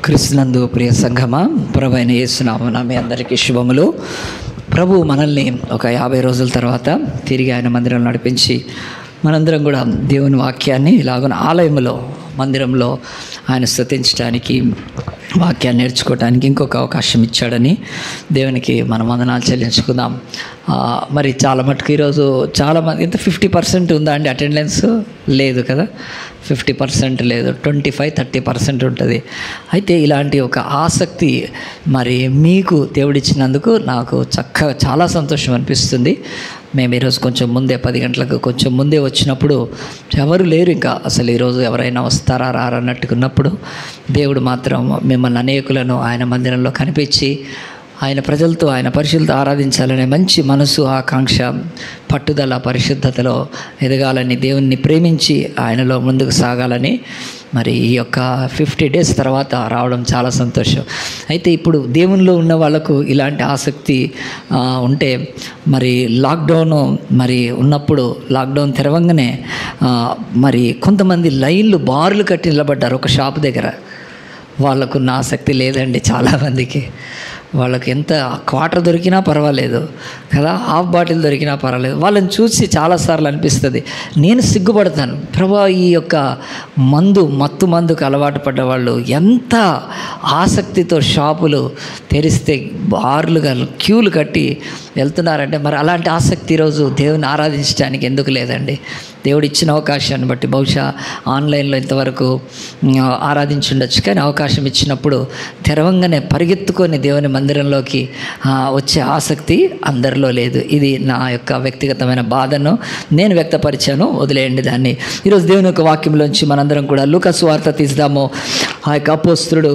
క్రీస్తునందు ప్రియ సంఘమా ప్రభు అయిన యేసునామన మీ అందరికీ శుభములు ప్రభు మనల్ని ఒక యాభై రోజుల తర్వాత తిరిగి ఆయన మందిరం నడిపించి మనందరం కూడా దేవుని వాక్యాన్ని ఇలాగున ఆలయంలో మందిరంలో ఆయన స్తుతించడానికి వాక్యాన్ని నేర్చుకోవడానికి ఇంకొక అవకాశం ఇచ్చాడని దేవునికి మనం వందనాలు చెల్లించుకుందాం ఆ, మరి చాలా మటుకు ఈరోజు చాలామంది ఇంత ఫిఫ్టీ పర్సెంట్ ఉందా అండి అటెండెన్స్ లేదు కదా ఫిఫ్టీ పర్సెంట్ లేదు ట్వంటీ ఫైవ్ థర్టీ పర్సెంట్ ఉంటుంది అయితే ఇలాంటి ఒక ఆసక్తి మరి మీకు దేవుడిచ్చినందుకు నాకు చక్కగా చాలా సంతోషం అనిపిస్తుంది మేము ఈరోజు కొంచెం ముందే పది గంటలకు కొంచెం ముందే వచ్చినప్పుడు ఎవరు లేరు ఇంకా అసలు ఈరోజు ఎవరైనా వస్తారా రారా అన్నట్టుకున్నప్పుడు దేవుడు మాత్రం మిమ్మల్ని అనేకులను ఆయన మందిరంలో కనిపించి ఆయన ప్రజలతో ఆయన పరిశుద్ధత ఆరాధించాలనే మంచి మనసు ఆకాంక్ష పట్టుదల పరిశుద్ధతలో ఎదగాలని దేవుణ్ణి ప్రేమించి ఆయనలో ముందుకు సాగాలని మరి ఈ యొక్క ఫిఫ్టీ డేస్ తర్వాత రావడం చాలా సంతోషం అయితే ఇప్పుడు దేవునిలో ఉన్న వాళ్ళకు ఇలాంటి ఆసక్తి ఆ, ఉంటే మరి లాక్డౌన్ మరి ఉన్నప్పుడు లాక్డౌన్ తెరవంగానే ఆ, మరి కొంతమంది లైన్లు బార్లు కట్టి నిలబడ్డారు ఒక షాప్ దగ్గర వాళ్ళకున్న ఆసక్తి లేదండి చాలామందికి వాళ్ళకి ఎంత క్వార్టర్ దొరికినా పర్వాలేదు కదా హాఫ్ బాటిల్ దొరికినా పర్వాలేదు వాళ్ళని చూసి చాలాసార్లు అనిపిస్తుంది నేను సిగ్గుపడతాను ప్రభా ఈ యొక్క మందు మత్తు మందుకు అలవాటు పడ్డ వాళ్ళు ఎంత ఆసక్తితో షాపులు తెరిస్తే బార్లుగా క్యూలు కట్టి వెళ్తున్నారంటే మరి అలాంటి ఆసక్తి ఈరోజు దేవుని ఆరాధించడానికి ఎందుకు లేదండి దేవుడు ఇచ్చిన అవకాశాన్ని బట్టి బహుశా ఆన్లైన్లో ఇంతవరకు ఉమ్, ఆరాధించుండొచ్చు కానీ అవకాశం ఇచ్చినప్పుడు తెరవంగానే పరిగెత్తుకొని దేవుని మందిరంలోకి ఆ, వచ్చే ఆసక్తి అందరిలో లేదు ఇది నా యొక్క వ్యక్తిగతమైన బాధను నేను వ్యక్తపరిచాను వదిలేయండి దాన్ని ఈరోజు దేవుని యొక్క వాక్యంలోంచి మనందరం కూడా లూకస్ వార్త తీద్దాము ఆ యొక్క అపోస్తుడు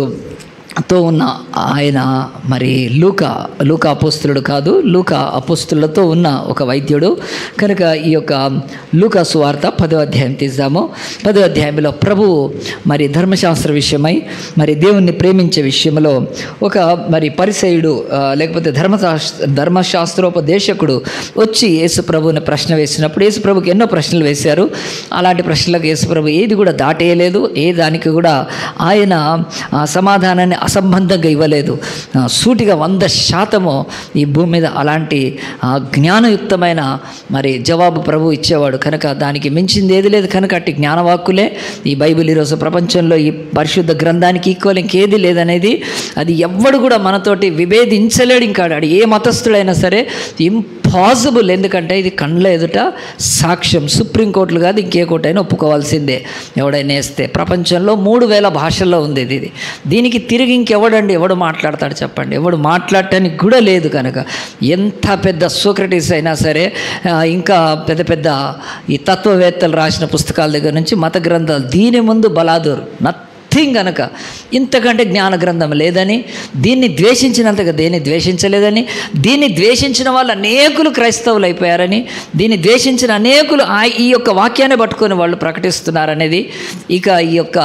తో ఉన్న ఆయన మరి లూక లూక అపోస్తులుడు కాదు లూక అపోస్తులతో ఉన్న ఒక వైద్యుడు కనుక ఈ యొక్క లూకా సువార్త పదో అధ్యాయం తీద్దాము పదో అధ్యాయంలో ప్రభువు మరి ధర్మశాస్త్ర విషయమై మరి దేవుణ్ణి ప్రేమించే విషయంలో ఒక మరి పరిసయుడు ఆ, లేకపోతే ధర్మశాస్త్ర ధర్మశాస్త్రోపదేశకుడు వచ్చి యేసు ప్రభువుని ప్రశ్న వేసినప్పుడు యేసు ప్రభుకి ఎన్నో ప్రశ్నలు వేశారు అలాంటి ప్రశ్నలకు యేసు ప్రభు ఏది కూడా దాటేయలేదు ఏ దానికి కూడా ఆయన ఆ, సమాధానాన్ని అసంబంధంగా ఇవ్వలేదు ఆ, సూటిగా వంద శాతము ఈ భూమి మీద అలాంటి ఆ, జ్ఞానయుక్తమైన మరి జవాబు ప్రభు ఇచ్చేవాడు కనుక దానికి మించింది ఏది లేదు కనుక అట్టి జ్ఞానవాక్కులే ఈ బైబిల్ ఈరోజు ప్రపంచంలో ఈ పరిశుద్ధ గ్రంథానికి ఈక్వల్ ఇంకేది లేదనేది అది ఎవ్వడు కూడా మనతోటి విభేదించలేడు ఇంకా ఆడు ఏ మతస్థుడైనా సరే ఇంపాసిబుల్ ఎందుకంటే ఇది కండ్ల ఎదుట సాక్ష్యం సుప్రీంకోర్టులు కాదు ఇంకే కోర్టు అయినా ఒప్పుకోవాల్సిందే ఎవడైనా వేస్తే ప్రపంచంలో మూడు వేల భాషల్లో ఉంది ఇది ఇది దీనికి తిరిగి ఇంకెవడండి ఎవడు మాట్లాడతాడు చెప్పండి ఎవడు మాట్లాడటానికి కూడా లేదు కనుక ఎంత పెద్ద సోక్రటీస్ అయినా సరే ఆ, ఇంకా పెద్ద పెద్ద ఈ తత్వవేత్తలు రాసిన పుస్తకాల దగ్గర నుంచి మత గ్రంథాలు దీని ముందు బలాదూర్ నథింగ్ కనుక ఇంతకంటే జ్ఞాన గ్రంథం లేదని దీన్ని ద్వేషించినంతగా దేన్ని ద్వేషించలేదని దీన్ని ద్వేషించిన వాళ్ళు అనేకులు క్రైస్తవులు అయిపోయారని దీన్ని ద్వేషించిన అనేకులు ఆ- ఈ యొక్క వాక్యాన్ని పట్టుకొని వాళ్ళు ప్రకటిస్తున్నారనేది ఇక ఈ యొక్క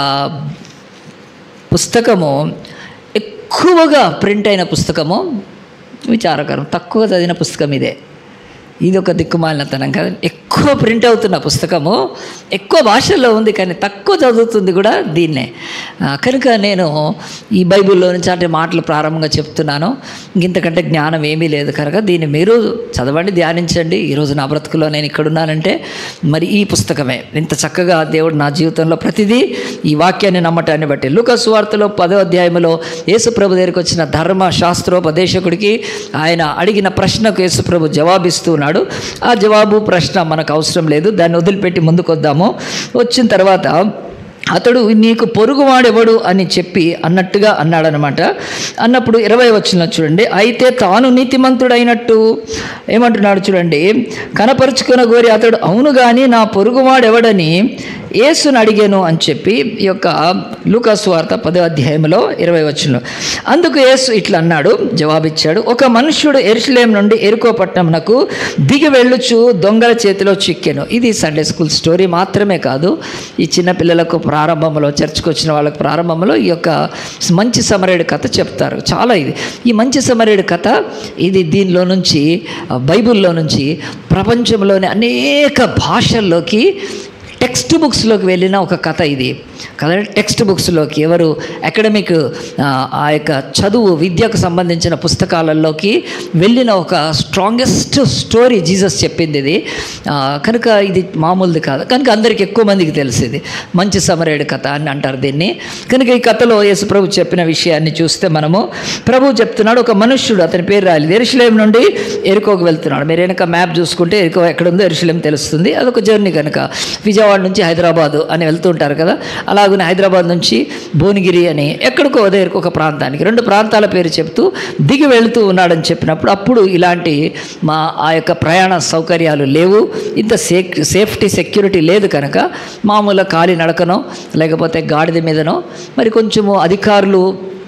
పుస్తకము ఎక్కువగా ప్రింట్ అయిన పుస్తకము విచారకరం తక్కువ చదివిన పుస్తకం ఇదే ఇది ఒక దిక్కుమాలినతనం కదా ఎక్కువ ప్రింట్ అవుతున్న పుస్తకము ఎక్కువ భాషల్లో ఉంది కానీ తక్కువ చదువుతుంది కూడా దీన్నే ఆ, కనుక నేను ఈ బైబిల్లో నుంచి అంటే మాటలు ప్రారంభంగా చెప్తున్నాను ఇంతకంటే జ్ఞానం ఏమీ లేదు కనుక దీన్ని మీరు చదవండి ధ్యానించండి ఈరోజు నా బ్రతుకులో నేను ఇక్కడున్నానంటే మరి ఈ పుస్తకమే ఇంత చక్కగా దేవుడు నా జీవితంలో ప్రతిదీ ఈ వాక్యాన్ని నమ్మటాన్ని బట్టి లూకస్ వార్తలో పదో అధ్యాయంలో యేసుప్రభు దగ్గరికి వచ్చిన ధర్మ శాస్త్రోపదేశకుడికి ఆయన అడిగిన ప్రశ్నకు యేసుప్రభు జవాబిస్తున్నాడు ఆ జవాబు ప్రశ్న మనకు అవసరం లేదు దాన్ని వదిలిపెట్టి ముందుకు వద్దాము వచ్చిన తర్వాత అతడు నీకు పొరుగువాడెవడు అని చెప్పి అన్నట్టుగా అన్నాడనమాట అన్నప్పుడు ఇరవై వచ్చిన చూడండి అయితే తాను నీతిమంతుడైనట్టు ఏమంటున్నాడు చూడండి కనపరుచుకున్న గోరి అతడు అవును కానీ నా పొరుగువాడెవడని యేసుని అడిగాను అని చెప్పి ఈ యొక్క లూకాసు వార్త పదో అధ్యాయంలో ఇరవై వచ్చిన అందుకు యేసు ఇట్లా అన్నాడు జవాబిచ్చాడు ఒక మనుష్యుడు ఎరుసలేం నుండి ఎరుకో పట్టణంనకు దిగి వెళ్ళుచు దొంగల చేతిలో చిక్కెను ఇది సండే స్కూల్ స్టోరీ మాత్రమే కాదు ఈ చిన్న పిల్లలకు ప్రారంభంలో చర్చకు వచ్చిన వాళ్ళకు ప్రారంభంలో ఈ యొక్క మంచి సమరేడు కథ చెప్తారు చాలా ఇది ఈ మంచి సమరేడు కథ ఇది దీనిలో నుంచి ఆ, బైబిల్లో నుంచి ప్రపంచంలోని అనేక భాషల్లోకి టెక్స్ట్ బుక్స్లోకి వెళ్ళిన ఒక కథ ఇది కదండి టెక్స్ట్ బుక్స్లోకి ఎవరు అకాడమిక్ ఆ, ఆ యొక్క చదువు విద్యకు సంబంధించిన పుస్తకాలలోకి వెళ్ళిన ఒక స్ట్రాంగెస్ట్ స్టోరీ జీసస్ చెప్పింది ఇది ఆ, కనుక ఇది మామూలుది కాదు కనుక అందరికి ఎక్కువ మందికి తెలిసింది మంచి సమరేడు కథ అని అంటారు దీన్ని కనుక ఈ కథలో యేసు ప్రభు చెప్పిన విషయాన్ని చూస్తే మనము ప్రభు చెప్తున్నాడు ఒక మనుష్యుడు అతని పేరు రాలేదు ఎరుషులేం నుండి ఎరుకోకు వెళ్తున్నాడు మీరు వెనక మ్యాప్ చూసుకుంటే ఎరుకో ఎక్కడుందో ఎరుషులేం తెలుస్తుంది అదొక జర్నీ కనుక విజయవాడ నుంచి హైదరాబాదు అని వెళ్తుంటారు కదా అలాగనే హైదరాబాద్ నుంచి భువనగిరి అని ఎక్కడికో అదే ఒక ప్రాంతానికి రెండు ప్రాంతాల పేరు చెప్తూ దిగి వెళుతూ ఉన్నాడని చెప్పినప్పుడు అప్పుడు ఇలాంటి మా ఆ యొక్క ప్రయాణ సౌకర్యాలు లేవు ఇంత సే సేఫ్టీ సెక్యూరిటీ లేదు కనుక మామూలుగా కాలి నడకనో లేకపోతే గాడిద మీదనో మరి కొంచెము అధికారులు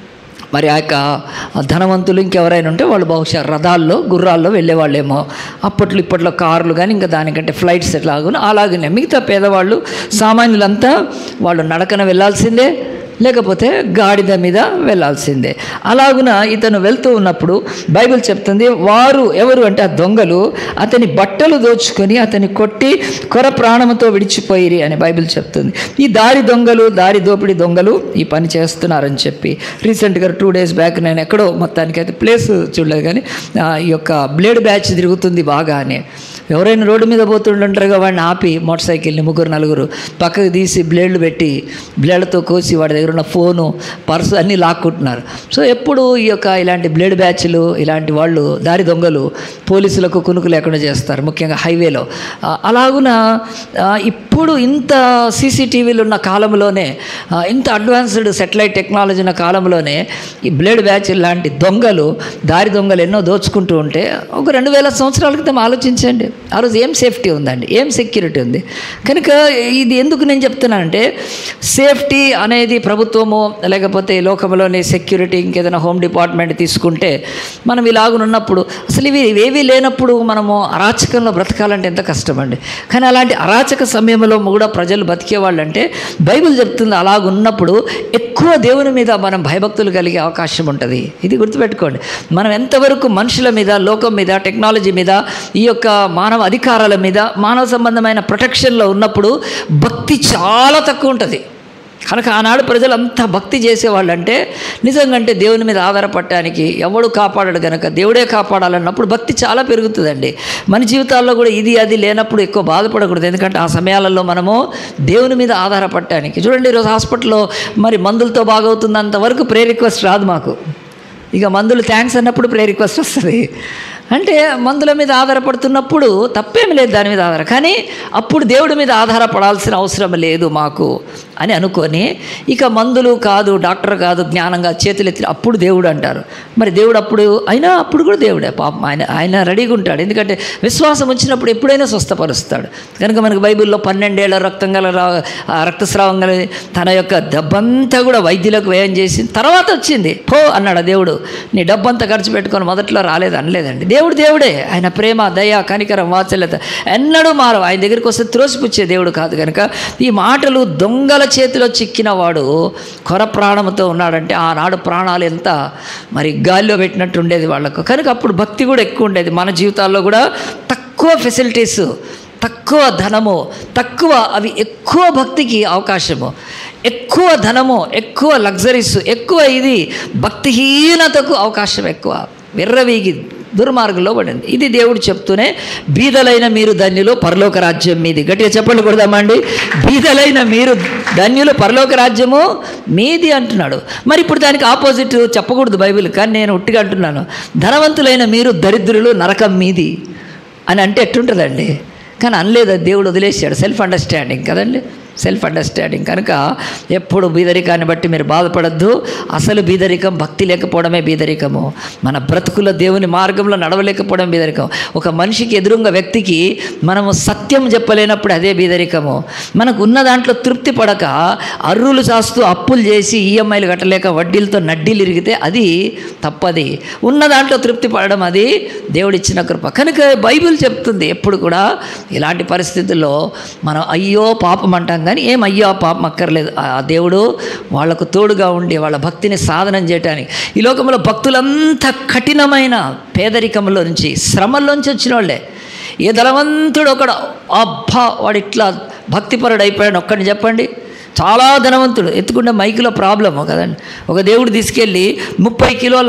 మరి ఆ యొక్క ధనవంతులు ఇంకెవరైనా ఉంటే వాళ్ళు బహుశా రథాల్లో గుర్రాల్లో వెళ్ళేవాళ్ళేమో అప్పట్లో ఇప్పట్లో కార్లు కానీ ఇంకా దానికంటే ఫ్లైట్స్ ఎట్లాగునో అలాగనే మిగతా పేదవాళ్ళు సామాన్యులంతా వాళ్ళు నడకన వెళ్ళాల్సిందే లేకపోతే గాడిద మీద వెళ్ళాల్సిందే అలాగున ఇతను వెళ్తూ ఉన్నప్పుడు బైబిల్ చెప్తుంది వారు ఎవరు అంటే ఆ దొంగలు అతని బట్టలు దోచుకొని అతని కొట్టి కొర ప్రాణముతో విడిచిపోయిరి అని బైబిల్ చెప్తుంది ఈ దారి దొంగలు దారి దోపిడి దొంగలు ఈ పని చేస్తున్నారని చెప్పి రీసెంట్గా టూ డేస్ బ్యాక్ నేను ఎక్కడో మొత్తానికి అయితే ప్లేస్ చూడలేదు కానీ ఆ, ఈ యొక్క బ్లేడ్ బ్యాచ్ తిరుగుతుంది బాగా అని ఎవరైనా రోడ్డు మీద పోతుంటారుగా వాడిని ఆపి మోటార్ సైకిల్ని ముగ్గురు నలుగురు పక్కకు తీసి బ్లేడ్లు పెట్టి బ్లేడ్తో కోసి వాడి దగ్గర ఉన్న ఫోను పర్సు అన్నీ లాక్కుంటున్నారు సో ఎప్పుడు ఈ యొక్క ఇలాంటి బ్లేడ్ బ్యాచ్లు ఇలాంటి వాళ్ళు దారి దొంగలు పోలీసులకు కునుకు లేకుండా చేస్తారు ముఖ్యంగా హైవేలో ఆ, అలాగున ఆ, ఇప్పుడు ఇంత సీసీటీవీలు ఉన్న కాలంలోనే ఆ, ఇంత అడ్వాన్స్డ్ సెటిలైట్ టెక్నాలజీ ఉన్న కాలంలోనే ఈ బ్లేడ్ బ్యాచ్ లాంటి దొంగలు దారి దొంగలు ఎన్నో దోచుకుంటూ ఉంటే ఒక రెండు వేల సంవత్సరాల క్రితం ఆలోచించండి ఆ రోజు ఏం సేఫ్టీ ఉందండి ఏం సెక్యూరిటీ ఉంది కనుక ఇది ఎందుకు నేను చెప్తున్నానంటే సేఫ్టీ అనేది ప్రభుత్వము లేకపోతే ఈ లోకంలోని సెక్యూరిటీ ఇంకేదైనా హోమ్ డిపార్ట్మెంట్ తీసుకుంటే మనం ఇలాగునున్నప్పుడు అసలు ఇవి ఇవేవి లేనప్పుడు మనము అరాచకంలో బ్రతకాలంటే ఎంత కష్టం అండి కానీ అలాంటి అరాచక సమయంలో కూడా ప్రజలు బతికేవాళ్ళు అంటే బైబిల్ చెప్తుంది అలాగున్నప్పుడు ఎక్కువ దేవుని మీద మనం భయభక్తులు కలిగే అవకాశం ఉంటుంది ఇది గుర్తుపెట్టుకోండి మనం ఎంతవరకు మనుషుల మీద లోకం మీద టెక్నాలజీ మీద ఈ యొక్క మానవ అధికారాల మీద మానవ సంబంధమైన ప్రొటెక్షన్లో ఉన్నప్పుడు భక్తి చాలా తక్కువ ఉంటుంది కనుక ఆనాడు ప్రజలు అంత భక్తి చేసేవాళ్ళు అంటే నిజంగా అంటే దేవుని మీద ఆధారపడటానికి ఎవడు కాపాడాడు కనుక దేవుడే కాపాడాలన్నప్పుడు భక్తి చాలా పెరుగుతుందండి మన జీవితాల్లో కూడా ఇది అది లేనప్పుడు ఎక్కువ బాధపడకూడదు ఎందుకంటే ఆ సమయాలలో మనము దేవుని మీద ఆధారపడటానికి చూడండి ఈరోజు హాస్పిటల్లో మరి మందులతో బాగవుతున్నంత వరకు ప్రే రిక్వెస్ట్ రాదు మాకు ఇక మందులు థ్యాంక్స్ అన్నప్పుడు ప్రే రిక్వెస్ట్ వస్తుంది అంటే మందుల మీద ఆధారపడుతున్నప్పుడు తప్పేమి లేదు దాని మీద ఆధార కానీ అప్పుడు దేవుడి మీద ఆధారపడాల్సిన అవసరం లేదు మాకు అని అనుకొని ఇక మందులు కాదు డాక్టర్ కాదు జ్ఞానంగా చేతులు ఎత్తి అప్పుడు దేవుడు అంటారు మరి దేవుడు అప్పుడు అయినా అప్పుడు కూడా దేవుడే పాపం ఆయన ఆయన రెడీగా ఉంటాడు ఎందుకంటే విశ్వాసం వచ్చినప్పుడు ఎప్పుడైనా స్వస్థపరుస్తాడు కనుక మనకు బైబిల్లో పన్నెండేళ్ల రక్తం గల రా- ఆ రక్తస్రావం గల తన యొక్క దెబ్బంతా కూడా వైద్యులకు వ్యయం చేసి తర్వాత వచ్చింది పో అన్నాడు ఆ దేవుడు నీ డబ్బంతా ఖర్చు పెట్టుకొని మొదట్లో రాలేదు అనలేదండి దేవుడు దేవుడే ఆయన ప్రేమ దయ కనికరం వాత్సల్యత ఎన్నడూ మారవు ఆయన దగ్గరికి వస్తే త్రోసిపుచ్చే దేవుడు కాదు కనుక ఈ మాటలు దొంగల చేతిలో చిక్కిన వాడు కొర ప్రాణంతో ఉన్నాడంటే ఆనాడు ప్రాణాలు ఎంత మరి గాలిలో పెట్టినట్టు ఉండేది వాళ్ళకు కనుక అప్పుడు భక్తి కూడా ఎక్కువ ఉండేది మన జీవితాల్లో కూడా తక్కువ ఫెసిలిటీస్ తక్కువ ధనము తక్కువ అవి ఎక్కువ భక్తికి అవకాశము ఎక్కువ ధనము ఎక్కువ లగ్జరీస్ ఎక్కువ ఇది భక్తిహీనతకు అవకాశం ఎక్కువ విర్రవీగి దుర్మార్గంలో పడింది ఇది దేవుడు చెప్తూనే బీదలైన మీరు ధన్యులు పరలోక రాజ్యం మీది గట్టిగా చెప్పండి కొడదామండి బీదలైన మీరు ధన్యులు పరలోక రాజ్యము మీది అంటున్నాడు మరి ఇప్పుడు దానికి ఆపోజిట్ చెప్పకూడదు బైబిల్ కానీ నేను ఉట్టిగా అంటున్నాను ధనవంతులైన మీరు దరిద్రులు నరకం మీది అని అంటే ఎట్టుంటుందండి కానీ అనలేదు అది దేవుడు వదిలేసాడు సెల్ఫ్ అండర్స్టాండింగ్ కదండి సెల్ఫ్ అండర్స్టాండింగ్ కనుక ఎప్పుడు బీదరికాన్ని బట్టి మీరు బాధపడద్దు అసలు బీదరికం భక్తి లేకపోవడమే బీదరికము మన బ్రతుకుల దేవుని మార్గంలో నడవలేకపోవడం బీదరికం ఒక మనిషికి ఎదురుంగ వ్యక్తికి మనము సత్యం చెప్పలేనప్పుడు అదే బీదరికము మనకు ఉన్న దాంట్లో తృప్తి పడక అర్రులు చాస్తూ అప్పులు చేసి ఈఎంఐలు కట్టలేక వడ్డీలతో నడ్డీలు ఇరిగితే అది తప్పది ఉన్న దాంట్లో తృప్తి పడడం అది దేవుడిచ్చిన కృప కనుక బైబిల్ చెప్తుంది ఎప్పుడు కూడా ఇలాంటి పరిస్థితుల్లో మనం అయ్యో పాపం అంటాం కానీ ఏం అయ్యో పాపం అక్కర్లేదు ఆ దేవుడు వాళ్ళకు తోడుగా ఉండి వాళ్ళ భక్తిని సాధనం చేయటానికి ఈ లోకంలో భక్తులంతా కఠినమైన పేదరికంలో నుంచి శ్రమల్లోంచి వచ్చిన వాళ్ళే ఏ ధనవంతుడు ఒకడు అబ్బా వాడు ఇట్లా భక్తిపరుడు అయిపోయాడు ఒక్కడిని చెప్పండి చాలా ధనవంతుడు ఎత్తుకుంటే మైకులో ప్రాబ్లము కదండి ఒక దేవుడు తీసుకెళ్ళి ముప్పై కిలోల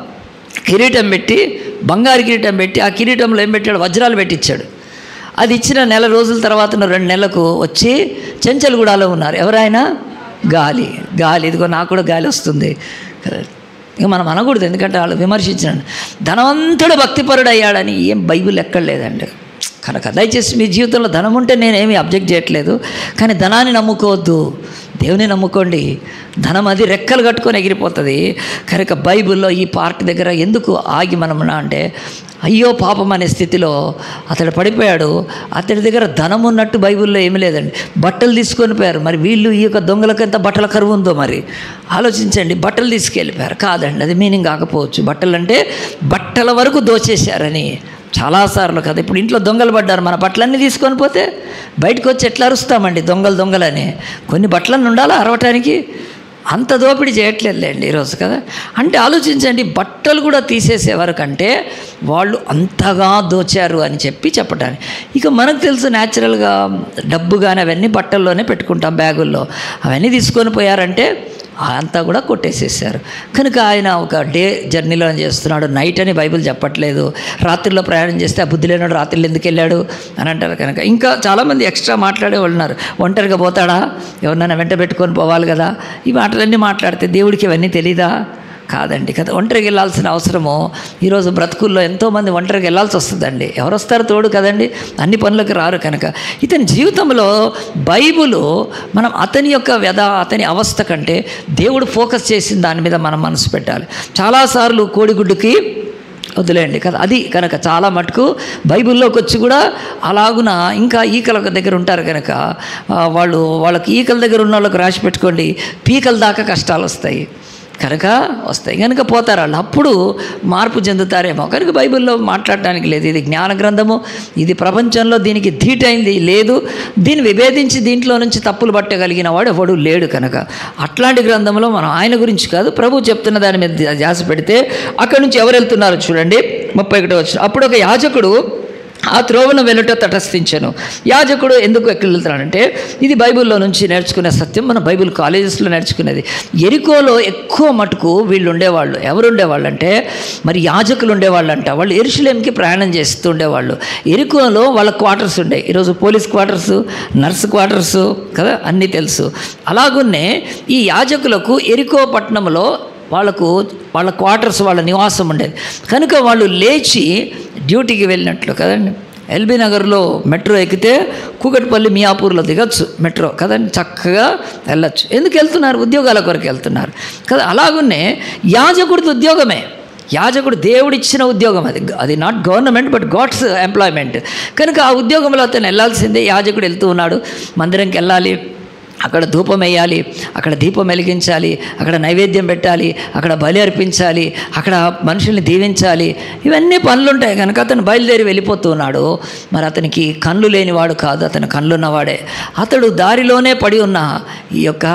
కిరీటం పెట్టి బంగారు కిరీటం పెట్టి ఆ కిరీటంలో ఏం పెట్టాడు వజ్రాలు పెట్టించాడు అది ఇచ్చిన నెల రోజుల తర్వాత రెండు నెలలకు వచ్చి చెంచల్గూడలో ఉన్నారు ఎవరైనా గాలి గాలి ఇదిగో నాకు కూడా గాలి వస్తుంది కదా ఇక మనం అనకూడదు ఎందుకంటే వాళ్ళు విమర్శించినాడు ధనవంతుడు భక్తిపరుడు అయ్యాడని ఏం బైబిల్ ఎక్కడ లేదండి కనుక దయచేసి మీ జీవితంలో ధనం ఉంటే నేనేమి అబ్జెక్ట్ చేయట్లేదు కానీ ధనాన్ని నమ్ముకోవద్దు దేవుని నమ్ముకోండి ధనం అది రెక్కలు కట్టుకొని ఎగిరిపోతుంది కనుక బైబిల్లో ఈ పార్ట్ దగ్గర ఎందుకు ఆగి మనం అంటే అయ్యో పాపం అనే స్థితిలో అతడు పడిపోయాడు అతడి దగ్గర ధనం ఉన్నట్టు బైబిల్లో ఏమీ లేదండి బట్టలు తీసుకొని పోయారు మరి వీళ్ళు ఈ యొక్క దొంగలకు ఎంత బట్టల కరువు ఉందో మరి ఆలోచించండి బట్టలు తీసుకెళ్ళిపోయారు కాదండి అది మీనింగ్ కాకపోవచ్చు బట్టలు అంటే బట్టల వరకు దోచేశారని చాలాసార్లు కదా ఇప్పుడు ఇంట్లో దొంగలు పడ్డారు మన బట్టలన్నీ తీసుకొని పోతే బయటకు వచ్చి ఎట్లా అరుస్తామండి దొంగలు దొంగలని కొన్ని బట్టలన్నీ ఉండాలా అరవటానికి అంత దోపిడీ చేయట్లేదులేండి ఈరోజు కదా అంటే ఆలోచించండి బట్టలు కూడా తీసేసే వరకంటే వాళ్ళు అంతగా దోచారు అని చెప్పి చెప్పడానికి ఇక మనకు తెలుసు న్యాచురల్గా డబ్బు కానీ అవన్నీ బట్టల్లోనే పెట్టుకుంటాం బ్యాగుల్లో అవన్నీ తీసుకొని పోయారంటే అంతా కూడా కొట్టేసేసారు కనుక ఆయన ఒక డే జర్నీలో చేస్తున్నాడు నైట్ అని బైబిల్ చెప్పట్లేదు రాత్రిలో ప్రయాణం చేస్తే ఆ బుద్ధి లేనాడు రాత్రిలో ఎందుకు వెళ్ళాడు అని అంటారు కనుక ఇంకా చాలామంది ఎక్స్ట్రా మాట్లాడే వాళ్ళు ఉన్నారు ఒంటరిగా పోతాడా ఎవరినైనా వెంట పెట్టుకొని పోవాలి కదా ఈ మాటలన్నీ మాట్లాడితే దేవుడికి ఇవన్నీ తెలీదా కాదండి కదా ఒంటరికి వెళ్ళాల్సిన అవసరము ఈరోజు బ్రతుకుల్లో ఎంతోమంది ఒంటరికి వెళ్ళాల్సి వస్తుందండి ఎవరు వస్తారు తోడు కదండి అన్ని పనులకు రారు కనుక ఇతని జీవితంలో బైబులు మనం అతని యొక్క వ్యధ అతని అవస్థ కంటే దేవుడు ఫోకస్ చేసిన దాని మీద మనం మనసు పెట్టాలి చాలాసార్లు కోడిగుడ్డుకి వదిలేయండి కదా అది కనుక చాలా మటుకు బైబిల్లోకి వచ్చి కూడా అలాగున ఇంకా ఈకల దగ్గర ఉంటారు కనుక ఆ, వాళ్ళు వాళ్ళకి ఈకల దగ్గర ఉన్న వాళ్ళకి రాసి పెట్టుకోండి పీకల దాకా కష్టాలు వస్తాయి కనుక వస్తాయి కనుక పోతారు వాళ్ళు అప్పుడు మార్పు చెందుతారేమో కనుక బైబిల్లో మాట్లాడటానికి లేదు ఇది జ్ఞాన గ్రంథము ఇది ప్రపంచంలో దీనికి ధీటైంది లేదు దీన్ని విభేదించి దీంట్లో నుంచి తప్పులు పట్టగలిగిన వాడు ఎవడు లేడు కనుక అట్లాంటి గ్రంథంలో మనం ఆయన గురించి కాదు ప్రభు చెప్తున్న దాని మీద ధ్యాస పెడితే అక్కడి నుంచి ఎవరు వెళ్తున్నారో చూడండి ముప్పై ఒకటో వచ్చిన అప్పుడు ఒక యాజకుడు ఆ త్రోవను వెలుట తటస్థించను యాజకుడు ఎందుకు ఎక్కడ వెళ్తున్నాడంటే ఇది బైబిల్లో నుంచి నేర్చుకునే సత్యం మన బైబిల్ కాలేజెస్లో నేర్చుకునేది ఎరికోలో ఎక్కువ మటుకు వీళ్ళు ఉండేవాళ్ళు ఎవరు ఉండేవాళ్ళు అంటే మరి యాజకులు ఉండేవాళ్ళు అంట వాళ్ళు ఎరుషులేంకి ప్రయాణం చేస్తూ ఉండేవాళ్ళు ఎరికోలో వాళ్ళ క్వార్టర్స్ ఉండే ఈరోజు పోలీస్ క్వార్టర్స్ నర్స్ క్వార్టర్స్ కదా అన్నీ తెలుసు అలాగున్నే ఈ యాజకులకు ఎరికో పట్టణంలో వాళ్ళకు వాళ్ళ క్వార్టర్స్ వాళ్ళ నివాసం ఉండేది కనుక వాళ్ళు లేచి డ్యూటీకి వెళ్ళినట్లు కదండి ఎల్బీ నగర్లో మెట్రో ఎక్కితే కూకట్పల్లి మియాపూర్లో దిగచ్చు మెట్రో కదండి చక్కగా వెళ్ళచ్చు ఎందుకు వెళ్తున్నారు ఉద్యోగాల కొరకు వెళ్తున్నారు కదా అలాగున్నే యాజకుడిది ఉద్యోగమే యాజకుడు దేవుడిచ్చిన ఉద్యోగం అది అది not government but God's employment కనుక ఆ ఉద్యోగంలో అతను వెళ్ళాల్సిందే యాజకుడు వెళ్తూ ఉన్నాడు మందిరంకి వెళ్ళాలి అక్కడ ధూపం వేయాలి అక్కడ దీపం వెలిగించాలి అక్కడ నైవేద్యం పెట్టాలి అక్కడ బలి అర్పించాలి అక్కడ మనుషుల్ని దీవించాలి ఇవన్నీ పనులు ఉంటాయి కనుక అతను బయలుదేరి వెళ్ళిపోతూ ఉన్నాడు మరి అతనికి కళ్ళు లేనివాడు కాదు అతను కళ్ళున్నవాడే అతడు దారిలోనే పడి ఉన్న ఈ యొక్క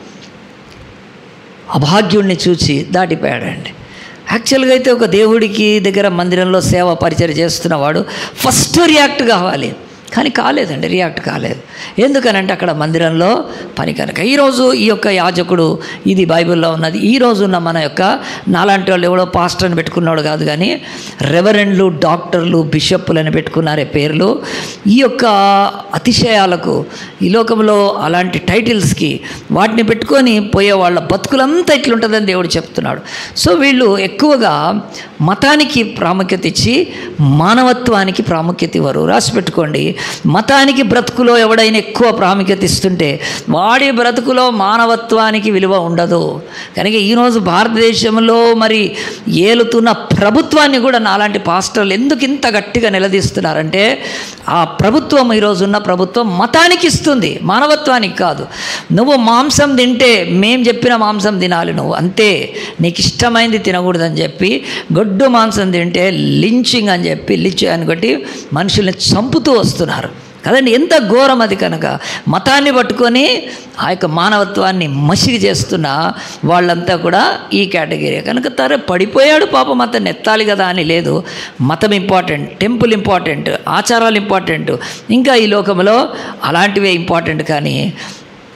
అభాగ్యుణ్ణి చూసి దాటిపోయాడండి యాక్చువల్గా అయితే ఒక దేవుడికి దగ్గర మందిరంలో సేవ పరిచయం చేస్తున్నవాడు ఫస్ట్ రియాక్ట్ కావాలి కానీ కాలేదండి రియాక్ట్ కాలేదు ఎందుకనంటే అక్కడ మందిరంలో పని కనుక ఈరోజు ఈ యొక్క యాజకుడు ఇది బైబిల్లో ఉన్నది ఈ రోజు ఉన్న మన యొక్క నాలాంటి వాళ్ళు ఎవడో పాస్టర్ని పెట్టుకున్నాడు కాదు కానీ రెవరెండ్లు డాక్టర్లు బిషప్పులు అని పెట్టుకున్నారే పేర్లు ఈ యొక్క అతిశయాలకు ఈ లోకంలో అలాంటి టైటిల్స్కి వాటిని పెట్టుకొని పోయే వాళ్ళ బతుకులంతా ఇట్లుంటుందని దేవుడు చెప్తున్నాడు సో వీళ్ళు ఎక్కువగా మతానికి ప్రాముఖ్యత ఇచ్చి మానవత్వానికి ప్రాముఖ్యత ఇవ్వరు రాసి పెట్టుకోండి మతానికి బ్రతుకులో ఎవడైనా ఎక్కువ ప్రాముఖ్యత ఇస్తుంటే వాడి బ్రతుకులో మానవత్వానికి విలువ ఉండదు కనుక ఈరోజు భారతదేశంలో మరి ఏలుతున్న ప్రభుత్వాన్ని కూడా నాలాంటి పాస్టర్లు ఎందుకు ఇంత గట్టిగా నిలదీస్తున్నారంటే ఆ ప్రభుత్వం ఈరోజు ఉన్న ప్రభుత్వం మతానికి ఇస్తుంది మానవత్వానికి కాదు నువ్వు మాంసం తింటే మేం చెప్పిన మాంసం తినాలి నువ్వు అంతే నీకు ఇష్టమైంది తినకూడదని చెప్పి గొడ్డు మాంసం తింటే లించింగ్ అని చెప్పి లిచ్ అని కొట్టి మనుషుల్ని చంపుతూ వస్తున్నారు కదండి ఎంత ఘోరం అది కనుక మతాన్ని పట్టుకొని ఆ యొక్క మానవత్వాన్ని మసిగి చేస్తున్న వాళ్ళంతా కూడా ఈ కేటగిరీ కనుక తర పడిపోయాడు పాపం అతన్ని ఎత్తాలి కదా అని లేదు మతం ఇంపార్టెంట్ టెంపుల్ ఇంపార్టెంట్ ఆచారాలు ఇంపార్టెంట్ ఇంకా ఈ లోకంలో అలాంటివే ఇంపార్టెంట్ కానీ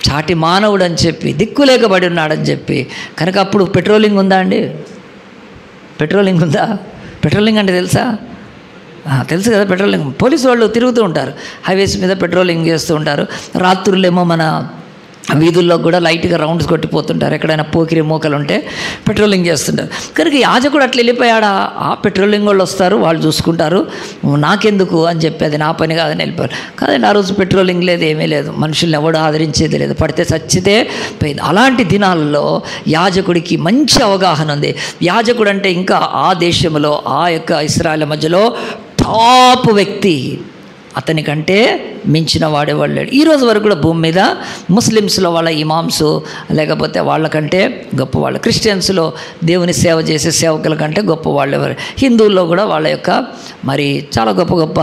చాటి మానవుడు అని చెప్పి దిక్కులేకబడి ఉన్నాడని చెప్పి కనుక అప్పుడు పెట్రోలింగ్ ఉందా అండి పెట్రోలింగ్ ఉందా పెట్రోలింగ్ అంటే తెలుసా ఆ, తెలుసు కదా పెట్రోలింగ్ పోలీసు వాళ్ళు తిరుగుతూ ఉంటారు హైవేస్ మీద పెట్రోలింగ్ చేస్తూ ఉంటారు రాత్రులేమో మన వీధుల్లో కూడా లైట్గా రౌండ్స్ కొట్టిపోతుంటారు ఎక్కడైనా పోకిరి మూకలు ఉంటే పెట్రోలింగ్ చేస్తుంటారు కనుక యాజకుడు అట్లా వెళ్ళిపోయాడా ఆ పెట్రోలింగ్ వాళ్ళు వస్తారు వాళ్ళు చూసుకుంటారు నాకెందుకు అని చెప్పి అది నా పని కాదని వెళ్ళిపోయారు కాదండి ఆ రోజు పెట్రోలింగ్ లేదు ఏమీ లేదు మనుషుల్ని ఎవడు ఆదరించేది లేదు పడితే చచ్చితే పోయింది అలాంటి దినాల్లో యాజకుడికి మంచి అవగాహన ఉంది యాజకుడు అంటే ఇంకా ఆ దేశంలో ఆ యొక్క ఇస్రాయల్ మధ్యలో టాప్ వ్యక్తి అతనికంటే మించిన వాడేవాడు లేడు ఈ రోజు వరకు కూడా భూమి మీద ముస్లిమ్స్లో వాళ్ళ ఇమామ్స్ లేకపోతే వాళ్ళకంటే గొప్పవాళ్ళు క్రిస్టియన్స్లో దేవుని సేవ చేసే సేవకుల కంటే గొప్పవాళ్ళు ఎవరు హిందువుల్లో కూడా వాళ్ళ యొక్క మరి చాలా గొప్ప గొప్ప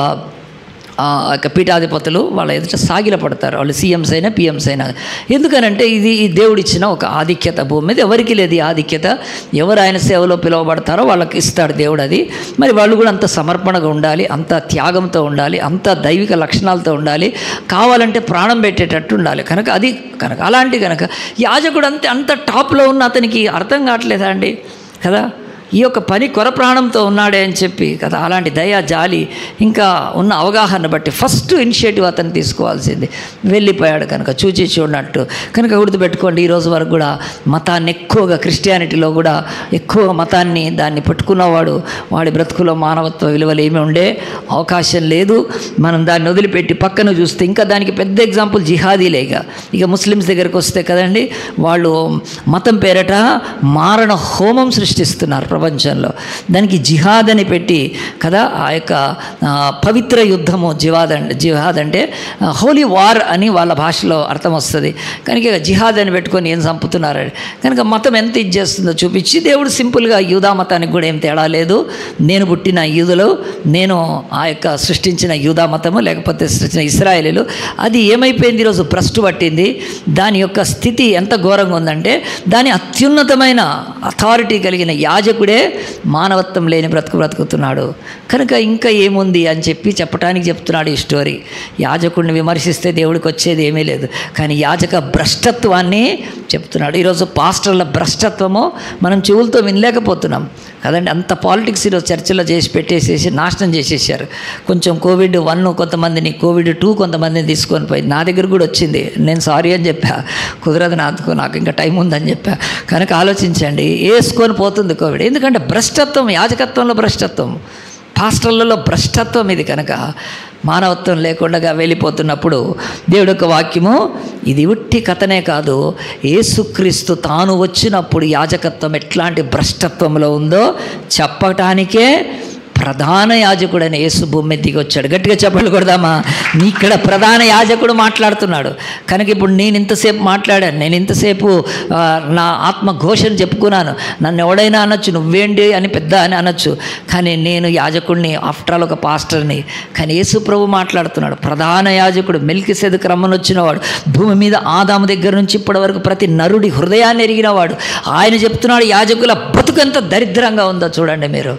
ఆ యొక్క పీఠాధిపతులు వాళ్ళ ఎదుట సాగిల పడతారు వాళ్ళు సీఎంస్ అయినా పిఎంస్ అయినా ఎందుకనంటే ఇది ఈ దేవుడిచ్చిన ఒక ఆధిక్యత భూమి మీద ఎవరికి లేదు ఈ ఆధిక్యత ఎవరు ఆయన సేవలో పిలువబడతారో వాళ్ళకి ఇస్తాడు దేవుడు అది మరి వాళ్ళు కూడా అంత సమర్పణగా ఉండాలి అంత త్యాగంతో ఉండాలి అంత దైవిక లక్షణాలతో ఉండాలి కావాలంటే ప్రాణం పెట్టేటట్టు ఉండాలి కనుక అది కనుక అలాంటి కనుక యాజకుడు అంతే అంత టాప్లో ఉన్న అతనికి అర్థం కావట్లేదా అండి కదా ఈ యొక్క పని కొర ప్రాణంతో ఉన్నాడే అని చెప్పి కదా అలాంటి దయ జాలి ఇంకా ఉన్న అవగాహన బట్టి ఫస్ట్ ఇనిషియేటివ్ అతను తీసుకోవాల్సింది వెళ్ళిపోయాడు కనుక చూచి చూడనట్టు కనుక గుర్తుపెట్టుకోండి ఈ రోజు వరకు కూడా మతాన్ని ఎక్కువగా క్రిస్టియానిటీలో కూడా ఎక్కువ మతాన్ని దాన్ని పట్టుకున్నవాడు వాడి బ్రతుకులో మానవత్వ విలువలు ఏమి ఉండే అవకాశం లేదు మనం దాన్ని వదిలిపెట్టి పక్కన చూస్తే ఇంకా దానికి పెద్ద ఎగ్జాంపుల్ జిహాదీలేగా ఇక ముస్లిమ్స్ దగ్గరికి వస్తే కదండి వాళ్ళు మతం పేరట మారణ హోమం సృష్టిస్తున్నారు ప్రపంచంలో దానికి జిహాద్ అని పెట్టి కదా ఆ యొక్క ఆ, పవిత్ర యుద్ధము జిహాద్ అంటే జిహాద్ అంటే హోలీ వార్ అని వాళ్ళ భాషలో అర్థం వస్తుంది కనుక ఇక జిహాద్ అని పెట్టుకొని ఏం చంపుతున్నారు కనుక మతం ఎంత ఇది చేస్తుందో చూపించి దేవుడు సింపుల్గా యూదా మతానికి కూడా ఏం తేడా లేదు నేను పుట్టిన యూదులు నేను ఆ యొక్క సృష్టించిన యూదా మతము లేకపోతే సృష్టించిన ఇస్రాయేలీలు అది ఏమైపోయింది ఈరోజు భ్రష్టు పట్టింది దాని యొక్క స్థితి ఎంత ఘోరంగా ఉందంటే దాని అత్యున్నతమైన అథారిటీ కలిగిన యాజకుడే మానవత్వం లేని బ్రతుకు బ్రతుకుతున్నాడు కనుక ఇంకా ఏముంది అని చెప్పి చెప్పడానికి చెప్తున్నాడు ఈ స్టోరీ యాజకుడిని విమర్శిస్తే దేవుడికి వచ్చేది ఏమీ లేదు కానీ యాజక భ్రష్టత్వాన్ని చెప్తున్నాడు ఈరోజు పాస్టర్ల భ్రష్టత్వము మనం చెవులతో వినలేకపోతున్నాం కదండి అంత పాలిటిక్స్ ఈరోజు చర్చలో చేసి పెట్టేసేసి నాశనం చేసేసారు కొంచెం కోవిడ్ వన్ కొంతమందిని కోవిడ్ టూ కొంతమందిని తీసుకొని పోయి నా దగ్గర కూడా వచ్చింది నేను సారీ అని చెప్పా కుదరదు నాకు నాకు ఇంకా టైం ఉందని చెప్పా కనుక ఆలోచించండి వేసుకొని పోతుంది కోవిడ్ ఎందుకంటే భ్రష్టత్వం యాజకత్వంలో భ్రష్టత్వం పాస్టర్లలో భ్రష్టత్వం ఇది కనుక మానవత్వం లేకుండా వెళ్ళిపోతున్నప్పుడు దేవుడి యొక్క వాక్యము ఇది ఉట్టి కథనే కాదు యేసుక్రీస్తు తాను వచ్చినప్పుడు యాజకత్వం ఎట్లాంటి భ్రష్టత్వంలో ఉందో చెప్పటానికే ప్రధాన యాజకుడైన యేసు భూమి మీద దిగి వచ్చాడు గట్టిగా చెప్పలు కొడదామా నీ ఇక్కడ ప్రధాన యాజకుడు మాట్లాడుతున్నాడు కనుక ఇప్పుడు నేను ఇంతసేపు మాట్లాడాను నేను ఇంతసేపు ఆ, నా ఆత్మ ఘోషను చెప్పుకున్నాను నన్ను ఎవడైనా అనొచ్చు నువ్వేంటి అని పెద్ద అని అనొచ్చు కానీ నేను యాజకుడిని ఆఫ్టర్ ఆల్ ఒక పాస్టర్ని కానీ యేసు ప్రభు మాట్లాడుతున్నాడు ప్రధాన యాజకుడు మెల్కి సెదుకు రమ్మని వచ్చినవాడు భూమి మీద ఆదాము దగ్గర నుంచి ఇప్పటి వరకు ప్రతి నరుడి హృదయాన్ని ఎరిగినవాడు ఆయన చెప్తున్నాడు యాజకుల బతుకంత దరిద్రంగా ఉందో చూడండి మీరు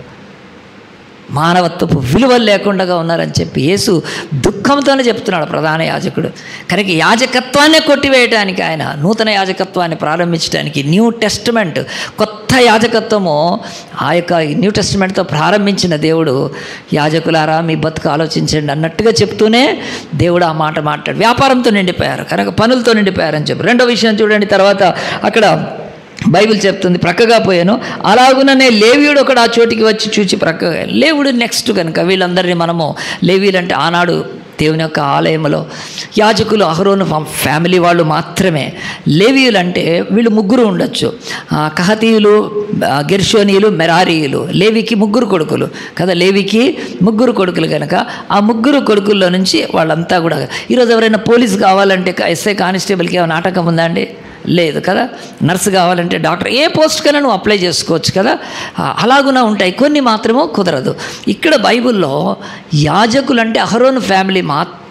మానవత్వపు విలువలు లేకుండా ఉన్నారని చెప్పి యేసు దుఃఖంతోనే చెప్తున్నాడు ప్రధాన యాజకుడు కనుక యాజకత్వాన్నే కొట్టివేయటానికి ఆయన నూతన యాజకత్వాన్ని ప్రారంభించడానికి న్యూ టెస్ట్మెంట్ కొత్త యాజకత్వము ఆ యొక్క న్యూ టెస్ట్మెంట్తో ప్రారంభించిన దేవుడు యాజకులారా మీ బతుకు ఆలోచించండి అన్నట్టుగా చెప్తూనే దేవుడు ఆ మాట మాట్లాడు వ్యాపారంతో నిండిపోయారు కనుక పనులతో నిండిపోయారని చెప్పి రెండో విషయం చూడండి తర్వాత అక్కడ బైబిల్ చెప్తుంది ప్రక్కగా పోయాను అలాగుననే లేవీయుడు ఒకడు ఆ చోటికి వచ్చి చూచి ప్రక్కగా లేవుడు నెక్స్ట్ కనుక వీళ్ళందరినీ మనము లేవీలు అంటే ఆనాడు దేవుని యొక్క ఆలయంలో యాజకులు అహరోను ఫా- ఫ్యామిలీ వాళ్ళు మాత్రమే లేవీయులు అంటే వీళ్ళు ముగ్గురు ఉండొచ్చు ఆ, కహతీయులు ఆ, గెర్షోనీయులు మెరారీయులు లేవికి ముగ్గురు కొడుకులు కదా లేవికి ముగ్గురు కొడుకులు కనుక ఆ ముగ్గురు కొడుకుల్లో నుంచి వాళ్ళంతా కూడా ఈరోజు ఎవరైనా పోలీస్ కావాలంటే ఎస్ఐ కానిస్టేబుల్కి ఏమైనా నాటకం ఉందా అండి లేదు కదా నర్సు కావాలంటే డాక్టర్ ఏ పోస్ట్ కన్నా నువ్వు అప్లై చేసుకోవచ్చు కదా ఆ, అలాగున ఉంటాయి కొన్ని మాత్రమో కుదరదు ఇక్కడ బైబిల్లో యాజకులు అంటే అహరోను ఫ్యామిలీ మాత్రం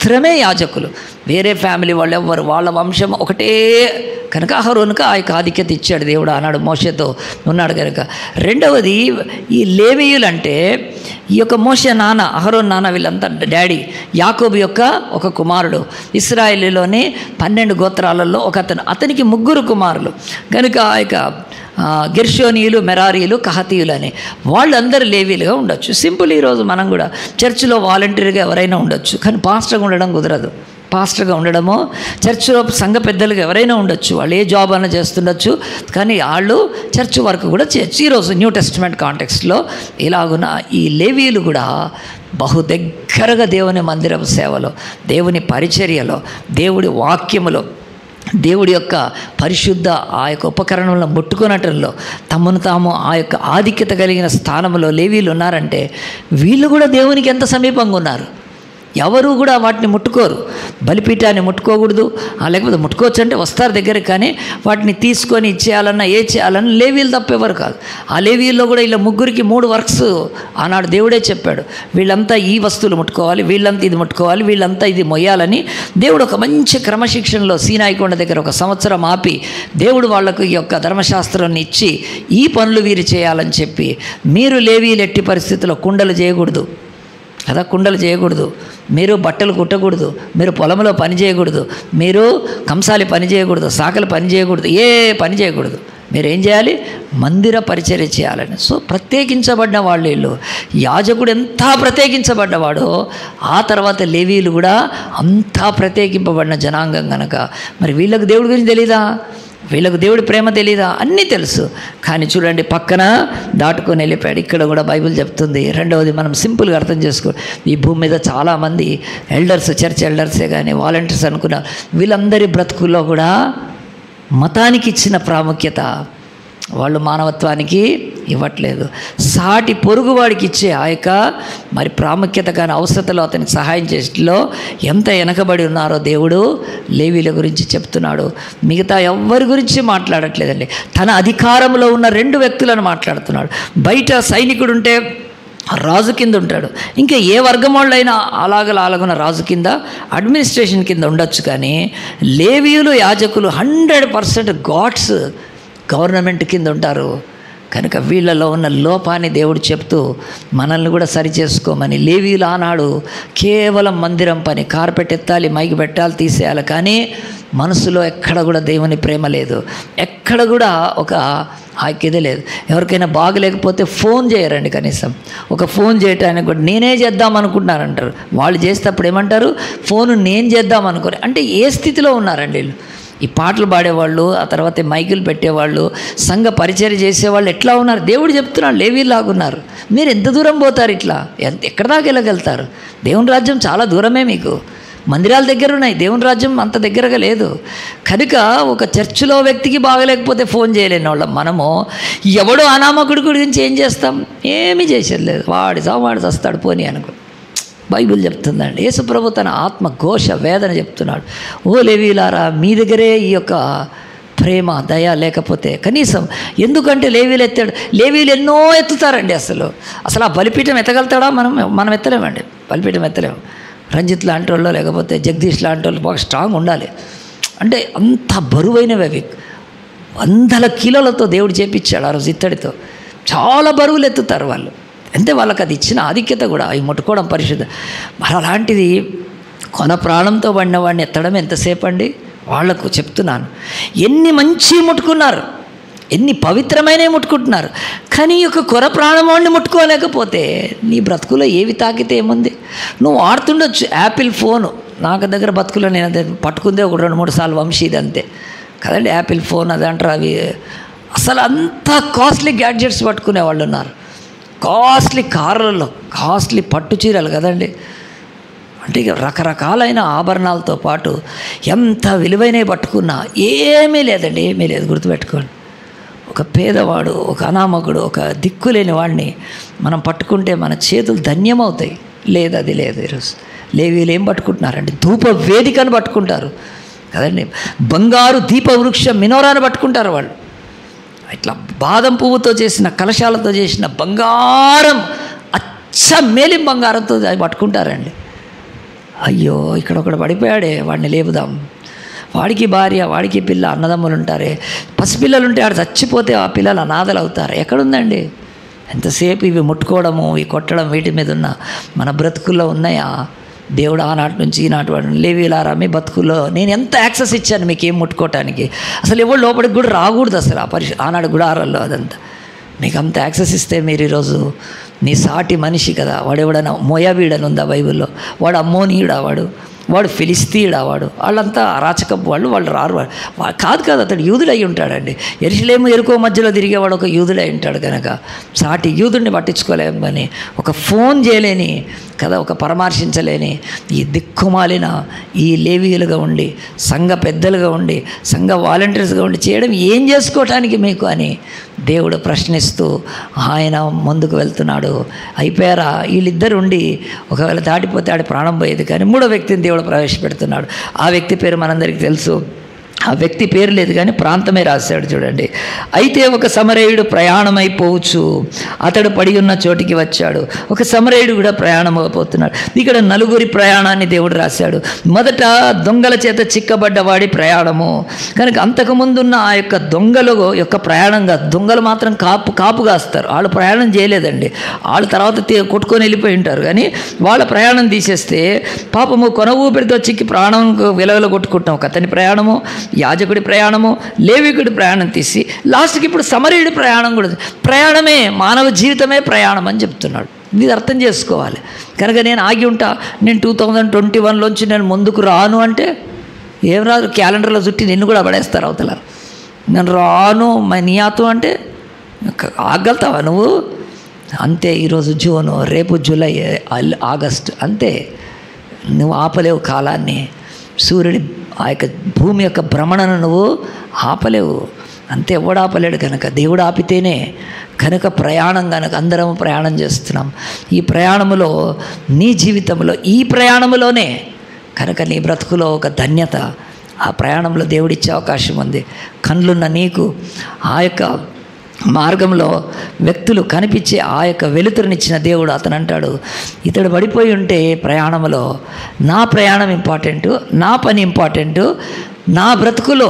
మాత్రమే యాజకులు వేరే ఫ్యామిలీ వాళ్ళు ఎవ్వరు వాళ్ళ వంశం ఒకటే కనుక అహరోనుక ఆ యొక్క ఆధిక్యత ఇచ్చాడు దేవుడు ఆనాడు మోసతో ఉన్నాడు కనుక రెండవది ఈ లేవీయులు అంటే ఈ యొక్క మోస నాన్న అహరోన్ నాన్న వీళ్ళంతా డాడీ యాకోబు యొక్క ఒక కుమారుడు ఇస్రాయేలీలోని పన్నెండు గోత్రాలలో ఒక అతను అతనికి ముగ్గురు కుమారులు కనుక ఆ యొక్క ఆ, గెర్షోనీయులు మెరారీలు కహతీయులు అని వాళ్ళందరూ లేవీలుగా ఉండొచ్చు సింపుల్ ఈరోజు మనం కూడా చర్చిలో వాలంటీర్గా ఎవరైనా ఉండొచ్చు కానీ పాస్టర్గా ఉండడం కుదరదు పాస్టర్గా ఉండడమో చర్చిలో సంఘ పెద్దలుగా ఎవరైనా ఉండొచ్చు వాళ్ళు ఏ జాబ్ అయినా చేస్తుండొచ్చు కానీ వాళ్ళు చర్చ్ వర్క్ కూడా చేయొచ్చు ఈరోజు న్యూ టెస్ట్మెంట్ కాంటెక్స్ట్లో ఇలాగున్న ఈ లేవీలు కూడా బహు దగ్గరగా దేవుని మందిరం సేవలో దేవుని పరిచర్యలో దేవుడి వాక్యములో దేవుడి యొక్క పరిశుద్ధ ఆ యొక్క ఉపకరణంలో ముట్టుకునటంలో తమను తాము ఆ యొక్క ఆధిక్యత కలిగిన స్థానంలో లేవీలు ఉన్నారంటే వీళ్ళు కూడా దేవునికి ఎంత సమీపంగా ఉన్నారు ఎవరు కూడా వాటిని ముట్టుకోరు బలిపీఠాన్ని ముట్టుకోకూడదు ఆ లేకపోతే ముట్టుకోవచ్చు అంటే వస్తారు దగ్గరికి కానీ వాటిని తీసుకొని ఇచ్చేయాలన్నా ఏ చేయాలన్నా లేవీలు తప్పేవారు కాదు ఆ లేవీల్లో కూడా ఇలా ముగ్గురికి మూడు వర్క్స్ ఆనాడు దేవుడే చెప్పాడు వీళ్ళంతా ఈ వస్తువులు ముట్టుకోవాలి వీళ్ళంతా ఇది ముట్టుకోవాలి వీళ్ళంతా ఇది మొయ్యాలని దేవుడు ఒక మంచి క్రమశిక్షణలో సీనాయికొండ దగ్గర ఒక సంవత్సరం ఆపి దేవుడు వాళ్లకు ఈ యొక్క ధర్మశాస్త్రాన్ని ఇచ్చి ఈ పనులు వీరు చేయాలని చెప్పి మీరు లేవీలు ఎట్టి పరిస్థితుల్లో కుండలు చేయకూడదు కదా కుండలు చేయకూడదు మీరు బట్టలు కుట్టకూడదు మీరు పొలంలో పని చేయకూడదు మీరు కంసాలి పని చేయకూడదు సాకలు పని చేయకూడదు ఏ పని చేయకూడదు మీరు ఏం చేయాలి మందిర పరిచర్య చేయాలని సో ప్రత్యేకించబడిన వాళ్ళు వీళ్ళు యాజకుడు ఎంత ప్రత్యేకించబడ్డవాడో ఆ తర్వాత లేవీలు కూడా అంతా ప్రత్యేకింపబడిన జనాంగం కనుక మరి వీళ్ళకు దేవుడి గురించి తెలీదా వీళ్ళకు దేవుడి ప్రేమ తెలీదా అన్నీ తెలుసు కానీ చూడండి పక్కన దాటుకొని వెళ్ళిపోయాడు ఇక్కడ కూడా బైబిల్ చెప్తుంది రెండవది మనం సింపుల్గా అర్థం చేసుకో ఈ భూమి మీద చాలామంది ఎల్డర్స్ చర్చ్ ఎల్డర్సే కానీ వాలంటీర్స్ అనుకున్న వీళ్ళందరి బ్రతుకుల్లో కూడా మతానికి ఇచ్చిన ప్రాముఖ్యత వాళ్ళు మానవత్వానికి ఇవ్వట్లేదు సాటి పొరుగువాడికి ఇచ్చే ఆ యొక్క మరి ప్రాముఖ్యత కానీ అవసరతలో అతనికి సహాయం చేసేలో ఎంత వెనకబడి ఉన్నారో దేవుడు లేవీల గురించి చెప్తున్నాడు మిగతా ఎవ్వరి గురించి మాట్లాడట్లేదండి తన అధికారంలో ఉన్న రెండు వ్యక్తులను మాట్లాడుతున్నాడు బయట సైనికుడు ఉంటే రాజు కింద ఉంటాడు ఇంకా ఏ వర్గం వాళ్ళైనా అలాగల అలాగున్న రాజు కింద అడ్మినిస్ట్రేషన్ కింద ఉండొచ్చు కానీ లేవీయులు యాజకులు హండ్రెడ్ పర్సెంట్ గాడ్స్ గవర్నమెంట్ కింద ఉంటారు కనుక వీళ్ళలో ఉన్న లోపాన్ని దేవుడు చెప్తూ మనల్ని కూడా సరి చేసుకోమని లేవీలు ఆనాడు కేవలం మందిరం పని కార్పెట్ ఎత్తాలి మైకి పెట్టాలి తీసేయాలి కానీ మనసులో ఎక్కడ కూడా దేవుని ప్రేమ లేదు ఎక్కడ కూడా ఒక ఐక్యత లేదు ఎవరికైనా బాగలేకపోతే ఫోన్ చేయరండి కనీసం ఒక ఫోన్ చేయటానికి కూడా నేనే చేద్దాం అనుకుంటున్నారంటారు వాళ్ళు చేసేటప్పుడు ఏమంటారు ఫోన్ నేను చేద్దాం అనుకోని అంటే ఏ స్థితిలో ఉన్నారండి వీళ్ళు ఈ పాటలు పాడేవాళ్ళు ఆ తర్వాత ఈ మైకులు పెట్టేవాళ్ళు సంఘ పరిచయం చేసేవాళ్ళు ఎట్లా ఉన్నారు దేవుడు చెప్తున్నాడు లేవీలాగున్నారు మీరు ఎంత దూరం పోతారు ఇట్లా ఎంత ఎక్కడ దాకా వెళ్ళగలుగుతారు దేవుని రాజ్యం చాలా దూరమే మీకు మందిరాల దగ్గర ఉన్నాయి దేవుని రాజ్యం అంత దగ్గరగా లేదు కనుక ఒక చర్చిలో వ్యక్తికి బాగలేకపోతే ఫోన్ చేయలేని వాళ్ళం మనము ఎవడో అనామకుడి గురించి ఏం చేస్తాం ఏమీ చేసేది లేదు వాడి సా వాడు వస్తాడు పోనీ అనుకో బైబిల్ చెప్తుందండి యేసుప్రభు తన ఆత్మ ఘోష వేదన చెప్తున్నాడు ఓ లేవీలారా మీ దగ్గరే ఈ యొక్క ప్రేమ దయ లేకపోతే కనీసం ఎందుకంటే లేవీలు ఎత్తాడు లేవీలు ఎన్నో ఎత్తుతారండి అసలు అసలు ఆ బలిపీఠం ఎత్తగలుగుతాడా మనం మనం ఎత్తలేమండి బలిపీఠం ఎత్తలేము రంజిత్ లాంటి వాళ్ళు లేకపోతే జగదీష్ లాంటి వాళ్ళు బాగా స్ట్రాంగ్ ఉండాలి అంటే అంత బరువైనవి అవి వందల కిలోలతో దేవుడు చేపించాడు ఆ రోజు ఇత్తడితో చాలా బరువులు ఎత్తుతారు వాళ్ళు అంతే వాళ్ళకి అది ఇచ్చిన ఆధిక్యత కూడా అవి ముట్టుకోవడం పరిశుద్ధ మరి అలాంటిది కొన ప్రాణంతో పడిన వాడిని ఎత్తడం ఎంతసేపు అండి వాళ్లకు చెప్తున్నాను ఎన్ని మంచి ముట్టుకున్నారు ఎన్ని పవిత్రమైనవి ముట్టుకుంటున్నారు కానీ ఈ యొక్క కొర ప్రాణమాన్ని ముట్టుకోలేకపోతే నీ బ్రతుకులో ఏవి తాకితే ఏముంది నువ్వు ఆడుతుండొచ్చు యాపిల్ ఫోను నాకు దగ్గర బతుకులో నేను అదే పట్టుకుందే ఒక రెండు మూడు సార్లు వంశీ ఇది అంతే కదండి యాపిల్ ఫోన్ అది అంటారు అవి అసలు అంత కాస్ట్లీ గ్యాడ్జెట్స్ పట్టుకునే వాళ్ళు ఉన్నారు కాస్ట్లీ కార్లలో కాస్ట్లీ పట్టు చీరలు కదండి అంటే ఇక రకరకాలైన ఆభరణాలతో పాటు ఎంత విలువైనవి పట్టుకున్నా ఏమీ లేదండి ఏమీ లేదు గుర్తుపెట్టుకోండి ఒక పేదవాడు ఒక అనామకుడు ఒక దిక్కులేని వాడిని మనం పట్టుకుంటే మన చేతులు ధన్యమవుతాయి లేదు అది లేదు ఈరోజు లేవీలు ఏం పట్టుకుంటున్నారండి ధూప వేదికను పట్టుకుంటారు కదండి బంగారు దీప వృక్షం మినోరాను పట్టుకుంటారు వాళ్ళు ఇట్లా బాదం పువ్వుతో చేసిన కలశాలతో చేసిన బంగారం అచ్చ మేలిం బంగారంతో అది పట్టుకుంటారండి అయ్యో ఇక్కడ ఒకడు పడిపోయాడే వాడిని లేపుదాం వాడికి భార్య వాడికి పిల్ల అన్నదమ్ములు ఉంటారే పసిపిల్లలు ఉంటే ఆడు చచ్చిపోతే ఆ పిల్లలు అనాథలు అవుతారు ఎక్కడుందండి ఎంతసేపు ఇవి ముట్టుకోవడము ఇవి కొట్టడం వీటి మీద ఉన్న మన బ్రతుకుల్లో ఉన్నాయా దేవుడు ఆనాటి నుంచి ఈనాటి వాడు లేవిలారా మీ బతుకుల్లో నేను ఎంత యాక్సెస్ ఇచ్చాను మీకు ఏం ముట్టుకోవటానికి అసలు ఎవరు లోపలికి కూడా రాకూడదు అసలు ఆ పరిష్ ఆనాడు గుడారాల్లో అదంతా మీకు అంత యాక్సెస్ ఇస్తే మీరు ఈరోజు నీ సాటి మనిషి కదా వాడు ఎవడైనా మోయాబీడని ఉందా బైబిల్లో వాడు అమ్మోనీయుడా వాడు వాడు ఫిలిస్తీయుడా వాడు వాళ్ళంతా అరాచకపు వాళ్ళు వాళ్ళు రారు వాడు వా- కాదు కాదు అతడు యూదుడై ఉంటాడండి ఎరుసలేము ఎరుకో మధ్యలో తిరిగేవాడు ఒక యూదుడై ఉంటాడు కనుక సాటి యూదుడిని పట్టించుకోలేమని ఒక ఫోన్ చేయలేని కదా ఒక పరామర్శించలేని ఈ దిక్కుమాలిన ఈ లేవీలుగా ఉండి సంఘ పెద్దలుగా ఉండి సంఘ వాలంటీర్స్గా ఉండి చేయడం ఏం చేసుకోవటానికి మీకు అని దేవుడు ప్రశ్నిస్తూ ఆయన ముందుకు వెళ్తున్నాడు అయిపోయారా వీళ్ళిద్దరు ఉండి ఒకవేళ దాటిపోతే ఆడి ప్రాణం పోయేది కానీ మూడో వ్యక్తిని దేవుడు ప్రవేశపెడుతున్నాడు ఆ వ్యక్తి పేరు మనందరికీ తెలుసు ఆ వ్యక్తి పేరు లేదు కానీ ప్రాంతమే రాశాడు చూడండి అయితే ఒక సమరయుడు ప్రయాణమైపోవచ్చు అతడు పడి ఉన్న చోటికి వచ్చాడు ఒక సమరయుడు కూడా ప్రయాణం అయిపోతున్నాడు ఇక్కడ నలుగురి ప్రయాణాన్ని దేవుడు రాశాడు మొదట దొంగల చేత చిక్కబడ్డ వాడి ప్రయాణము కనుక అంతకుముందున్న ఆ యొక్క దొంగలు యొక్క ప్రయాణం కాదు దొంగలు మాత్రం కాపు కాపు కాస్తారు వాళ్ళు ప్రయాణం చేయలేదండి వాళ్ళు తర్వాత తీ- కొట్టుకొని వెళ్ళిపోయి ఉంటారు కానీ వాళ్ళ ప్రయాణం తీసేస్తే పాపము కొన ఊపిరితో చిక్కి ప్రాణం విలవల కొట్టుకుంటాం ఒక అతని ప్రయాణము యాజకుడి ప్రయాణము లేవికుడి ప్రయాణం తీసి లాస్ట్కి ఇప్పుడు సమరీయుడి ప్రయాణం కూడా ప్రయాణమే మానవ జీవితమే ప్రయాణం అని చెప్తున్నాడు ఇది అర్థం చేసుకోవాలి కనుక నేను ఆగి ఉంటా నేను టూ థౌజండ్ ట్వంటీ వన్లోంచి నేను ముందుకు రాను అంటే ఏం రాదు క్యాలెండర్లో చుట్టి నిన్ను కూడా పడేస్తారు అవతల నేను రాను మా నియాతు అంటే క- ఆగలుగుతావా నువ్వు అంతే ఈరోజు జూను రేపు జూలై అల్- ఆగస్ట్ అంతే నువ్వు ఆపలేవు కాలాన్ని సూర్యుడి ఆ యొక్క భూమి యొక్క భ్రమణను నువ్వు ఆపలేవు అంతే ఎవడు ఆపలేడు కనుక దేవుడు ఆపితేనే కనుక ప్రయాణం కనుక అందరం ప్రయాణం చేస్తున్నాం ఈ ప్రయాణములో నీ జీవితంలో ఈ ప్రయాణములోనే కనుక నీ బ్రతుకులో ఒక ధన్యత ఆ ప్రయాణంలో దేవుడిచ్చే అవకాశం ఉంది కళ్ళున్న నీకు ఆ యొక్క మార్గంలో వ్యక్తులు కనిపించే ఆ యొక్క వెలుతురునిచ్చిన దేవుడు అతను అంటాడు ఇతడు పడిపోయి ఉంటే ప్రయాణంలో నా ప్రయాణం ఇంపార్టెంట్ నా పని ఇంపార్టెంట్ నా బ్రతుకులో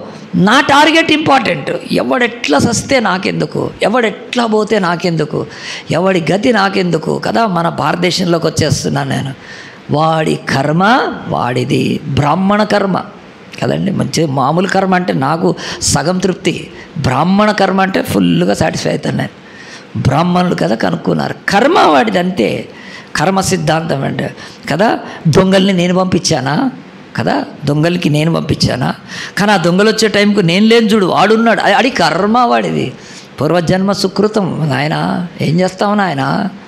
నా టార్గెట్ ఇంపార్టెంట్ ఎవడెట్లా సస్తే నాకెందుకు ఎవడెట్లా పోతే నాకెందుకు ఎవడి గతి నాకెందుకు కదా మన భారతదేశంలోకి వచ్చేస్తున్నాను నేను వాడి కర్మ వాడిది బ్రాహ్మణ కర్మ కదండి మంచి మామూలు కర్మ అంటే నాకు సగం తృప్తి బ్రాహ్మణ కర్మ అంటే ఫుల్గా సాటిస్ఫై అవుతాను నేను బ్రాహ్మణులు కదా కనుక్కున్నారు కర్మ వాడిది అంతే కర్మ సిద్ధాంతం అంటే కదా దొంగల్ని నేను పంపించానా కదా దొంగలకి నేను పంపించానా కానీ ఆ దొంగలు వచ్చే టైంకు నేను లేని చూడు వాడున్నాడు అది- అది కర్మ వాడిది పూర్వజన్మ సుకృతం నాయన ఏం చేస్తావు నాయన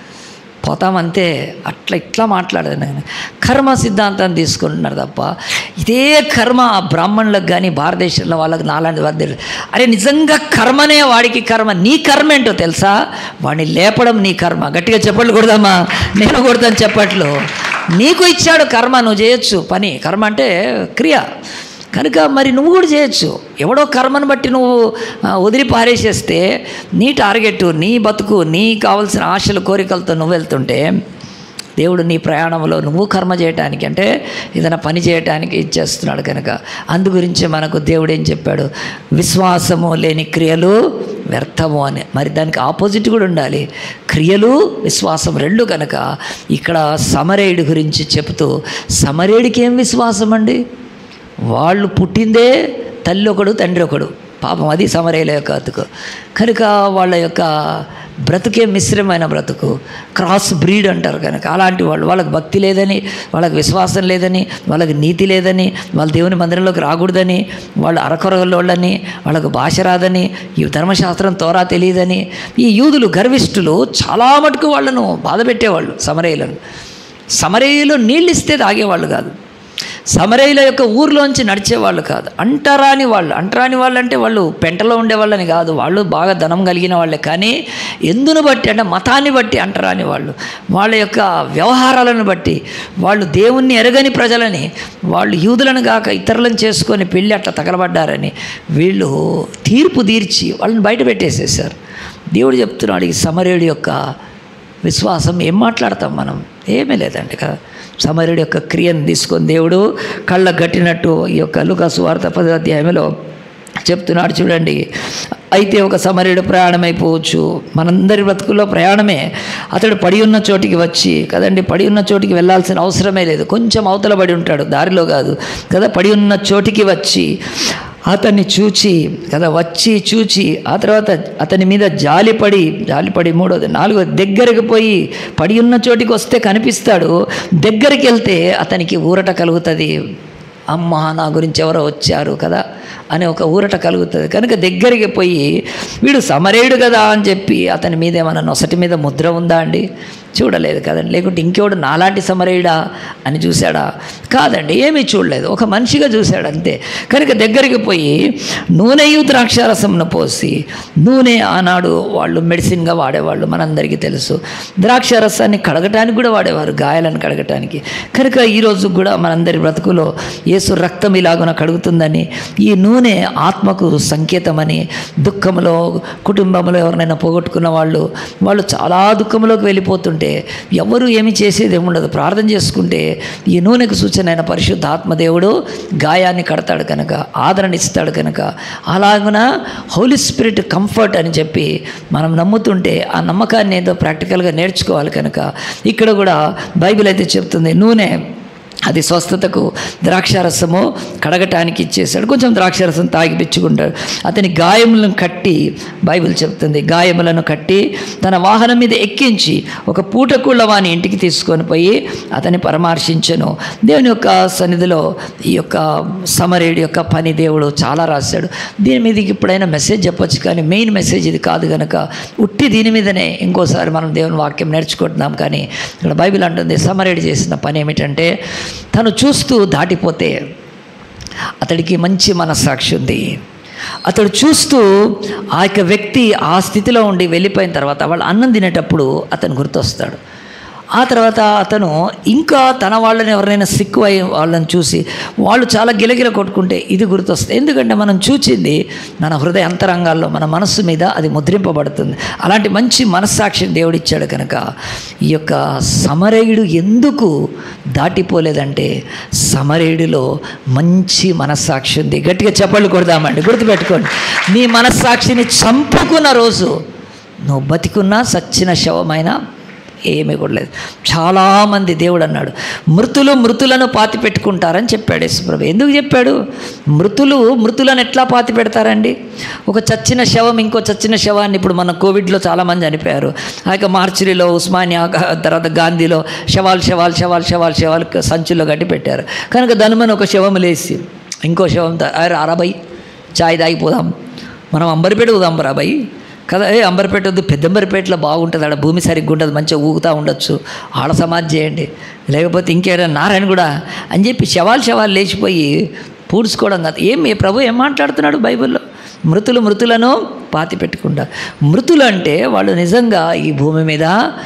పోతామంతే అట్లా ఇట్లా మాట్లాడదు నేను కర్మ సిద్ధాంతాన్ని తీసుకుంటున్నారు తప్ప ఇదే కర్మ ఆ బ్రాహ్మణులకు కానీ భారతదేశంలో వాళ్ళకి నాలాంటి వారు తెలియదు అరే నిజంగా కర్మనే వాడికి కర్మ నీ కర్మ ఏంటో తెలుసా వాడిని లేపడం నీ కర్మ గట్టిగా చెప్పట్లు కొడదామా నేను కొడతాను చెప్పట్లు నీకు ఇచ్చాడు కర్మ నువ్వు చేయొచ్చు పని కర్మ అంటే క్రియ కనుక మరి నువ్వు కూడా చేయొచ్చు ఎవడో కర్మను బట్టి నువ్వు ఆ, వదిలి పారేసేస్తే నీ టార్గెట్ నీ బతుకు నీ కావలసిన ఆశలు కోరికలతో నువ్వు వెళ్తుంటే దేవుడు నీ ప్రయాణంలో నువ్వు కర్మ చేయటానికి అంటే ఏదైనా పని చేయటానికి ఇచ్చేస్తున్నాడు కనుక అందు గురించి మనకు దేవుడు ఏం చెప్పాడు విశ్వాసము లేని క్రియలు వ్యర్థము అని మరి దానికి ఆపోజిట్ కూడా ఉండాలి క్రియలు విశ్వాసం రెండు కనుక ఇక్కడ సమరేయుడి గురించి చెబుతూ సమరేయుడికి ఏం విశ్వాసం అండి వాళ్ళు పుట్టిందే తల్లి ఒకడు తండ్రి ఒకడు పాపం అది సమరేల యొక్క బతుకు కనుక వాళ్ళ యొక్క బ్రతుకే మిశ్రమైన బ్రతుకు క్రాస్ బ్రీడ్ అంటారు కనుక అలాంటి వాళ్ళు వాళ్ళకి భక్తి లేదని వాళ్ళకి విశ్వాసం లేదని వాళ్ళకి నీతి లేదని వాళ్ళ దేవుని మందిరంలోకి రాకూడదని వాళ్ళు అరకొరగలోళ్ళని వాళ్ళకు భాష రాదని ఈ ధర్మశాస్త్రం తోరా తెలియదని ఈ యూదులు గర్విష్ఠులు చాలా మటుకు వాళ్ళను బాధ పెట్టేవాళ్ళు సమరేయులను సమరేయులు నీళ్ళు ఇస్తే తాగేవాళ్ళు కాదు సమరయుల యొక్క ఊర్లోంచి నడిచేవాళ్ళు కాదు అంటరాని వాళ్ళు అంటరాని వాళ్ళు అంటే వాళ్ళు పెంటలో ఉండేవాళ్ళని కాదు వాళ్ళు బాగా ధనం కలిగిన వాళ్ళే కానీ ఎందును బట్టి అంటే మతాన్ని బట్టి అంటరాని వాళ్ళు వాళ్ళ యొక్క వ్యవహారాలను బట్టి వాళ్ళు దేవుణ్ణి ఎరగని ప్రజలని వాళ్ళు యూదులను కాక ఇతరులను చేసుకొని పెళ్ళి అట్లా తగలబడ్డారని వీళ్ళు తీర్పు తీర్చి వాళ్ళని బయట పెట్టేసేసారు దేవుడు చెప్తున్నాడు ఈ సమరేయుడి యొక్క విశ్వాసం ఏం మాట్లాడతాం మనం ఏమీ లేదండి కదా సమరుడి యొక్క క్రియను తీసుకొని దేవుడు కళ్ళ కట్టినట్టు ఈ యొక్క లుకాసు వార్త పదో అధ్యాయంలో చెప్తున్నాడు చూడండి అయితే ఒక సమరుడు ప్రయాణమైపోవచ్చు మనందరి బ్రతుకుల్లో ప్రయాణమే అతడు పడి ఉన్న చోటికి వచ్చి కదండి పడి ఉన్న చోటికి వెళ్ళాల్సిన అవసరమే లేదు కొంచెం అవతల పడి ఉంటాడు దారిలో కాదు కదా పడి ఉన్న చోటికి వచ్చి అతన్ని చూచి కదా వచ్చి చూచి ఆ తర్వాత అతని మీద జాలిపడి జాలిపడి మూడోది నాలుగోది దగ్గరికి పోయి పడి ఉన్న చోటికి వస్తే కనిపిస్తాడు దగ్గరికి వెళ్తే అతనికి ఊరట కలుగుతుంది అమ్మ నా గురించి ఎవరో వచ్చారు కదా అనే ఒక ఊరట కలుగుతుంది కనుక దగ్గరికి పోయి వీడు సమరేయుడు కదా అని చెప్పి అతని మీద ఏమైనా నొసటి మీద ముద్ర ఉందా అండి చూడలేదు కదండి లేకుంటే ఇంకెవడు నాలాంటి సమరయుడా అని చూశాడా కాదండి ఏమీ చూడలేదు ఒక మనిషిగా చూశాడు అంతే కనుక దగ్గరికి పోయి నూనెయు ద్రాక్షారసంను పోసి నూనె ఆనాడు వాళ్ళు మెడిసిన్గా వాడేవాళ్ళు మనందరికీ తెలుసు ద్రాక్షారసాన్ని కడగటానికి కూడా వాడేవారు గాయాలను కడగటానికి కనుక ఈరోజు కూడా మనందరి బ్రతుకులో యేసు రక్తం ఇలాగున కడుగుతుందని ఈ నూనె ఆత్మకు సంకేతమని దుఃఖంలో కుటుంబంలో ఎవరినైనా పోగొట్టుకున్న వాళ్ళు వాళ్ళు చాలా దుఃఖంలోకి వెళ్ళిపోతుంటే ఎవరు ఏమి చేసేది ఏముండదు ప్రార్థన చేసుకుంటే ఈ నూనెకు సూచన అయిన పరిశుద్ధ ఆత్మదేవుడు గాయాన్ని కడతాడు కనుక ఆదరణ ఇస్తాడు కనుక అలాగున హోలీ స్పిరిట్ కంఫర్ట్ అని చెప్పి మనం నమ్ముతుంటే ఆ నమ్మకాన్ని ఏదో ప్రాక్టికల్గా నేర్చుకోవాలి కనుక ఇక్కడ కూడా బైబిల్ అయితే చెప్తుంది నూనె అది స్వస్థతకు ద్రాక్షారసము కడగటానికి ఇచ్చేశాడు కొంచెం ద్రాక్షారసం తాగి పిచ్చుకుంటాడు అతని గాయములను కట్టి బైబిల్ చెప్తుంది గాయములను కట్టి తన వాహనం మీద ఎక్కించి ఒక పూటకుళ్ళ వాని ఇంటికి తీసుకొని పోయి అతన్ని పరామర్శించను దేవుని యొక్క సన్నిధిలో ఈ యొక్క సమరేడి యొక్క పని దేవుడు చాలా రాశాడు దీని మీదకి ఇప్పుడైనా మెసేజ్ చెప్పొచ్చు కానీ మెయిన్ మెసేజ్ ఇది కాదు కనుక ఉట్టి దీని మీదనే ఇంకోసారి మనం దేవుని వాక్యం నేర్చుకుంటున్నాం కానీ ఇక్కడ బైబిల్ అంటుంది సమరేడి చేసిన పని ఏమిటంటే తను చూస్తూ దాటిపోతే అతడికి మంచి మనస్సాక్షి ఉంది అతడు చూస్తూ ఆ యొక్క వ్యక్తి ఆ స్థితిలో ఉండి వెళ్ళిపోయిన తర్వాత వాళ్ళు అన్నం తినేటప్పుడు అతను గుర్తొస్తాడు ఆ తర్వాత అతను ఇంకా తన వాళ్ళని ఎవరైనా సిక్కు అయి వాళ్ళని చూసి వాళ్ళు చాలా గిలగిల కొట్టుకుంటే ఇది గుర్తొస్తుంది ఎందుకంటే మనం చూచింది మన హృదయ అంతరంగాల్లో మన మనస్సు మీద అది ముద్రింపబడుతుంది అలాంటి మంచి మనస్సాక్షిని దేవుడిచ్చాడు కనుక ఈ యొక్క సమరయుడు ఎందుకు దాటిపోలేదంటే సమరయుడిలో మంచి మనస్సాక్షి ఉంది గట్టిగా చెప్పళ్ళు కొడదామండి గుర్తుపెట్టుకోండి నీ మనస్సాక్షిని చంపుకున్న రోజు నువ్వు బతికున్నా సచ్చిన శవమైన ఏమీ కూడా లేదు చాలామంది దేవుడు అన్నాడు మృతులు మృతులను పాతి పెట్టుకుంటారని చెప్పాడు యేసుప్రభు ఎందుకు చెప్పాడు మృతులు మృతులను ఎట్లా పాతి పెడతారండి ఒక చచ్చిన శవం ఇంకో చచ్చిన శవాన్ని ఇప్పుడు మన కోవిడ్లో చాలామంది చనిపోయారు ఆ యొక్క మార్చిరిలో ఉస్మానియా తర్వాత గాంధీలో శవాలు శవాలు శవాలు శవాలు శవాలు సంచుల్లో కట్టి పెట్టారు కనుక ధనుమని ఒక శవం లేసి ఇంకో శవం అరబై చాయ్ తాగిపోదాం మనం అంబరిపేట పోదాం రాబాయి కదా ఏ అంబర్పేట వద్దు పెద్దంబరిపేటలో బాగుంటుంది ఆడ భూమి సరిగ్గా ఉంటుంది మంచిగా ఊగుతూ ఉండొచ్చు ఆడ సమాధి చేయండి లేకపోతే ఇంకేదైనా నారాయణ కూడా అని చెప్పి శవాలు శవాలు లేచిపోయి పూడ్చుకోవడం కాదు ఏం ఏ ప్రభు ఏం మాట్లాడుతున్నాడు బైబిల్లో మృతులు మృతులను పాతి పెట్టుకుంటా మృతులు అంటే వాళ్ళు నిజంగా ఈ భూమి మీద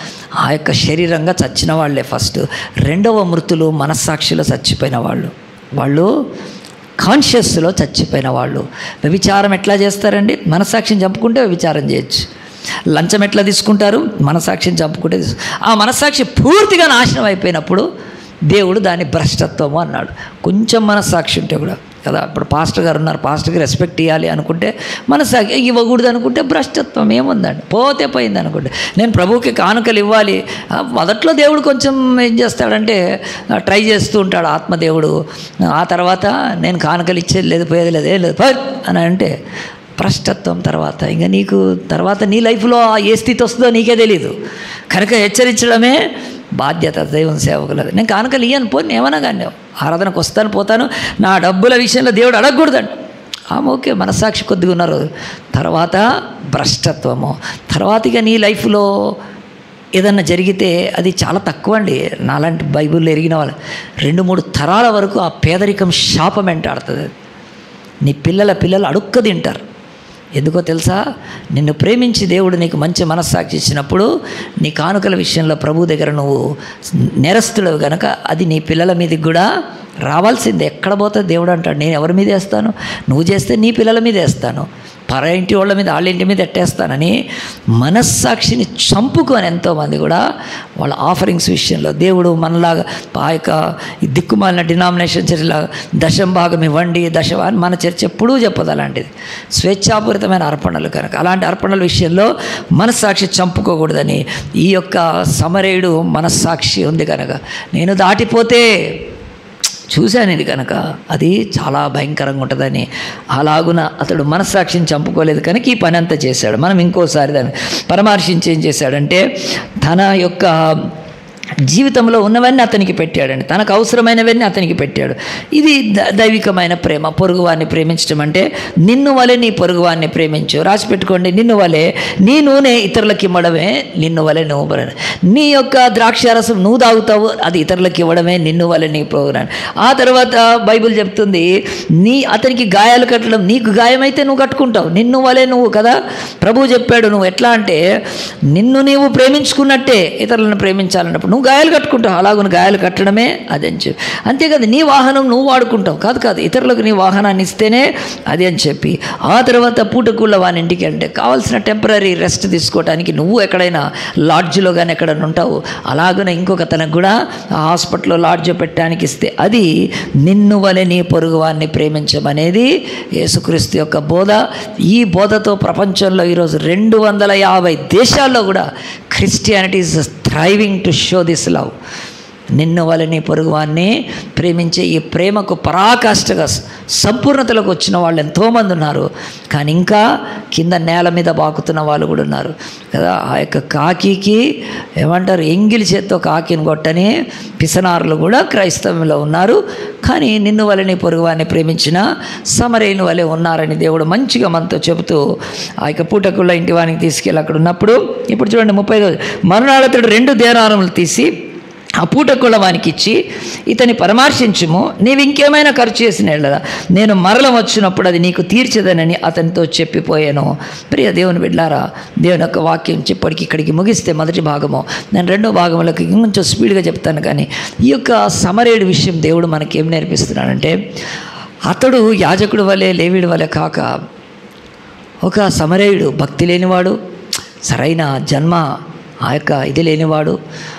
ఆ యొక్క శరీరంగా చచ్చిన వాళ్ళే ఫస్ట్ రెండవ మృతులు మనస్సాక్షిలో చచ్చిపోయిన వాళ్ళు వాళ్ళు కాన్షియస్లో చచ్చిపోయిన వాళ్ళు వ్యభిచారం ఎట్లా చేస్తారండి మనసాక్షిని చంపుకుంటే వ్యభిచారం చేయొచ్చు లంచం ఎట్లా తీసుకుంటారు మనసాక్షిని చంపుకుంటే తీసు- ఆ మనసాక్షి పూర్తిగా నాశనం అయిపోయినప్పుడు దేవుడు దాన్ని భ్రష్టత్వము అన్నాడు కొంచెం మనస్సాక్షి ఉంటే కూడా కదా ఇప్పుడు పాస్టర్ గారు ఉన్నారు పాస్టర్కి రెస్పెక్ట్ ఇవ్వాలి అనుకుంటే మనసాక్షి ఇవ్వకూడదు అనుకుంటే భ్రష్టత్వం ఏముందండి పోతే పోయింది అనుకుంటే నేను ప్రభువుకి కానుకలు ఇవ్వాలి ఆ, మొదట్లో దేవుడు కొంచెం ఏం చేస్తాడంటే ఆ, ట్రై చేస్తూ ఉంటాడు ఆత్మదేవుడు ఆ తర్వాత నేను కానుకలు ఇచ్చేది లేదు పోయేది లేదు ఏం లేదు పో అని అంటే భ్రష్టత్వం తర్వాత ఇంకా నీకు తర్వాత నీ లైఫ్లో ఆ ఏ స్థితి వస్తుందో నీకే తెలియదు కనుక హెచ్చరించడమే బాధ్యత దైవం సేవకులది నేను కానుకలు ఇయ్యను పోనీ ఏమన్నా కానీ ఆరాధనకు వస్తాను పోతాను నా డబ్బుల విషయంలో దేవుడు అడగకూడదండి ఆమె ఓకే మనసాక్షి కొద్దిగా ఉన్నారు తర్వాత భ్రష్టత్వము తర్వాత ఇక నీ లైఫ్లో ఏదన్నా జరిగితే అది చాలా తక్కువ అండి నాలాంటి బైబిల్లో ఎరిగిన వాళ్ళు రెండు మూడు తరాల వరకు ఆ పేదరికం శాపం వెంటాడుతుంది అది. నీ పిల్లల పిల్లలు అడుక్క తింటారు ఎందుకో తెలుసా నిన్ను ప్రేమించి దేవుడు నీకు మంచి మనస్సాక్షి ఇచ్చినప్పుడు నీ కానుకల విషయంలో ప్రభు దగ్గర నువ్వు నేరస్తుడవు గనక అది నీ పిల్లల మీదకి కూడా రావాల్సిందే ఎక్కడ పోతే దేవుడు అంటాడు నేను ఎవరి మీద వేస్తాను నువ్వు చేస్తే నీ పిల్లల మీద వేస్తాను పర ఇంటి వాళ్ళ మీద వాళ్ళ ఇంటి మీద ఎట్టేస్తానని మనస్సాక్షిని చంపుకొని ఎంతోమంది కూడా వాళ్ళ ఆఫరింగ్స్ విషయంలో దేవుడు మనలాగా ఆ యొక్క ఈ దిక్కుమాలిన డినామినేషన్ చర్యలా దశం భాగం ఇవ్వండి దశ అని మన చర్చ ఎప్పుడూ చెప్పదు అలాంటిది స్వేచ్ఛాపూరితమైన అర్పణలు కనుక అలాంటి అర్పణల విషయంలో మనస్సాక్షి చంపుకోకూడదని ఈ యొక్క సమరేయుడు మనస్సాక్షి ఉంది కనుక నేను దాటిపోతే చూశాను ఇది కనుక అది చాలా భయంకరంగా ఉంటుందని అలాగున అతడు మనస్సాక్షిని చంపుకోలేదు కనుక ఈ పని అంతా చేశాడు మనం ఇంకోసారి దాన్ని పరామర్శించి ఏం చేశాడంటే తన యొక్క జీవితంలో ఉన్నవన్నీ అతనికి పెట్టాడండి తనకు అవసరమైనవన్నీ అతనికి పెట్టాడు ఇది ద- దైవికమైన ప్రేమ పొరుగువాన్ని ప్రేమించడం అంటే నిన్ను వలె నీ పొరుగువాన్ని ప్రేమించు రాసి పెట్టుకోండి నిన్ను వలె నీ నూనె ఇతరులకు ఇవ్వడమే నిన్ను వలె నువ్వు బల- నీ యొక్క ద్రాక్షారసం నువ్వు తాగుతావు అది ఇతరులకు ఇవ్వడమే నిన్ను వలె నీ ప్రోగ్రాం ఆ తర్వాత బైబిల్ చెప్తుంది నీ అతనికి గాయాలు కట్టడం నీకు గాయమైతే నువ్వు కట్టుకుంటావు నిన్ను వలె నువ్వు కదా ప్రభువు చెప్పాడు నువ్వు ఎట్లా అంటే నిన్ను నీవు ప్రేమించుకున్నట్టే ఇతరులను ప్రేమించాలన్నప్పుడు నువ్వు గాయాలు కట్టుకుంటావు అలాగున గాయాలు కట్టడమే అది అని చెప్పి అంతేకాదు నీ వాహనం నువ్వు వాడుకుంటావు కాదు కాదు ఇతరులకు నీ వాహనాన్ని ఇస్తేనే అది అని చెప్పి ఆ తర్వాత పూటకూళ్ళ వాని ఇంటికి అంటే కావాల్సిన టెంపరీ రెస్ట్ తీసుకోవడానికి నువ్వు ఎక్కడైనా లాడ్జ్లో కానీ ఎక్కడైనా ఉంటావు అలాగనే ఇంకొక తనకు కూడా ఆ హాస్పిటల్లో లాడ్జ్ పెట్టడానికి ఇస్తే అది నిన్ను వలె నీ పొరుగు వారిని ప్రేమించమనేది యేసుక్రీస్తు యొక్క బోధ ఈ బోధతో ప్రపంచంలో ఈరోజు రెండు వందల యాభై దేశాల్లో కూడా Christianity is thriving to show this love నిన్ను వాళ్ళని పొరుగువాన్ని ప్రేమించే ఈ ప్రేమకు పరాకాష్ఠగా స- సంపూర్ణతలోకి వచ్చిన వాళ్ళు ఎంతోమంది ఉన్నారు కానీ ఇంకా కింద నేల మీద బాకుతున్న వాళ్ళు కూడా ఉన్నారు కదా ఆ యొక్క కాకికి ఏమంటారు ఎంగిలి చేత్తో కాకిని కొట్టని పిసనారులు కూడా క్రైస్తవంలో ఉన్నారు కానీ నిన్ను వలని పొరుగువాన్ని ప్రేమించిన సమరేయుని వలె ఉన్నారని దేవుడు మంచిగా మనతో చెబుతూ ఆ యొక్క పూటకుళ్ళ ఇంటి వానికి తీసుకెళ్ళి అక్కడ ఉన్నప్పుడు ఇప్పుడు చూడండి ముప్పై మరునాడు అతడు రెండు దేనారములు తీసి ఆ పూటకుళ్ళ వానికి ఇచ్చి ఇతని పరామర్శించుము నీవు ఇంకేమైనా ఖర్చు చేసిన ఎడల నేను మరలం వచ్చినప్పుడు అది నీకు తీర్చదనని అతనితో చెప్పిపోయాను ప్రియ దేవుని బిడ్డారా దేవుని యొక్క వాక్యం చెప్పడికి ఇక్కడికి ముగిస్తే మొదటి భాగము నేను రెండో భాగంలోకి ఇంకొంచెం స్పీడ్గా చెప్తాను కానీ ఈ యొక్క సమరేడు విషయం దేవుడు మనకి ఏం నేర్పిస్తున్నాడంటే అతడు యాజకుడు వలె లేవిడి వలె కాక ఒక సమరేయుడు భక్తి లేనివాడు సరైన జన్మ ఆ యొక్క ఇది లేనివాడు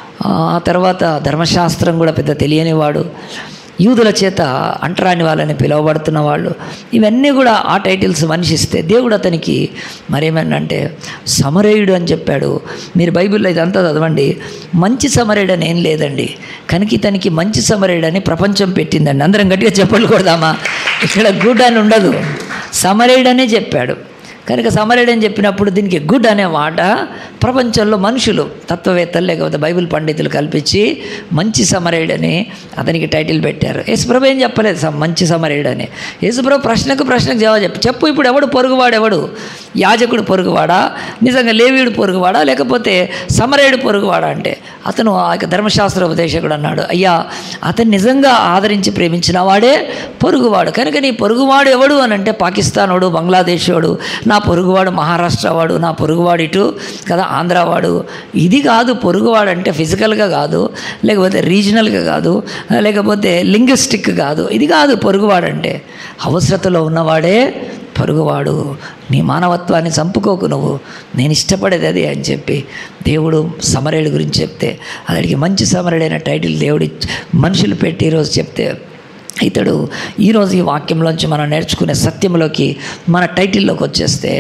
ఆ తర్వాత ధర్మశాస్త్రం కూడా పెద్ద తెలియనివాడు యూదుల చేత అంటరాని వాళ్ళని పిలువబడుతున్న వాళ్ళు ఇవన్నీ కూడా ఆ టైటిల్స్ మనిషిస్తే దేవుడు అతనికి మరేమన్నంటే సమరేయుడు అని చెప్పాడు మీరు బైబిల్లో ఇదంతా చదవండి మంచి సమరేయుడు అని ఏం లేదండి కనుక ఇతనికి మంచి సమరేయుడు అని ప్రపంచం పెట్టిందండి అందరం గట్టిగా చెప్పలు కొడదామా ఇక్కడ గుడ్ అని ఉండదు సమరేయుడు అనే చెప్పాడు కనుక సమరేడ్ అని చెప్పినప్పుడు దీనికి గుడ్ అనే మాట ప్రపంచంలో మనుషులు తత్వవేత్తలు లేకపోతే బైబిల్ పండితులు కల్పించి మంచి సమరేడ్ అని అతనికి టైటిల్ పెట్టారు యేసుప్రభు ఏం చెప్పలేదు స- మంచి సమరేడ్ అని యేసుప్రభు ప్రశ్నకు ప్రశ్నకు జవాబు చెప్పు చెప్పు ఇప్పుడు ఎవడు పొరుగువాడు ఎవడు యాజకుడు పొరుగువాడా నిజంగా లేవీడు పొరుగువాడా లేకపోతే సమరేయుడు పొరుగువాడా అంటే అతను ఆ యొక్క ధర్మశాస్త్ర ఉపదేశకుడు అన్నాడు అయ్యా అతను నిజంగా ఆదరించి ప్రేమించిన వాడే పొరుగువాడు కనుక నీ పొరుగువాడు ఎవడు అని అంటే పాకిస్తానోడు బంగ్లాదేశ్ వాడు నా పొరుగువాడు మహారాష్ట్ర వాడు నా పొరుగువాడు ఇటు కదా ఆంధ్ర వాడు ఇది కాదు పొరుగువాడు అంటే ఫిజికల్గా కాదు లేకపోతే రీజనల్గా కాదు లేకపోతే లింగ్విస్టిక్ కాదు ఇది కాదు పొరుగువాడు అంటే అవసరతలో ఉన్నవాడే పొరుగువాడు నీ మానవత్వాన్ని చంపుకోకు నువ్వు నేను ఇష్టపడేది అది అని చెప్పి దేవుడు సమరేడు గురించి చెప్తే అతడికి మంచి సమరేడైన టైటిల్ దేవుడి మనుషులు పెట్టి ఈరోజు చెప్తే ఇతడు ఈరోజు ఈ వాక్యంలోంచి మనం నేర్చుకునే సత్యంలోకి మన టైటిల్లోకి వచ్చేస్తే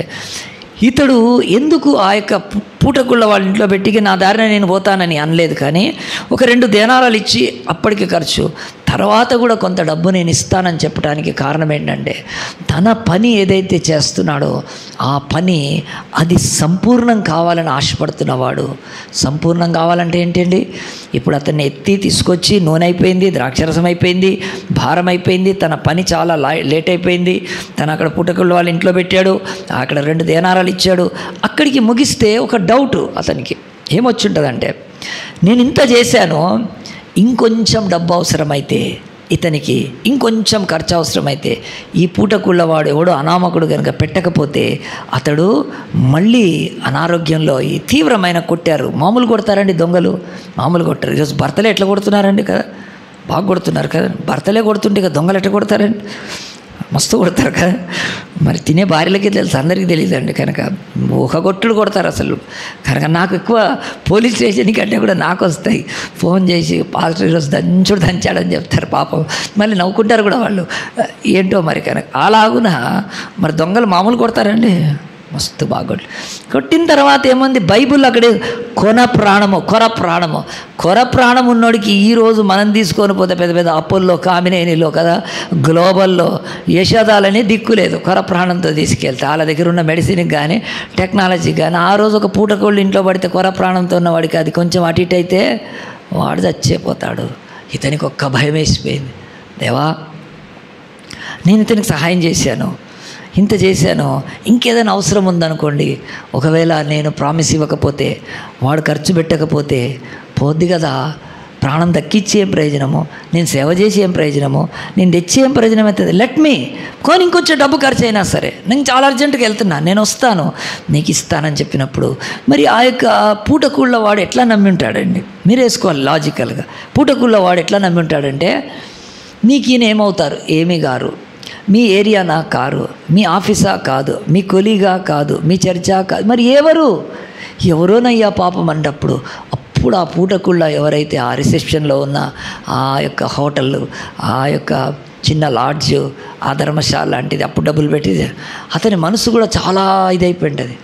ఇతడు ఎందుకు ఆ యొక్క పు- పూటకుళ్ళ వాళ్ళ ఇంట్లో పెట్టి నా దారిన నేను పోతానని అనలేదు కానీ ఒక రెండు దేనారాలు ఇచ్చి అప్పటికి ఖర్చు తర్వాత కూడా కొంత డబ్బు నేను ఇస్తానని చెప్పడానికి కారణం ఏంటంటే తన పని ఏదైతే చేస్తున్నాడో ఆ పని అది సంపూర్ణం కావాలని ఆశపడుతున్నవాడు సంపూర్ణం కావాలంటే ఏంటండి ఇప్పుడు అతన్ని ఎత్తి తీసుకొచ్చి నూనె అయిపోయింది ద్రాక్షరసం అయిపోయింది భారం అయిపోయింది తన పని చాలా లా లేట్ అయిపోయింది తను అక్కడ పుట్టకుళ్ళు వాళ్ళ ఇంట్లో పెట్టాడు అక్కడ రెండు దేనారాలు ఇచ్చాడు అక్కడికి ముగిస్తే ఒక డౌట్ అతనికి ఏమొచ్చుంటుందంటే నేను ఇంత చేశాను ఇంకొంచెం డబ్బు అవసరమైతే ఇతనికి ఇంకొంచెం ఖర్చు అవసరమైతే ఈ పూటకుళ్ళవాడు ఎవడో అనామకుడు కనుక పెట్టకపోతే అతడు మళ్ళీ అనారోగ్యంలో ఈ తీవ్రమైన కొట్టారు మామూలు కొడతారండి దొంగలు మామూలు కొట్టారు ఈరోజు భర్తలే ఎట్లా కొడుతున్నారండి కదా బాగా కొడుతున్నారు కదా భర్తలే కొడుతుంటే ఇక దొంగలు ఎట్లా కొడతారండి మస్తు కొడతారు కదా మరి తినే భార్యలకి తెలుసు అందరికీ తెలియదండి కనుక ఒక కొట్టుడు కొడతారు అసలు కనుక నాకు ఎక్కువ పోలీస్ స్టేషన్ కంటే కూడా నాకు వస్తాయి ఫోన్ చేసి పాస్టర్ ఈరోజు దంచుడు దంచాడని చెప్తారు పాపం మళ్ళీ నవ్వుకుంటారు కూడా వాళ్ళు ఏంటో మరి కనుక అలాగున మరి దొంగలు మామూలు కొడతారండి మస్తు బాగొట్టు కొట్టిన తర్వాత ఏముంది బైబుల్ అక్కడే కొన ప్రాణము కొర ప్రాణము కొర ప్రాణం ఉన్నోడికి ఈరోజు మనం తీసుకొని పోతే పెద్ద పెద్ద అప్పుల్లో కామినేనిలో కదా గ్లోబల్లో యశోదాలని దిక్కు లేదు కొర ప్రాణంతో తీసుకెళ్తే వాళ్ళ దగ్గర ఉన్న మెడిసిన్కి కానీ టెక్నాలజీకి కానీ ఆ రోజు ఒక పూటకోళ్ళు ఇంట్లో పడితే కొర ప్రాణంతో ఉన్నవాడికి అది కొంచెం అటు ఇటు అయితే వాడు చచ్చిపోతాడు ఇతనికి ఒక్క భయం వేసిపోయింది దేవా నేను ఇతనికి సహాయం చేశాను ఇంత చేశాను ఇంకేదైనా అవసరం ఉందనుకోండి ఒకవేళ నేను ప్రామిస్ ఇవ్వకపోతే వాడు ఖర్చు పెట్టకపోతే పోద్ది కదా ప్రాణం దక్కిచ్చి ఏం ప్రయోజనము నేను సేవ చేసి ఏం ప్రయోజనము నేను తెచ్చి ఏం ప్రయోజనం అవుతుంది లెట్ మీ కొని ఇంకొంచెం డబ్బు ఖర్చు అయినా సరే నేను చాలా అర్జెంటుగా వెళ్తున్నా నేను వస్తాను నీకు ఇస్తానని చెప్పినప్పుడు మరి ఆ యొక్క పూటకూళ్ళ వాడు ఎట్లా నమ్మి ఉంటాడండి మీరు వేసుకోవాలి లాజికల్గా పూటకూళ్ళ వాడు ఎట్లా నమ్మి ఉంటాడంటే నీకు ఈయన ఏమవుతారు ఏమీ గారు మీ ఏరియానా కారు మీ ఆఫీసా కాదు మీ కొలీగా కాదు మీ చర్చా కాదు మరి ఎవరు ఎవరోనయ్యా పాపం అన్నప్పుడు అప్పుడు ఆ పూటకుళ్ళ ఎవరైతే ఆ రిసెప్షన్లో ఉన్న ఆ యొక్క హోటల్ ఆ యొక్క చిన్న లాడ్జ్ ఆ ధర్మశాల లాంటిది అప్పుడు డబ్బులు పెట్టింది అతని మనసు కూడా చాలా ఇదైపోయింది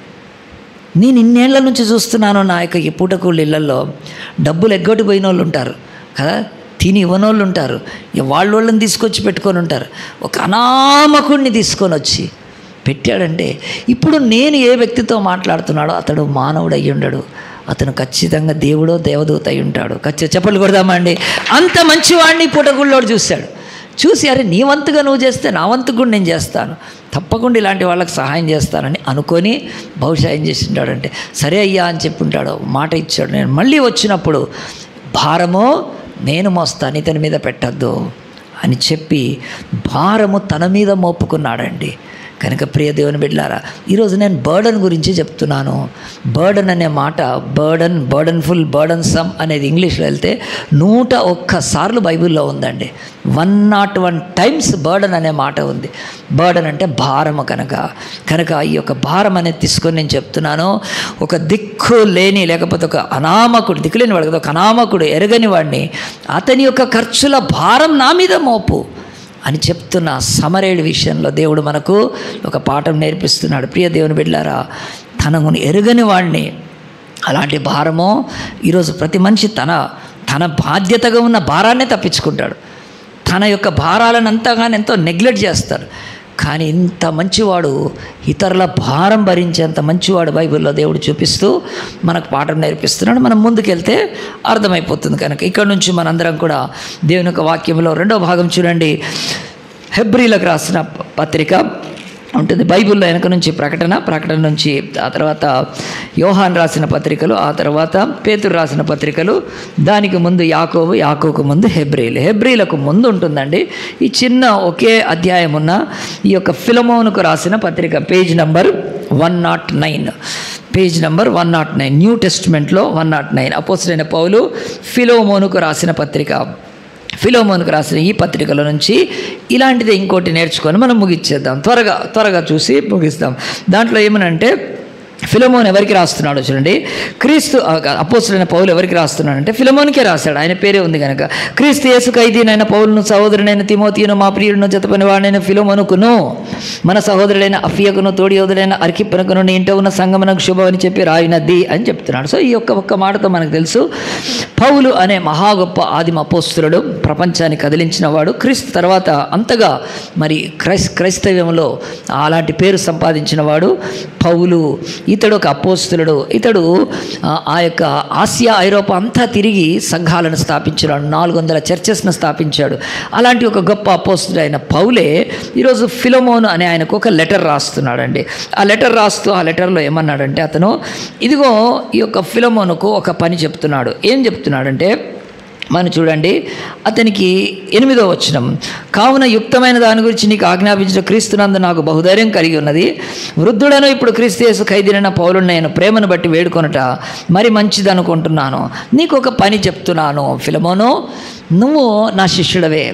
నేను ఇన్నేళ్ల నుంచి చూస్తున్నాను నా యొక్క ఈ పూటకూళ్ళ ఇళ్ళల్లో డబ్బులు ఎగ్గొట్టి పోయిన వాళ్ళు ఉంటారు కదా తిని ఇవ్వనోళ్ళు ఉంటారు ఇక వాళ్ళ వాళ్ళని తీసుకొచ్చి పెట్టుకొని ఉంటారు ఒక అనామకుడిని తీసుకొని వచ్చి పెట్టాడంటే ఇప్పుడు నేను ఏ వ్యక్తితో మాట్లాడుతున్నాడో అతడు మానవుడు అయి ఉండడు అతను ఖచ్చితంగా దేవుడో దేవదూత అయి ఉంటాడు ఖచ్చితంగా చెప్పలు కొడదామా అండి అంత మంచివాడిని పూటగుళ్ళోడు చూశాడు చూసి అరే నీ వంతుగా నువ్వు చేస్తే నా వంతుకు కూడా నేను చేస్తాను తప్పకుండా ఇలాంటి వాళ్ళకి సహాయం చేస్తానని అనుకొని బహుశా ఏం చేసి ఉంటాడంటే సరే అయ్యా అని చెప్పి ఉంటాడు మాట ఇచ్చాడు నేను మళ్ళీ వచ్చినప్పుడు భారము నేను మోస్తాను ఇతని మీద పెట్టద్దు అని చెప్పి భారము తన మీద మోపుకున్నాడండి కనుక ప్రియ దేవుని బిడ్డారా ఈరోజు నేను బర్డన్ గురించి చెప్తున్నాను బర్డన్ అనే మాట బర్డన్ బర్డన్ఫుల్ బర్డన్ సమ్ అనేది ఇంగ్లీష్లో వెళ్తే నూట ఒక్కసార్లు బైబిల్లో ఉందండి one not one times burden అనే మాట ఉంది బర్డన్ అంటే భారము కనుక కనుక ఈ యొక్క భారం అనేది తీసుకొని నేను చెప్తున్నాను ఒక దిక్కు లేని లేకపోతే ఒక అనామకుడు దిక్కులేని వాడు కదా ఒక అనామకుడు ఎరగని వాడిని అతని యొక్క ఖర్చుల భారం నా మీద మోపు అని చెప్తున్న సమరేడు విషయంలో దేవుడు మనకు ఒక పాఠం నేర్పిస్తున్నాడు ప్రియ దేవుని బిడ్డారా తనను ఎరుగని వాడిని అలాంటి భారమో ఈరోజు ప్రతి మనిషి తన తన బాధ్యతగా ఉన్న భారాన్నే తప్పించుకుంటాడు తన యొక్క భారాలను అంతగానే ఎంతో నెగ్లెక్ట్ చేస్తారు కానీ ఇంత మంచివాడు ఇతరుల భారం భరించేంత మంచివాడు బైబిల్లో దేవుడు చూపిస్తూ మనకు పాఠం నేర్పిస్తున్నాడు మనం ముందుకెళ్తే అర్థమైపోతుంది కనుక ఇక్కడ నుంచి మనందరం కూడా దేవుని యొక్క వాక్యంలో రెండో భాగం చూడండి హెబ్రిలకు రాసిన పత్రిక ఉంటుంది బైబిల్లో వెనక నుంచి ప్రకటన ప్రకటన నుంచి ఆ తర్వాత యోహాన్ రాసిన పత్రికలు ఆ తర్వాత పేతురు రాసిన పత్రికలు దానికి ముందు యాకోబు యాకోకు ముందు హెబ్రిలు హెబ్రిలకు ముందు ఉంటుందండి ఈ చిన్న ఒకే అధ్యాయం ఉన్న ఈ యొక్క ఫిలమోనుకు రాసిన పత్రిక page number one not nine page number one not nine new టెస్ట్మెంట్లో వన్ నాట్ నైన్ అపోసరైన పౌలు ఫిలోమోనుకు రాసిన పత్రిక ఫిలోమోన్కి రాసిన ఈ పత్రికల నుంచి ఇలాంటిది ఇంకోటి నేర్చుకొని మనం ముగిచ్చేద్దాం త్వరగా త్వరగా చూసి ముగిస్తాం దాంట్లో ఏమనంటే ఫిలమోన్ ఎవరికి రాస్తున్నాడు చూడండి క్రీస్తు అపోసులైన పౌలు ఎవరికి రాస్తున్నాడంటే ఫిలమోన్కే రాశాడు ఆయన పేరే ఉంది కనుక క్రీస్తు యేసు ఖైదీనైన పౌలును సహోదరుడైన తిమోతియును మా ప్రియుడును జతపని వాడైన ఫిలోమోనుకును మన సహోదరుడైన అఫియకును తోడియోదుడైన అర్కిప్పనకును నీ ఇంట ఉన్న సంగమనకు శుభం అని చెప్పి రాయినది అని చెప్తున్నాడు సో ఈ యొక్క ఒక్క మాటతో మనకు తెలుసు పౌలు అనే మహా గొప్ప ఆదిమ అపోస్తులుడు ప్రపంచాన్ని కదిలించిన వాడు క్రీస్తు తర్వాత అంతగా మరి క్రైస్ క్రైస్తవ్యంలో అలాంటి పేరు సంపాదించిన వాడు పౌలు ఇతడు ఒక అపోస్తులుడు ఇతడు ఆ, ఆ యొక్క ఆసియా ఐరోపా అంతా తిరిగి సంఘాలను స్థాపించాడు నాలుగు వందల చర్చెస్ను స్థాపించాడు అలాంటి ఒక గొప్ప అపోస్తుడు అయిన పౌలే ఈరోజు ఫిలమోన్ అనే ఆయనకు ఒక లెటర్ రాస్తున్నాడండి ఆ లెటర్ రాస్తూ ఆ లెటర్లో ఏమన్నాడంటే అతను ఇదిగో ఈ యొక్క ఫిలమోనుకు ఒక పని చెప్తున్నాడు ఏం చెప్తున్నాడంటే మనం చూడండి అతనికి ఎనిమిదో వచనం కావున యుక్తమైన దాని గురించి నీకు ఆజ్ఞాపించిన క్రీస్తునందు నాకు బహుధైర్యం కలిగి ఉన్నది వృద్ధుడను ఇప్పుడు క్రీస్తు యేసు ఖైదీనైన పౌరుని నేను ప్రేమను బట్టి వేడుకొనుట మరి మంచిది అనుకుంటున్నాను నీకు ఒక పని చెప్తున్నాను ఫిలమోను నువ్వు నా శిష్యుడవే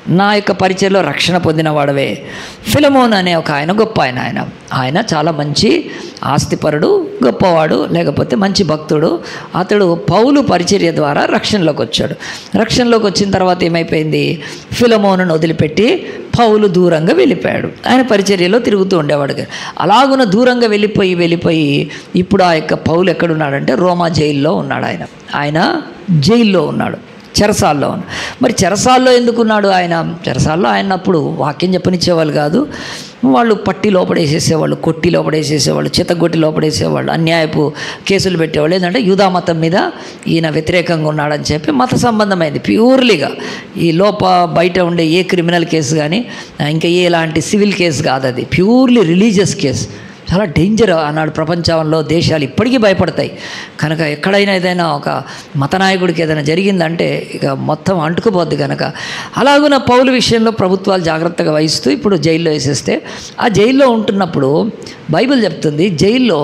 నా యొక్క పరిచయంలో రక్షణ పొందినవాడవే ఫిలమోన్ అనే ఒక ఆయన గొప్ప ఆయన ఆయన ఆయన చాలా మంచి ఆస్తిపరుడు గొప్పవాడు లేకపోతే మంచి భక్తుడు అతడు పౌలు పరిచర్య ద్వారా రక్షణలోకి వచ్చాడు రక్షణలోకి వచ్చిన తర్వాత ఏమైపోయింది ఫిలమోను వదిలిపెట్టి పౌలు దూరంగా వెళ్ళిపోయాడు ఆయన పరిచర్యలో తిరుగుతూ ఉండేవాడు అలాగున దూరంగా వెళ్ళిపోయి వెళ్ళిపోయి ఇప్పుడు ఆ యొక్క పౌలు ఎక్కడున్నాడంటే రోమా జైల్లో ఉన్నాడు ఆయన ఆయన జైల్లో ఉన్నాడు చెరసాల్లో ఉన్నాడు మరి చెరసాల్లో ఎందుకున్నాడు ఆయన చెరసాల్లో ఆయన అప్పుడు వాక్యం చెప్పనిచ్చేవాళ్ళు కాదు వాళ్ళు పట్టి లోపడేసేసేవాళ్ళు కొట్టి లోపడేసేసేవాళ్ళు చితగొట్టి లోపడేసేవాళ్ళు అన్యాయపు కేసులు పెట్టేవాళ్ళు ఏంటంటే యూదా మతం మీద ఈయన వ్యతిరేకంగా ఉన్నాడని చెప్పి మత సంబంధమైంది ప్యూర్లీగా ఈ లోప బయట ఉండే ఏ క్రిమినల్ కేసు కానీ ఇంకా ఏ ఎలాంటి సివిల్ కేసు కాదు అది ప్యూర్లీ రిలీజియస్ కేసు చాలా డేంజర్ ఆనాడు ప్రపంచంలో దేశాలు ఇప్పటికీ భయపడతాయి కనుక ఎక్కడైనా ఏదైనా ఒక మతనాయకుడికి ఏదైనా జరిగిందంటే ఇక మొత్తం అంటుకుపోద్ది కనుక అలాగున పౌలు విషయంలో ప్రభుత్వాలు జాగ్రత్తగా వహిస్తూ ఇప్పుడు జైల్లో వేసేస్తే ఆ జైల్లో ఉంటున్నప్పుడు బైబిల్ చెప్తుంది జైల్లో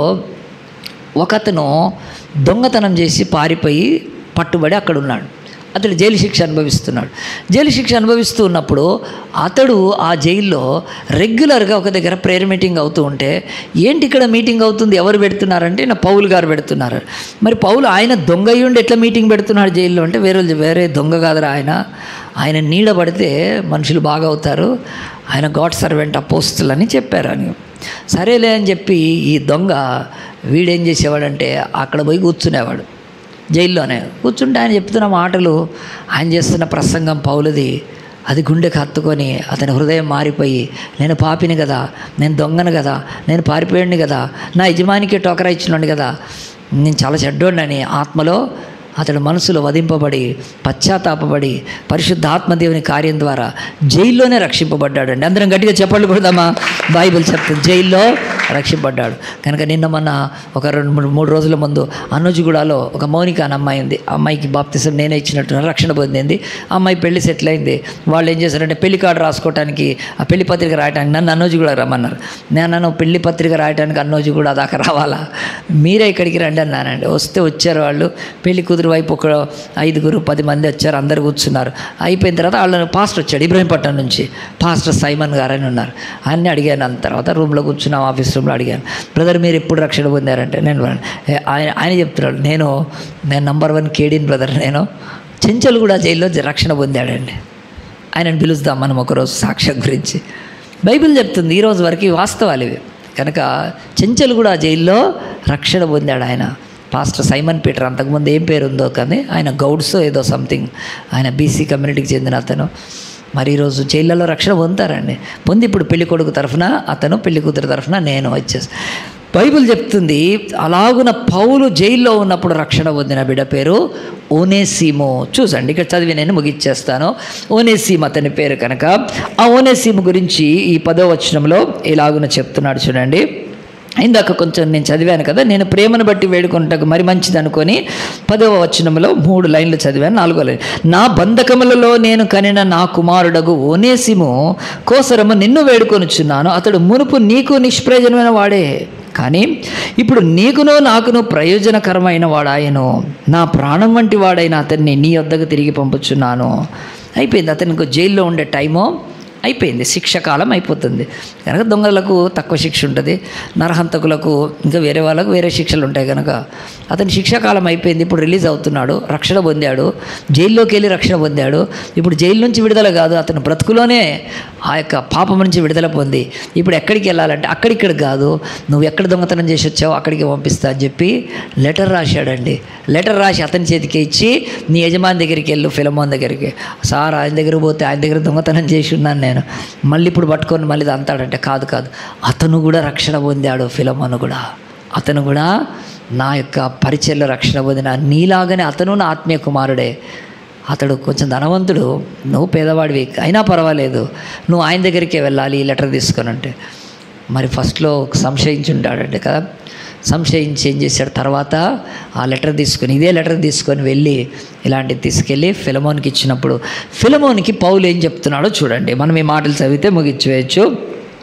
ఒకతను దొంగతనం చేసి పారిపోయి పట్టుబడి అక్కడ ఉన్నాడు అతడు జైలు శిక్ష అనుభవిస్తున్నాడు జైలు శిక్ష అనుభవిస్తూ ఉన్నప్పుడు అతడు ఆ జైల్లో రెగ్యులర్గా ఒక దగ్గర ప్రేయర్ మీటింగ్ అవుతూ ఉంటే ఏంటి ఇక్కడ మీటింగ్ అవుతుంది ఎవరు పెడుతున్నారంటే నా పౌలు గారు పెడుతున్నారు మరి పౌలు ఆయన దొంగ అయ్యుండి ఎట్లా మీటింగ్ పెడుతున్నాడు జైల్లో అంటే వేరే వేరే దొంగ కాదురా ఆయన ఆయన నీడ పడితే మనుషులు బాగా అవుతారు ఆయన గాడ్ సర్వెంట్ అపోస్తులు అని చెప్పారు అని సరేలే అని చెప్పి ఈ దొంగ వీడేం చేసేవాడంటే అక్కడ పోయి కూర్చునేవాడు జైల్లోనే కూర్చుంటే ఆయన చెప్తున్న మాటలు ఆయన చేస్తున్న ప్రసంగం పౌలది అది గుండెకి హత్తుకొని అతని హృదయం మారిపోయి నేను పాపిని కదా నేను దొంగను కదా నేను పారిపోయాడిని కదా నా యజమానికి టోకరా ఇచ్చినాడు కదా నేను చాలా చెడ్డోడినని ఆత్మలో అతడు మనసులో వధింపబడి పశ్చాత్తాపబడి పరిశుద్ధ ఆత్మదేవుని కార్యం ద్వారా జైల్లోనే రక్షింపబడ్డాడండి అందరం గట్టిగా చెప్పండి కొడదామా బైబిల్ చెప్తుంది జైల్లో రక్షింపబడ్డాడు కనుక నిన్న మొన్న ఒక రెండు మూడు మూడు రోజుల ముందు అనుజుగూడలో ఒక మౌనిక అనే అమ్మాయి ఉంది ఆ అమ్మాయికి బాప్తిసం నేనే ఇచ్చినట్టు రక్షణ పొందింది ఆ అమ్మాయి పెళ్లి సెటిల్ అయింది వాళ్ళు ఏం చేశారంటే పెళ్లి కార్డు రాసుకోవడానికి ఆ పెళ్లి పత్రిక రాయడానికి నన్ను అన్నోజు కూడా రమ్మన్నారు నేను నన్ను పెళ్లి పత్రిక రాయడానికి అన్నోజు కూడా దాకా రావాలా మీరే ఇక్కడికి రండి అన్నానండి వస్తే వచ్చారు వాళ్ళు పెళ్లి కూతురు వైపు ఒక ఐదుగురు పది మంది వచ్చారు అందరు కూర్చున్నారు అయిపోయిన తర్వాత వాళ్ళని పాస్టర్ వచ్చాడు ఇబ్రహీంపట్నం నుంచి పాస్టర్ సైమన్ గారు అని ఉన్నారు అన్నీ అడిగాను అంత తర్వాత రూమ్లో కూర్చున్నాం ఆఫీస్ రూమ్లో అడిగాను బ్రదర్ మీరు ఎప్పుడు రక్షణ పొందారంటే నేను "ఏ, ఆయన ఆయన చెప్తున్నాడు నేను నేను నంబర్ వన్ కేడీన్ బ్రదర్ నేను చెంచల్ కూడా జైల్లో రక్షణ పొందాడండి ఆయనను పిలుస్తాం మనం ఒకరోజు సాక్ష్యం గురించి బైబిల్ చెప్తుంది ఈ రోజు వరకు ఈ వాస్తవాలు ఇవి కనుక చెంచల్ కూడా జైల్లో రక్షణ పొందాడు ఆయన పాస్టర్ సైమన్ పీటర్ అంతకుముందు ఏం పేరు ఉందో కానీ ఆయన గౌడ్స్ ఏదో సంథింగ్ ఆయన బీసీ కమ్యూనిటీకి చెందిన అతను మరి ఈరోజు జైళ్ళలో రక్షణ పొందుతారండి పొంది ఇప్పుడు పెళ్లి కొడుకు తరఫున అతను పెళ్లి కూతురు తరఫున నేను వచ్చేసి బైబిల్ చెప్తుంది అలాగున పౌలు జైల్లో ఉన్నప్పుడు రక్షణ పొందిన బిడ్డ పేరు ఓనేసీము చూసండి ఇక్కడ చదివి నేను ముగిచ్చేస్తాను ఓనేసీమ్ అతని పేరు కనుక ఆ ఓనేసీము గురించి ఈ పదో వచనంలో ఇలాగున చెప్తున్నాడు చూడండి ఇందాక కొంచెం నేను చదివాను కదా నేను ప్రేమను బట్టి వేడుకుంటకు మరి మంచిది అనుకొని పదవ వచనంలో మూడు లైన్లు చదివాను నాలుగో లైన్ నా బంధకములలో నేను కనిన నా కుమారుడగు ఓనేసిము కోసరము నిన్ను వేడుకొనుచున్నాను అతడు మునుపు నీకు నిష్ప్రయోజనమైన వాడే కానీ ఇప్పుడు నీకును నాకును ప్రయోజనకరమైన వాడాయను నా ప్రాణం వంటి వాడైన అతన్ని నీ వద్దకు తిరిగి పంపుచున్నాను అయిపోయింది అతనికి జైల్లో ఉండే టైము అయిపోయింది శిక్ష కాలం అయిపోతుంది కనుక దొంగలకు తక్కువ శిక్ష ఉంటుంది నరహంతకులకు ఇంకా వేరే వాళ్ళకు వేరే శిక్షలు ఉంటాయి కనుక అతని శిక్షాకాలం అయిపోయింది ఇప్పుడు రిలీజ్ అవుతున్నాడు రక్షణ పొందాడు జైల్లోకి వెళ్ళి రక్షణ పొందాడు ఇప్పుడు జైలు నుంచి విడుదల కాదు అతను బ్రతుకులోనే ఆ యొక్క పాపం నుంచి విడుదల పొంది ఇప్పుడు ఎక్కడికి వెళ్ళాలంటే అక్కడిక్కడ కాదు నువ్వు ఎక్కడ దొంగతనం చేసి వచ్చావో అక్కడికి పంపిస్తా అని చెప్పి లెటర్ రాశాడండి లెటర్ రాసి అతని చేతికి ఇచ్చి నీ యజమాని దగ్గరికి వెళ్ళు ఫిలమోన్ దగ్గరికి సార్ ఆయన దగ్గర పోతే ఆయన దగ్గర దొంగతనం చేసి ఉన్నాను నేను మళ్ళీ ఇప్పుడు పట్టుకొని మళ్ళీ ఇది అంతాడంటే కాదు కాదు అతను కూడా రక్షణ పొందాడు ఫిలమోను కూడా అతను కూడా నా యొక్క పరిచయలో రక్షణ పొందిన నీలాగానే అతను నా ఆత్మీయ కుమారుడే అతడు కొంచెం ధనవంతుడు నువ్వు పేదవాడివి అయినా పర్వాలేదు నువ్వు ఆయన దగ్గరికే వెళ్ళాలి ఈ లెటర్ తీసుకొని అంటే మరి ఫస్ట్లో సంశయించి ఉంటాడంటే కదా సంశయించి ఏం చేశాడు తర్వాత ఆ లెటర్ తీసుకొని ఇదే లెటర్ తీసుకొని వెళ్ళి ఇలాంటివి తీసుకెళ్ళి ఫిలమోన్కి ఇచ్చినప్పుడు ఫిలమోన్కి పౌలు ఏం చెప్తున్నాడో చూడండి మనం ఈ మాటలు చదివితే ముగించవేయచ్చు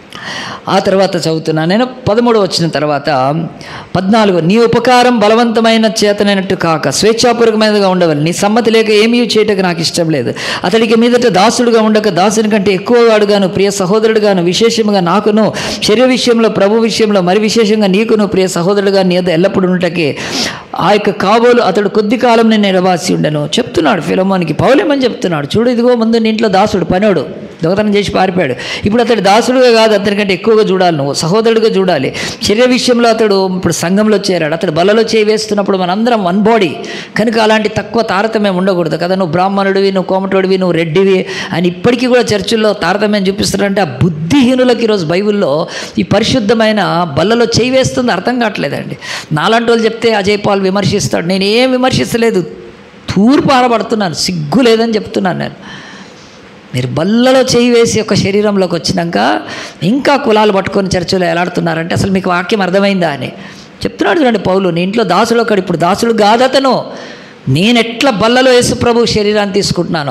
ఆ తర్వాత చదువుతున్నా నేను పదమూడు వచ్చిన తర్వాత పద్నాలుగు నీ ఉపకారం బలవంతమైన చేతనైనట్టు కాక స్వేచ్ఛాపూర్వకమైనదిగా ఉండవాలి నీ సమ్మతి లేక ఏమీ చేయటకు నాకు ఇష్టం లేదు అతడికి మీదట దాసుడుగా ఉండక దాసుని కంటే ఎక్కువ వాడుగాను ప్రియ సహోదరుడుగాను విశేషముగా నాకును శరీర విషయంలో ప్రభు విషయంలో మరి విశేషంగా నీకును ప్రియ సహోదరుడుగా నీ యొద్ద ఎల్లప్పుడూ ఉండటకే ఆ యొక్క కాబోలు అతడు కొద్ది కాలం నేను ఎడబాసి ఉండను చెప్తున్నాడు ఫిలమోనికి పౌలేమని చెప్తున్నాడు చూడు ఇదిగో ముందు నీ ఇంట్లో దాసుడు పనోడు దొంగతనం చేసి పారిపోయాడు ఇప్పుడు అతడు దాసుడుగా కాదు అతనికంటే ఎక్కువగా చూడాలి నువ్వు సహోదరుడిగా చూడాలి శరీర విషయంలో అతడు ఇప్పుడు సంఘంలో చేరాడు అతడు బలలో చేయి వేస్తున్నప్పుడు మనందరం వన్ బాడీ కనుక అలాంటి తక్కువ తారతమ్యం ఉండకూడదు కదా నువ్వు బ్రాహ్మణుడివి నువ్వు కోమటోడివి నువ్వు రెడ్డివి అని ఇప్పటికీ కూడా చర్చిల్లో తారతమ్యం చూపిస్తారంటే ఆ బుద్ధిహీనులకి ఈరోజు బైబిల్లో ఈ పరిశుద్ధమైన బల్లలో చేయి వేస్తుంది అర్థం కావట్లేదండి నాలాంటి వాళ్ళు చెప్తే అజయ్ పాల్ విమర్శిస్తాడు నేను ఏం విమర్శిస్తలేదు తూర్పు ఆరబడుతున్నాను సిగ్గు లేదని చెప్తున్నాను నేను మీరు బల్లలో చేయి వేసి ఒక శరీరంలోకి వచ్చినాక ఇంకా కులాలు పట్టుకొని చర్చలో ఎలాడుతున్నారంటే అసలు మీకు వాక్యం అర్థమైందా అని చెప్తున్నాడు చూడండి పౌలు నీ ఇంట్లో దాసుడు ఒకడు ఇప్పుడు దాసుడు కాదతను నేను ఎట్లా బల్లలో యేసు ప్రభు శరీరాన్ని తీసుకుంటున్నానో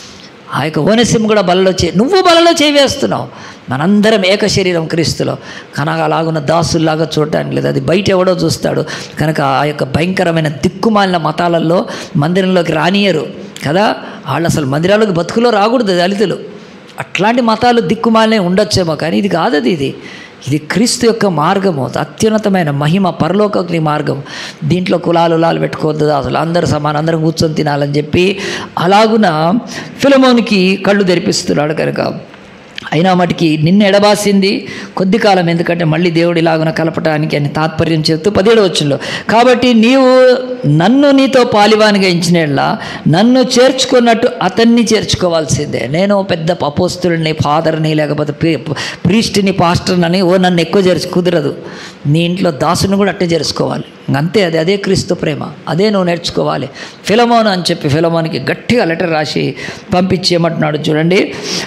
ఆ యొక్క ఓనసిం కూడా బలలో చే నువ్వు బలలో చేయి వేస్తున్నావు మనందరం ఏక శరీరం క్రీస్తులో కనుక అలాగున్న దాసుల్లాగా చూడటానికి లేదు అది బయట ఎవడో చూస్తాడు కనుక ఆ యొక్క భయంకరమైన దిక్కుమాలిన మతాలలో మందిరంలోకి రానియరు కదా వాళ్ళు అసలు మందిరాలకు బతుకులో రాకూడదు దళితులు అట్లాంటి మతాలు దిక్కుమాలనే ఉండొచ్చేమో కానీ ఇది కాదది ఇది ఇది క్రీస్తు యొక్క మార్గము అత్యున్నతమైన మహిమ పరలోకగ్ని మార్గం దీంట్లో కులాలు లాలు పెట్టుకోవద్దు అసలు అందరూ సమానం అందరం కూర్చొని తినాలని చెప్పి అలాగున ఫిలమోనికి కళ్ళు తెరిపిస్తున్నాడు కనుక అయినా మటుకి నిన్ను ఎడబాసింది కొద్ది కాలం ఎందుకంటే మళ్ళీ దేవుడు ఇలాగున కలపటానికి అని తాత్పర్యం చెప్తూ పదిహేడు వచ్చంలో కాబట్టి నీవు నన్ను నీతో పాలివానిగా ఇచ్చినట్లా నన్ను చేర్చుకున్నట్టు అతన్ని చేర్చుకోవాల్సిందే నేను పెద్ద అపోస్తుడిని ఫాదర్ని లేకపోతే ప్రీస్ట్ని పాస్టర్ని ఓ నన్ను ఎక్కువ చేర్చు కుదరదు నీ ఇంట్లో దాసుని కూడా అట్టే చేర్చుకోవాలి అంతే అది అదే క్రీస్తు ప్రేమ అదే నువ్వు నేర్చుకోవాలి ఫిలమోన్ అని చెప్పి ఫిలమోన్కి గట్టిగా లెటర్ రాసి పంపించి ఏమంటున్నాడు చూడండి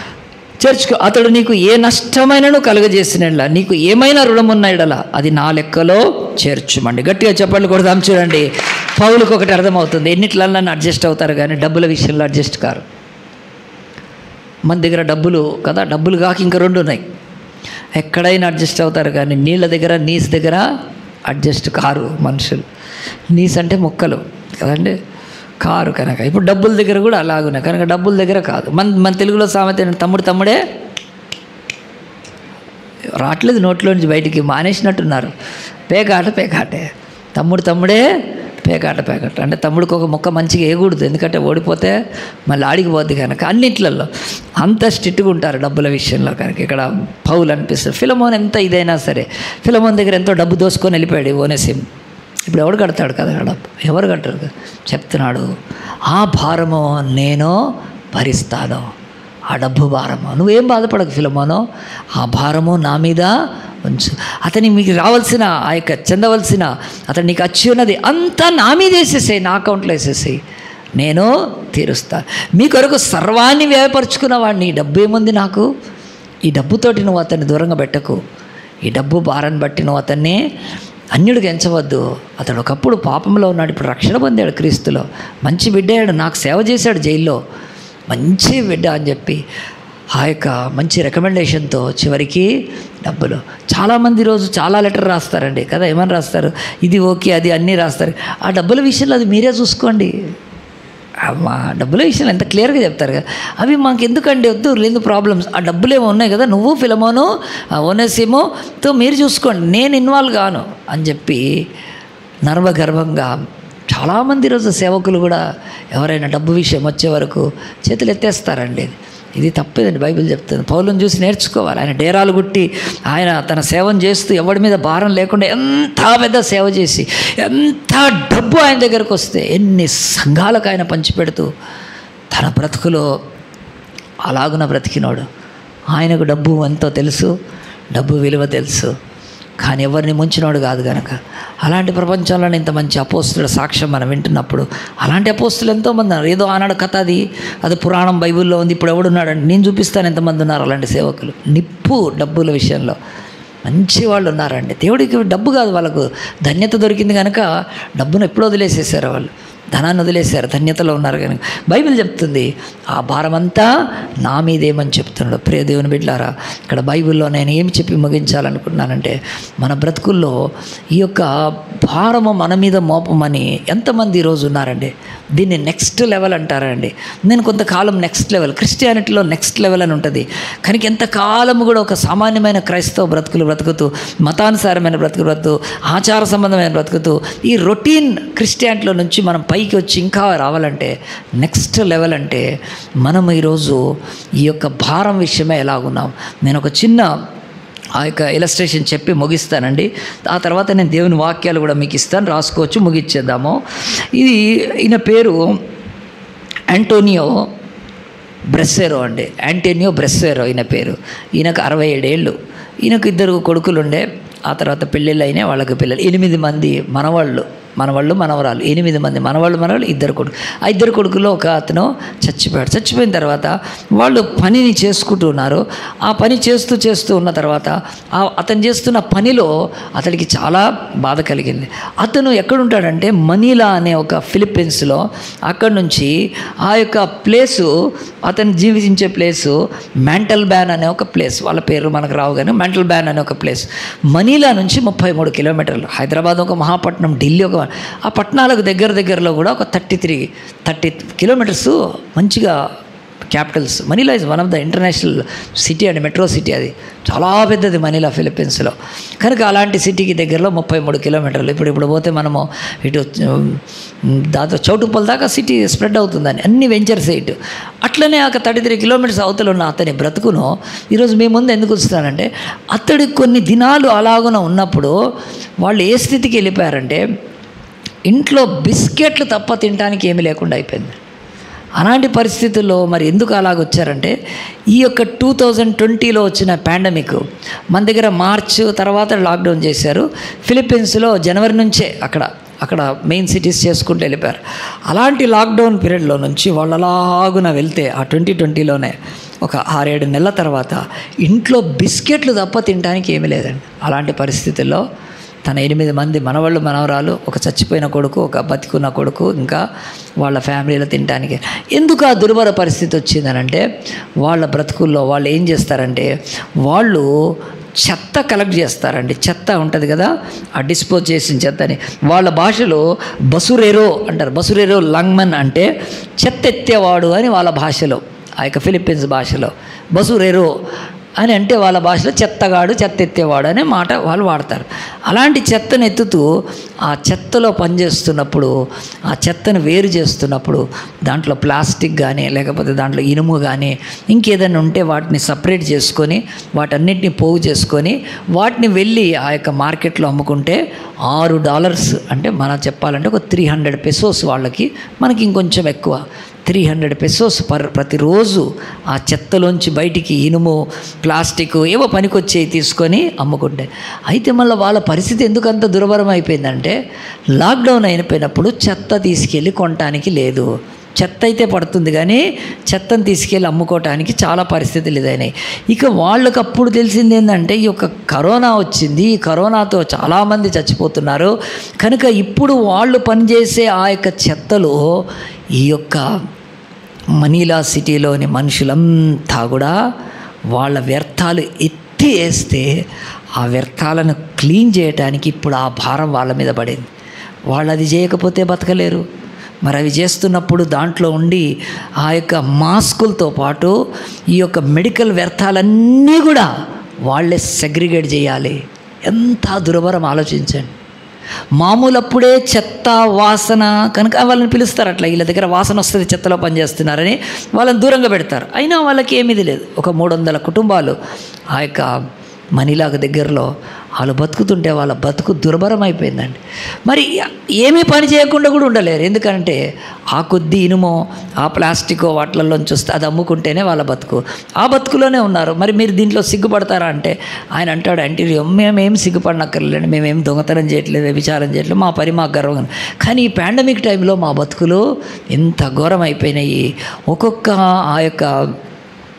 చర్చ్కు అతడు నీకు ఏ నష్టమైనను కలుగజేసినట్లా నీకు ఏమైనా రుణం ఉన్న ఎడలా అది నా లెక్కలో చేర్చుమండి గట్టిగా చెప్పండి కొడదాం చూడండి పౌలకు ఒకటి అర్థమవుతుంది ఎన్నిట్లన్నా అడ్జస్ట్ అవుతారు కానీ డబ్బుల విషయంలో అడ్జస్ట్ కారు మన దగ్గర డబ్బులు కదా డబ్బులు కాక ఇంకా రెండు ఉన్నాయి ఎక్కడైనా అడ్జస్ట్ అవుతారు కానీ నీళ్ళ దగ్గర నీస్ దగ్గర అడ్జస్ట్ కారు మనుషులు నీస్ అంటే మొక్కలు కదండి కారు కనుక ఇప్పుడు డబ్బుల దగ్గర కూడా అలాగున్నాయి కనుక డబ్బుల దగ్గర కాదు మన మన తెలుగులో సామెత ఏంటంటే, తమ్ముడు తమ్ముడే రావట్లేదు నోట్లో నుంచి బయటికి మానేసినట్టున్నారు పేకాట పేకాటే తమ్ముడు తమ్ముడే పేకాట పేకాట అంటే తమ్ముడికి ఒక మొక్క మంచిగా వేయకూడదు ఎందుకంటే ఓడిపోతే మళ్ళీ ఆడికిపోద్ది కనుక అన్నిట్లలో అంత స్ట్రిక్ట్గా ఉంటారు డబ్బుల విషయంలో కనుక ఇక్కడ పౌలు అనిపిస్తుంది ఫిలమోన్ ఎంత ఇదైనా సరే ఫిలమోన్ దగ్గర ఎంతో డబ్బు దోసుకొని వెళ్ళిపోయాడు ఓనేసిం ఇప్పుడు ఎవడు కడతాడు కదా ఆ డబ్బు ఎవరు కట్టరు కదా చెప్తున్నాడు ఆ భారము నేను భరిస్తాను ఆ డబ్బు భారము నువ్వేం బాధపడకు ఫిలమోనో ఆ భారము నా మీద ఉంచు అతని మీకు రావాల్సిన ఆ యొక్క చెందవలసిన అతను నీకు వచ్చి ఉన్నది అంతా నా మీద వేసేసాయి నా అకౌంట్లో వేసేసాయి నేను తీరుస్తాను మీ కొరకు సర్వాన్ని వ్యయపరుచుకున్న వాడిని ఈ డబ్బు ఏముంది నాకు ఈ డబ్బుతోటి నువ్వు అతన్ని దూరంగా పెట్టకు ఈ డబ్బు భారాన్ని బట్టి నువ్వు అతన్ని అన్యుడికి ఎంచవద్దు అతడు ఒకప్పుడు పాపంలో ఉన్నాడు ఇప్పుడు రక్షణ పొందాడు క్రీస్తులో మంచి బిడ్డయ్యాడు నాకు సేవ చేశాడు జైల్లో మంచి బిడ్డ అని చెప్పి ఆ యొక్క మంచి రికమెండేషన్తో చివరికి డబ్బులు చాలామంది రోజు చాలా లెటర్ రాస్తారండి కదా ఏమని రాస్తారు ఇది ఓకే అది అన్నీ రాస్తారు ఆ డబ్బుల విషయంలో అది మీరే చూసుకోండి మా డబ్బుల విషయంలో ఎంత క్లియర్గా చెప్తారు కదా అవి మాకు ఎందుకండి వద్దు లేదు ప్రాబ్లమ్స్ ఆ డబ్బులు ఏమో ఉన్నాయి కదా నువ్వు ఫిలమోను ఓనసీమోతో మీరు చూసుకోండి నేను ఇన్వాల్వ్ కాను అని చెప్పి నర్వగర్భంగా చాలామంది రోజు సేవకులు కూడా ఎవరైనా డబ్బు విషయం వచ్చే వరకు చేతులు ఎత్తేస్తారండి ఇది తప్పేదండి బైబిల్ చెప్తుంది పౌలను చూసి నేర్చుకోవాలి ఆయన డేరాలు గుట్టి ఆయన తన సేవను చేస్తూ ఎవడి మీద భారం లేకుండా ఎంత పెద్ద సేవ చేసి ఎంత డబ్బు ఆయన దగ్గరకు వస్తే ఎన్ని సంఘాలకు ఆయన పంచిపెడుతూ తన బ్రతుకులో అలాగున బ్రతికినోడు ఆయనకు డబ్బు ఎంతో తెలుసు డబ్బు విలువ తెలుసు కానీ ఎవరిని ముంచినోడు కాదు కనుక అలాంటి ప్రపంచంలో ఇంత మంచి అపోస్తుల సాక్ష్యం మనం వింటున్నప్పుడు అలాంటి అపోస్తులు ఎంతోమంది ఉన్నారు ఏదో ఆనాడు కథ అది అది పురాణం బైబిల్లో ఉంది ఇప్పుడు ఎవడున్నాడండి నేను చూపిస్తాను ఎంతమంది ఉన్నారు అలాంటి సేవకులు నిప్పు డబ్బుల విషయంలో మంచి వాళ్ళు ఉన్నారండి దేవుడికి డబ్బు కాదు వాళ్ళకు ధన్యత దొరికింది కనుక డబ్బును ఎప్పుడో వదిలేసేసారు వాళ్ళు ధనాన్ని వదిలేశారు ధన్యతలో ఉన్నారు కానీ బైబిల్ చెప్తుంది ఆ భారమంతా నా మీదేమని చెప్తున్నాడు ప్రియ దేవుని బిడ్డారా ఇక్కడ బైబిల్లో నేను ఏమి చెప్పి ముగించాలనుకుంటున్నానంటే మన బ్రతుకుల్లో ఈ యొక్క భారము మన మీద మోపమని ఎంతమంది ఈరోజు ఉన్నారండి దీన్ని నెక్స్ట్ లెవెల్ అంటారండి నేను కొంతకాలం నెక్స్ట్ లెవెల్ క్రిస్టియానిటీలో నెక్స్ట్ లెవెల్ అని ఉంటుంది కానీ ఎంతకాలం కూడా ఒక సామాన్యమైన క్రైస్తవ బ్రతుకులు బ్రతుకుతూ మతానుసారమైన బ్రతుకులు బ్రతుకుతూ ఆచార సంబంధమైన బ్రతుకుతూ ఈ రొటీన్ క్రిస్టియానిటీలో నుంచి మనం పైకి వచ్చి ఇంకా రావాలంటే నెక్స్ట్ లెవెల్ అంటే మనం ఈరోజు ఈ యొక్క భారం విషయమే ఎలాగున్నాం నేను ఒక చిన్న ఆ యొక్క ఇలస్ట్రేషన్ చెప్పి ముగిస్తానండి ఆ తర్వాత నేను దేవుని వాక్యాలు కూడా మీకు ఇస్తాను రాసుకోవచ్చు ముగిచ్చేద్దాము ఇది ఈయన పేరు యాంటోనియో బ్రెస్సెరో అండి యాంటోనియో బ్రెస్సెరో ఈయన పేరు ఈయనకు అరవై ఏడేళ్ళు ఈయనకు ఇద్దరు కొడుకులు ఉండే ఆ తర్వాత పెళ్ళిళ్ళు అయినాయి వాళ్ళకి పిల్లలు ఎనిమిది మంది మనవాళ్ళు మనవాళ్ళు మనవరాలు ఎనిమిది మంది మనవాళ్ళు మనవాళ్ళు ఇద్దరు కొడుకు ఆ ఇద్దరు కొడుకులో ఒక అతను చచ్చిపోయాడు చచ్చిపోయిన తర్వాత వాళ్ళు పనిని చేసుకుంటూ ఉన్నారు ఆ పని చేస్తూ చేస్తూ ఉన్న తర్వాత ఆ అతను చేస్తున్న పనిలో అతడికి చాలా బాధ కలిగింది అతను ఎక్కడుంటాడంటే మనీలా అనే ఒక ఫిలిప్పీన్స్లో అక్కడి నుంచి ఆ యొక్క ప్లేసు అతను జీవించే ప్లేసు మెంటల్ బ్యాన్ అనే ఒక ప్లేస్ వాళ్ళ పేరు మనకు రావు కానీ మెంటల్ బ్యాన్ అనే ఒక ప్లేస్ మనీలా నుంచి ముప్పై మూడు కిలోమీటర్లు హైదరాబాద్ ఒక మహాపట్నం ఢిల్లీ ఒక ఆ పట్టణాలకు దగ్గర దగ్గరలో కూడా ఒక థర్టీ త్రీ థర్టీ కిలోమీటర్స్ మంచిగా capitals Manila is one of the international city అండి మెట్రో సిటీ అది చాలా పెద్దది మనీలా ఫిలిప్పీన్స్లో కనుక అలాంటి సిటీకి దగ్గరలో ముప్పై మూడు కిలోమీటర్లు ఇప్పుడు ఇప్పుడు పోతే మనము ఇటు ఉమ్, దాదాపు చౌటుప్పల దాకా సిటీ స్ప్రెడ్ అవుతుందని అన్ని వెంచర్ సైట్ అట్లనే ఒక థర్టీ త్రీ కిలోమీటర్స్ అవతల ఉన్న అతని బ్రతుకును ఈరోజు మీ ముందు ఎందుకు వస్తానంటే అతడు కొన్ని దినాలు అలాగున ఉన్నప్పుడు వాళ్ళు ఏ స్థితికి వెళ్ళిపోయారంటే ఇంట్లో బిస్కెట్లు తప్ప తినడానికి ఏమీ లేకుండా అయిపోయింది అలాంటి పరిస్థితుల్లో మరి ఎందుకు అలాగ వచ్చారంటే ఈ యొక్క టూ థౌజండ్ ట్వంటీలో వచ్చిన పాండమిక్ మన దగ్గర మార్చ్ తర్వాత లాక్డౌన్ చేశారు ఫిలిప్పీన్స్లో జనవరి నుంచే అక్కడ అక్కడ మెయిన్ సిటీస్ చేసుకుంటూ వెళ్ళిపోయారు అలాంటి లాక్డౌన్ పీరియడ్లో నుంచి వాళ్ళు అలాగున వెళ్తే ఆ ట్వంటీ ట్వంటీలోనే ఒక ఆరేడు నెలల తర్వాత ఇంట్లో బిస్కెట్లు తప్ప తినడానికి ఏమీ లేదండి అలాంటి పరిస్థితుల్లో తన ఎనిమిది మంది మనవాళ్ళు మనవరాలు ఒక చచ్చిపోయిన కొడుకు ఒక బతికున్న కొడుకు ఇంకా వాళ్ళ ఫ్యామిలీలో తినడానికి ఎందుకు ఆ దుర్భర పరిస్థితి వచ్చిందనంటే వాళ్ళ బ్రతుకుల్లో వాళ్ళు ఏం చేస్తారంటే వాళ్ళు చెత్త కలెక్ట్ చేస్తారండి చెత్త ఉంటుంది కదా ఆ డిస్పోజ్ చేసిన చెత్తని వాళ్ళ భాషలో బసురేరో అంటారు బసురేరో లంగ్మన్ అంటే చెత్త ఎత్తేవాడు అని వాళ్ళ భాషలో ఆ యొక్క ఫిలిప్పీన్స్ భాషలో బసురేరో అని అంటే వాళ్ళ భాషలో చెత్తగాడు చెత్త ఎత్తేవాడు అనే మాట వాళ్ళు వాడతారు అలాంటి చెత్తను ఎత్తుతూ ఆ చెత్తలో పనిచేస్తున్నప్పుడు ఆ చెత్తను వేరు చేస్తున్నప్పుడు దాంట్లో ప్లాస్టిక్ కానీ లేకపోతే దాంట్లో ఇనుము కానీ ఇంకేదైనా ఉంటే వాటిని సపరేట్ చేసుకొని వాటన్నిటిని పోగు చేసుకొని వాటిని వెళ్ళి ఆ యొక్క మార్కెట్లో అమ్ముకుంటే ఆరు డాలర్స్ అంటే మనం చెప్పాలంటే ఒక త్రీ హండ్రెడ్ పెసోస్ వాళ్ళకి మనకి ఇంకొంచెం ఎక్కువ త్రీ హండ్రెడ్ పెసోస్ పర్ ప్రతిరోజు ఆ చెత్తలోంచి బయటికి ఇనుము ప్లాస్టిక్ ఏవో పనికొచ్చేవి తీసుకొని అమ్ముకుంటే అయితే మళ్ళీ వాళ్ళ పరిస్థితి ఎందుకు అంత దుర్భరం అయిపోయిందంటే లాక్డౌన్ అయిపోయినప్పుడు చెత్త తీసుకెళ్ళి కొనటానికి లేదు చెత్త అయితే పడుతుంది కానీ చెత్తను తీసుకెళ్ళి అమ్ముకోవటానికి చాలా పరిస్థితులు ఇదైనాయి ఇక వాళ్ళకి అప్పుడు తెలిసింది ఏంటంటే ఈ యొక్క కరోనా వచ్చింది ఈ కరోనాతో చాలామంది చచ్చిపోతున్నారు కనుక ఇప్పుడు వాళ్ళు పనిచేసే ఆ యొక్క చెత్తలో ఈ యొక్క మనీలా సిటీలోని మనుషులంతా కూడా వాళ్ళ వ్యర్థాలు ఎత్తి వేస్తే ఆ వ్యర్థాలను క్లీన్ చేయడానికి ఇప్పుడు ఆ భారం వాళ్ళ మీద పడింది వాళ్ళు అది చేయకపోతే బతకలేరు మరి అవి చేస్తున్నప్పుడు దాంట్లో ఉండి ఆ యొక్క మాస్కులతో పాటు ఈ యొక్క మెడికల్ వ్యర్థాలన్నీ కూడా వాళ్ళే సెగ్రిగేట్ చేయాలి ఎంత దుర్భరం ఆలోచించండి మామూలప్పుడే చెత్త వాసన కనుక వాళ్ళని పిలుస్తారు అట్లా వీళ్ళ దగ్గర వాసన వస్తుంది చెత్తలో పనిచేస్తున్నారని వాళ్ళని దూరంగా పెడతారు అయినా వాళ్ళకి ఏమీది లేదు ఒక మూడు వందల కుటుంబాలు ఆ యొక్క మనీలాగా దగ్గరలో వాళ్ళు బతుకుతుంటే వాళ్ళ బతుకు దుర్భరం అయిపోయిందండి మరి ఏమీ పని చేయకుండా కూడా ఉండలేరు ఎందుకంటే ఆ కొద్ది ఇనుమో ఆ ప్లాస్టికో వాటిలలోంచి వస్తే అది అమ్ముకుంటేనే వాళ్ళ బతుకు ఆ బతుకులోనే ఉన్నారు మరి మీరు దీంట్లో సిగ్గుపడతారా అంటే ఆయన అంటాడు అంటీరియో మేమేం సిగ్గుపడనక్కర్లేండి మేమేం దొంగతనం చేయట్లేదు విచారం చేయట్లేదు మా పని మాకు గర్వం కానీ ఈ పాండమిక్ టైంలో మా బతుకులు ఎంత ఘోరం అయిపోయినాయి ఒక్కొక్క ఆ యొక్క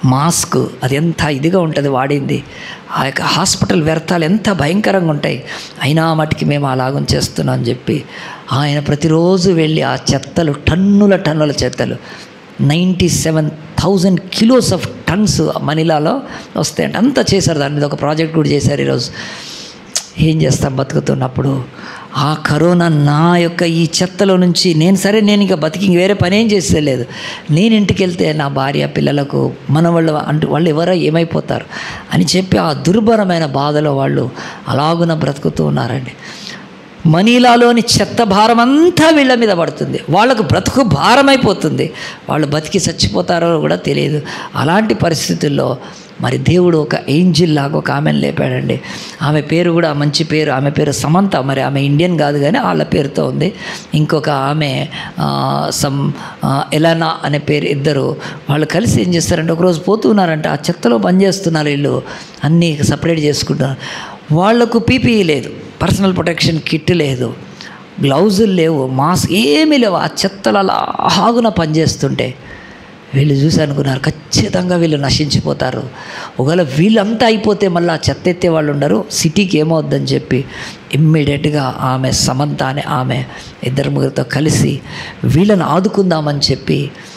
మాస్క్ అది ఎంత ఇదిగా ఉంటుంది వాడింది ఆ యొక్క హాస్పిటల్ వ్యర్థాలు ఎంత భయంకరంగా ఉంటాయి అయినా మటుకి మేము అలాగం చేస్తున్నాం అని చెప్పి ఆయన ప్రతిరోజు వెళ్ళి ఆ చెత్తలు టన్నుల టన్నుల చెత్తలు ninety seven thousand kilos of tons మనీలాలో వస్తాయంట అంతా చేశారు దాని మీద ఒక ప్రాజెక్ట్ కూడా చేశారు ఈరోజు ఏం చేస్తాం బతుకుతున్నప్పుడు ఆ కరోనా నా యొక్క ఈ చెత్తలో నుంచి నేను సరే నేను ఇంకా బతికి ఇంక వేరే పని ఏం చేస్తే లేదు నేను ఇంటికి వెళ్తే నా భార్య పిల్లలకు మన వాళ్ళు అంటే వాళ్ళు ఎవరో ఏమైపోతారు అని చెప్పి ఆ దుర్భరమైన బాధలో వాళ్ళు అలాగున బ్రతుకుతూ ఉన్నారండి మనీలాలోని చెత్త భారం అంతా వీళ్ళ మీద పడుతుంది వాళ్ళకు బ్రతుకు భారమైపోతుంది వాళ్ళు బతికి చచ్చిపోతారో కూడా తెలియదు అలాంటి పరిస్థితుల్లో మరి దేవుడు ఒక ఏంజిల్ లాగా ఒక ఆమెను లేపాడండి ఆమె పేరు కూడా మంచి పేరు ఆమె పేరు సమంత మరి ఆమె ఇండియన్ కాదు కానీ వాళ్ళ పేరుతో ఉంది ఇంకొక ఆమె ఆ, సమ్ ఆ, ఎలానా అనే పేరు ఇద్దరు వాళ్ళు కలిసి ఏం చేస్తారంటే ఒకరోజు పోతున్నారంట ఆ చెత్తలో పనిచేస్తున్నారు వీళ్ళు అన్నీ సపరేట్ చేసుకుంటున్నారు వాళ్లకు పీపీఈ లేదు పర్సనల్ ప్రొటెక్షన్ కిట్ లేదు గ్లౌజులు లేవు మాస్క్ ఏమీ లేవు ఆ చెత్తలు అలా ఆగున పనిచేస్తుంటే వీళ్ళు చూసి అనుకున్నారు ఖచ్చితంగా వీళ్ళు నశించిపోతారు ఒకవేళ వీళ్ళంతా అయిపోతే మళ్ళీ ఆ చెత్త ఎత్తే వాళ్ళు ఉండరు సిటీకి ఏమవుద్దని చెప్పి ఇమ్మీడియట్గా ఆమె సమంత అనే ఆమె ఇద్దరు ముగ్గురితో కలిసి వీళ్ళని ఆదుకుందామని చెప్పి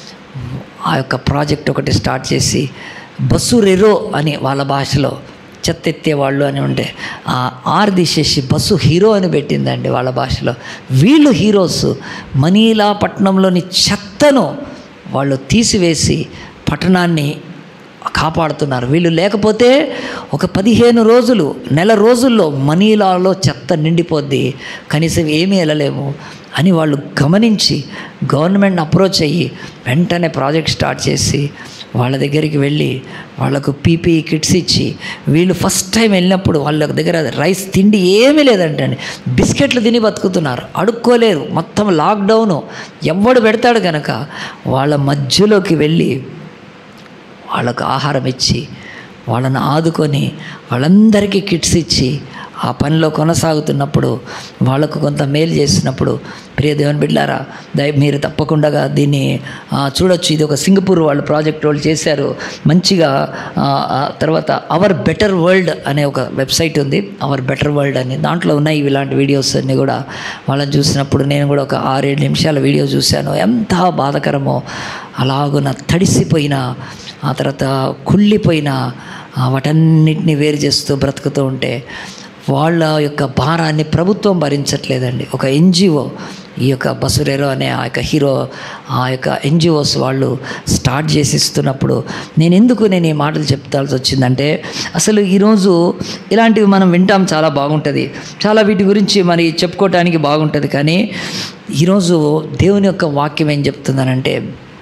ఆ యొక్క ప్రాజెక్ట్ ఒకటి స్టార్ట్ చేసి బస్సు రెరో అని వాళ్ళ భాషలో చెత్త ఎత్తేవాళ్ళు అని ఉంటే ఆ ఆర్ తీసేసి బస్సు హీరో అని పెట్టిందండి వాళ్ళ భాషలో వీళ్ళు హీరోస్ మనీలా పట్టణంలోని చెత్తను వాళ్ళు తీసివేసి పట్టణాన్ని కాపాడుతున్నారు వీళ్ళు లేకపోతే ఒక పదిహేను రోజులు నెల రోజుల్లో మనీలాలో చెత్త నిండిపోద్ది కనీసం ఏమీ వెళ్ళలేము అని వాళ్ళు గమనించి గవర్నమెంట్ని అప్రోచ్ అయ్యి వెంటనే ప్రాజెక్ట్ స్టార్ట్ చేసి వాళ్ళ దగ్గరికి వెళ్ళి వాళ్ళకు పీపీఈ కిట్స్ ఇచ్చి వీళ్ళు ఫస్ట్ టైం వెళ్ళినప్పుడు వాళ్ళ దగ్గర రైస్ తిండి ఏమీ లేదంటండి బిస్కెట్లు తిని బతుకుతున్నారు అడుక్కోలేరు మొత్తం లాక్డౌను ఎవడు పెడతాడు కనుక వాళ్ళ మధ్యలోకి వెళ్ళి వాళ్ళకు ఆహారం ఇచ్చి వాళ్ళని ఆదుకొని వాళ్ళందరికీ కిట్స్ ఇచ్చి ఆ పనిలో కొనసాగుతున్నప్పుడు వాళ్ళకు కొంత మేలు చేసినప్పుడు ప్రియ దేవుని బిడ్డారా దయ మీరు తప్పకుండా దీన్ని ఆ, చూడొచ్చు ఇది ఒక సింగపూర్ వాళ్ళు ప్రాజెక్ట్ వాళ్ళు చేశారు మంచిగా ఆ, ఆ తర్వాత అవర్ బెటర్ వరల్డ్ అనే ఒక వెబ్సైట్ ఉంది అవర్ బెటర్ వరల్డ్ అని దాంట్లో ఉన్నాయి ఇలాంటి వీడియోస్ అన్నీ కూడా వాళ్ళని చూసినప్పుడు నేను కూడా ఒక ఆరేడు నిమిషాల వీడియో చూశాను ఎంత బాధకరమో అలాగున తడిసిపోయిన ఆ తర్వాత కుళ్ళిపోయిన ఆ వాటన్నిటిని వేరు చేస్తూ బ్రతుకుతూ ఉంటే వాళ్ళ యొక్క భారాన్ని ప్రభుత్వం భరించట్లేదండి ఒక ఎన్జిఓ ఈ యొక్క బసురేరో అనే ఆ యొక్క హీరో ఆ యొక్క ఎన్జిఓస్ వాళ్ళు స్టార్ట్ చేసి ఇస్తున్నప్పుడు నేను ఎందుకు నేను ఈ మాటలు చెప్తాల్సి వచ్చిందంటే అసలు ఈరోజు ఇలాంటివి మనం వింటాం చాలా బాగుంటుంది చాలా వీటి గురించి మరి చెప్పుకోవటానికి బాగుంటుంది కానీ ఈరోజు దేవుని యొక్క వాక్యం ఏం చెప్తుందనంటే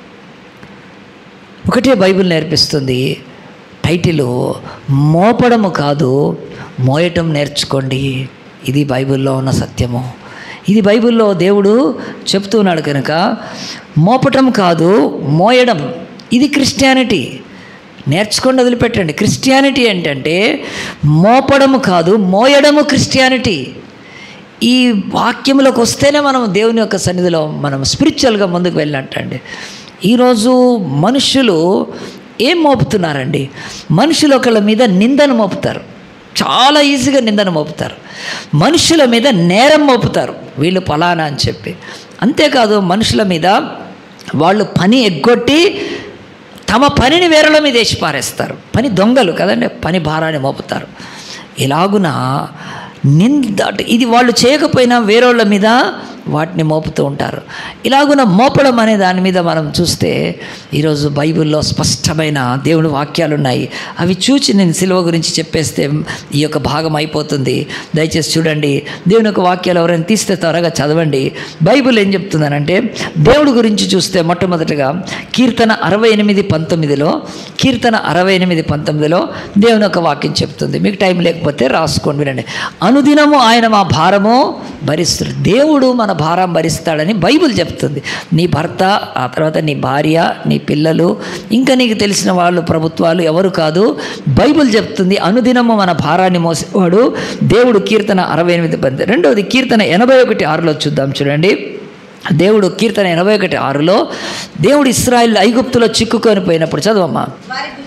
ఒకటే బైబిల్ నేర్పిస్తుంది టైటిల్ మోపడము కాదు మోయటం నేర్చుకోండి ఇది బైబిల్లో ఉన్న సత్యము ఇది బైబిల్లో దేవుడు చెప్తున్నాడు కనుక మోపటం కాదు మోయడం ఇది క్రిస్టియానిటీ నేర్చుకోండి వదిలిపెట్టండి క్రిస్టియానిటీ ఏంటంటే మోపడము కాదు మోయడము క్రిస్టియానిటీ ఈ వాక్యంలోకి వస్తేనే మనం దేవుని యొక్క సన్నిధిలో మనం స్పిరిచువల్గా ముందుకు వెళ్ళినట్టండి ఈరోజు మనుషులు ఏం మోపుతున్నారండి మనుషులు ఒకళ్ళ మీద నిందను మోపుతారు చాలా ఈజీగా నిందను మోపుతారు మనుషుల మీద నేరం మోపుతారు వీళ్ళు ఫలానా అని చెప్పి అంతేకాదు మనుషుల మీద వాళ్ళు పని ఎగ్గొట్టి తమ పనిని వేరేల మీద వేసి పారేస్తారు పని దొంగలు కదండి పని భారాన్ని మోపుతారు ఇలాగున నింద ఇది వాళ్ళు చేయకపోయినా వేరేళ్ళ మీద వాటిని మోపుతూ ఉంటారు ఇలాగున మోపడం అనే దాని మీద మనం చూస్తే ఈరోజు బైబిల్లో స్పష్టమైన దేవుని వాక్యాలు ఉన్నాయి అవి చూచి నేను సిలువ గురించి చెప్పేస్తే ఈ యొక్క భాగం అయిపోతుంది దయచేసి చూడండి దేవుని యొక్క వాక్యాలు ఎవరైనా తీస్తే త్వరగా చదవండి బైబిల్ ఏం చెప్తుందనంటే దేవుడి గురించి చూస్తే మొట్టమొదటిగా కీర్తన అరవై ఎనిమిది పంతొమ్మిదిలో కీర్తన అరవై ఎనిమిది పంతొమ్మిదిలో దేవుని యొక్క వాక్యం చెప్తుంది మీకు టైం లేకపోతే రాసుకోండి వినండి అనుదినము ఆయన మా భారము భరిస్తాడు దేవుడు మన భారం భరిస్తాడని బైబిల్ చెప్తుంది నీ భర్త ఆ తర్వాత నీ భార్య నీ పిల్లలు ఇంకా నీకు తెలిసిన వాళ్ళు ప్రభుత్వాలు ఎవరు కాదు బైబిల్ చెప్తుంది అనుదినము మన భారాన్ని మోసేవాడు దేవుడు కీర్తన అరవై ఎనిమిది పంది రెండవది కీర్తన ఎనభై ఒకటి ఆరులో చూద్దాం చూడండి దేవుడు కీర్తన ఎనభై ఒకటి ఆరులో దేవుడు ఇస్రాయిల్ ఐగుప్తులో చిక్కుకొని పోయినప్పుడు చదవమ్మా వారి భుజముల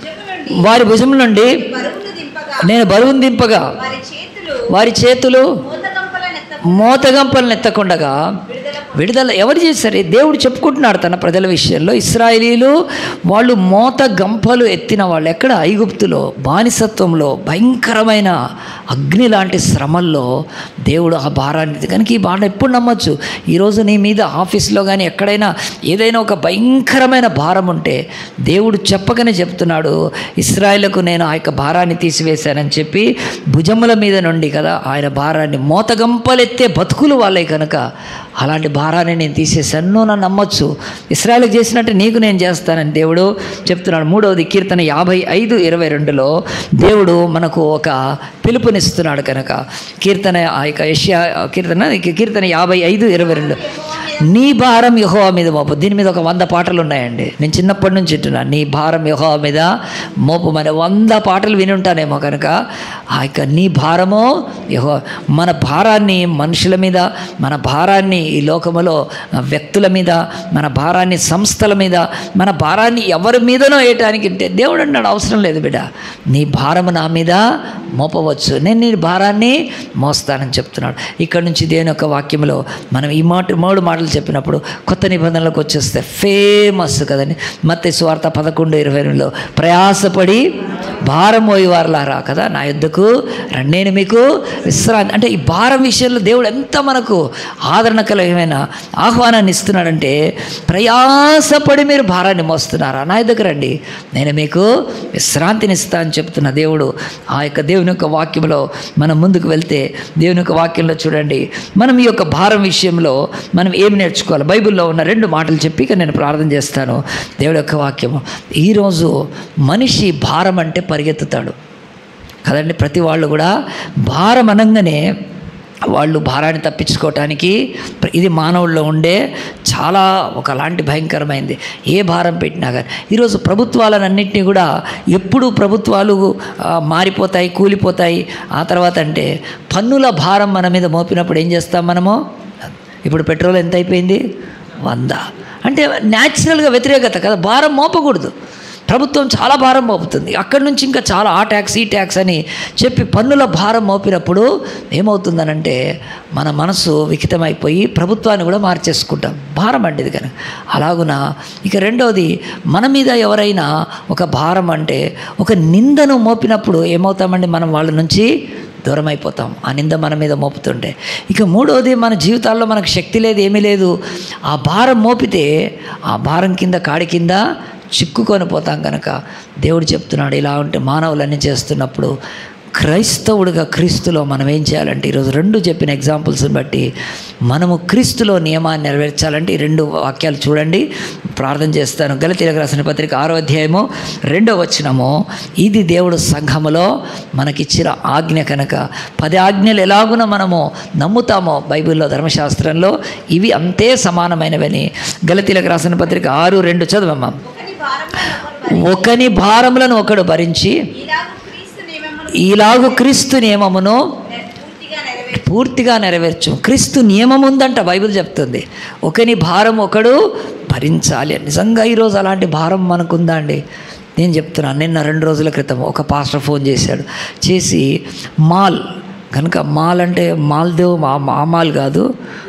నుండి వారి భుజం నుండి బరువును దింపగా నేను బరువును దింపగా వారి చేతులు వారి చేతులు మూతకంపలనెత్త మోతగంపలను ఎత్తకుండగా విడుదల విడుదల ఎవరు చేశారు దేవుడు చెప్పుకుంటున్నాడు తన ప్రజల విషయంలో ఇస్రాయేలీలు వాళ్ళు మోత గంపలు ఎత్తిన వాళ్ళు ఎక్కడ ఐగుప్తులో బానిసత్వంలో భయంకరమైన అగ్ని లాంటి శ్రమల్లో దేవుడు ఆ భారాన్ని కనుక ఈ భారం ఎప్పుడు నమ్మొచ్చు ఈరోజు నీ మీద ఆఫీస్లో కానీ ఎక్కడైనా ఏదైనా ఒక భయంకరమైన భారం ఉంటే దేవుడు చెప్పకనే చెప్తున్నాడు ఇస్రాయేళ్లకు నేను ఆ యొక్క భారాన్ని తీసివేశానని చెప్పి భుజముల మీద నుండి కదా ఆయన భారాన్ని మోతగంపలెత్తే బతుకులు వాళ్ళే కనుక అలాంటి భారాన్ని నేను తీసేశాను నువ్వు నన్ను నమ్మొచ్చు ఇస్రాయల్కి చేసినట్టు నీకు నేను చేస్తానని దేవుడు చెప్తున్నాడు మూడవది కీర్తన యాభై ఐదు ఇరవై రెండులో దేవుడు మనకు ఒక పిలుపునిస్తున్నాడు కనుక కీర్తన ఆ యొక్క యష్యా కీర్తన కీర్తన యాభై ఐదు ఇరవై రెండు నీ భారం యహోవా మీద మోపు దీని మీద ఒక వంద పాటలు ఉన్నాయండి నేను చిన్నప్పటి నుంచి వింటున్నాను నీ భారం యహోవా మీద మోపు మన వంద పాటలు విని ఉంటానేమో కనుక ఆ యొక్క నీ భారము యహో మన భారాన్ని మనుషుల మీద మన భారాన్ని ఈ లోకములో వ్యక్తుల మీద మన భారాన్ని సంస్థల మీద మన భారాన్ని ఎవరి మీదనో వేయటానికి అంటే దేవుడు అన్నాడు అవసరం లేదు బిడ్డ నీ భారము నా మీద మోపవచ్చు నేను నీ భారాన్ని మోస్తానని చెప్తున్నాడు ఇక్కడ నుంచి దేవుని యొక్క వాక్యంలో మనం ఈ మాట మూడు మాటలు చెప్పినప్పుడు కొత్త నిబంధనలకు వచ్చేస్తే ఫేమస్ కదండి మత్తే స్వార్థ పదకొండు ఇరవై రెండులో ప్రయాసపడి భారం మోయేవారులారా కదా నా యుద్ధకు రండి నేను మీకు విశ్రాంతి అంటే ఈ భారం విషయంలో దేవుడు ఎంత మనకు ఆదరణకరమైన ఆహ్వానాన్ని ఇస్తున్నాడంటే ప్రయాసపడి మీరు భారాన్ని మోస్తున్నారా నా యుద్ధకు రండి నేను మీకు విశ్రాంతిని ఇస్తా అని చెప్తున్న దేవుడు ఆ యొక్క దేవుని యొక్క వాక్యంలో మనం ముందుకు వెళ్తే దేవుని యొక్క వాక్యంలో చూడండి మనం ఈ యొక్క భారం విషయంలో మనం ఏం నేర్చుకోవాలి బైబిల్లో ఉన్న రెండు మాటలు చెప్పి ఇక నేను ప్రార్థన చేస్తాను దేవుడి యొక్క వాక్యము ఈరోజు మనిషి భారం అంటే పరిగెత్తుతాడు కదండి ప్రతి వాళ్ళు కూడా భారం అనగానే వాళ్ళు భారాన్ని తప్పించుకోవటానికి ప్ర- ఇది మానవుల్లో ఉండే చాలా ఒకలాంటి భయంకరమైంది ఏ భారం పెట్టినా కానీ ఈరోజు ప్రభుత్వాలన్నింటినీ కూడా ఎప్పుడు ప్రభుత్వాలు ఆ, మారిపోతాయి కూలిపోతాయి ఆ తర్వాత అంటే పన్నుల భారం మన మీద మోపినప్పుడు ఏం చేస్తాం మనము ఇప్పుడు పెట్రోల్ ఎంత అయిపోయింది వంద అంటే న్యాచురల్గా వ్యతిరేకత కదా భారం మోపకూడదు ప్రభుత్వం చాలా భారం మోపుతుంది అక్కడి నుంచి ఇంకా చాలా ఆ ట్యాక్స్ ఈ ట్యాక్స్ అని చెప్పి పన్నుల భారం మోపినప్పుడు ఏమవుతుందనంటే మన మనసు వికితమైపోయి ప్రభుత్వాన్ని కూడా మార్చేసుకుంటాం భారం అండి ఇది కనుక అలాగున ఇక రెండవది మన మీద ఎవరైనా ఒక భారం అంటే ఒక నిందను మోపినప్పుడు ఏమవుతామండి మనం వాళ్ళ నుంచి దూరం అయిపోతాం ఆ నింద మన మీద మోపుతుంటే ఇక మూడవది మన జీవితాల్లో మనకు శక్తి లేదు ఏమీ లేదు ఆ భారం మోపితే ఆ భారం కింద కాడి కింద చిక్కుకొని పోతాం కనుక దేవుడు చెప్తున్నాడు ఇలా ఉంటే మానవులన్నీ చేస్తున్నప్పుడు క్రైస్తవుడిగా క్రీస్తులో మనం ఏం చేయాలంటే ఈరోజు రెండు చెప్పిన ఎగ్జాంపుల్స్ని బట్టి మనము క్రీస్తులో నియమాన్ని నెరవేర్చాలంటే ఈ రెండు వాక్యాలు చూడండి ప్రార్థన చేస్తాను గలతీలకు రాసిన పత్రిక ఆరో అధ్యాయము రెండో వచనము ఇది దేవుడు సంఘములో మనకిచ్చిన ఆజ్ఞ కనుక పది ఆజ్ఞలు ఎలాగున మనము నమ్ముతామో బైబిల్లో ధర్మశాస్త్రంలో ఇవి అంతే సమానమైనవని గలతీలకు రాసిన పత్రిక ఆరు రెండు చదవమ్మా ఒకని భారములను ఒకని భారములను ఒకడు ఒకడు భరించి ఇలాగు క్రీస్తు నియమమును ఈలాగు క్రీస్తు నియమమును నె- పూర్తిగా నెరవేర్చు పూర్తిగా నెరవేర్చు క్రీస్తు నియమం ఉందంట బైబిల్ చెప్తుంది ఒకని భారం ఒకడు భరించాలి అని. నిజంగా ఈరోజు అలాంటి భారం మనకుందా అండి నేను చెప్తున్నాను నిన్న రెండు రోజుల క్రితం ఒక పాస్టర్ ఫోన్ చేశాడు చేసి మాల్ కనుక మాల్ అంటే మాల్దేవ్ మా మా మాల్ కాదు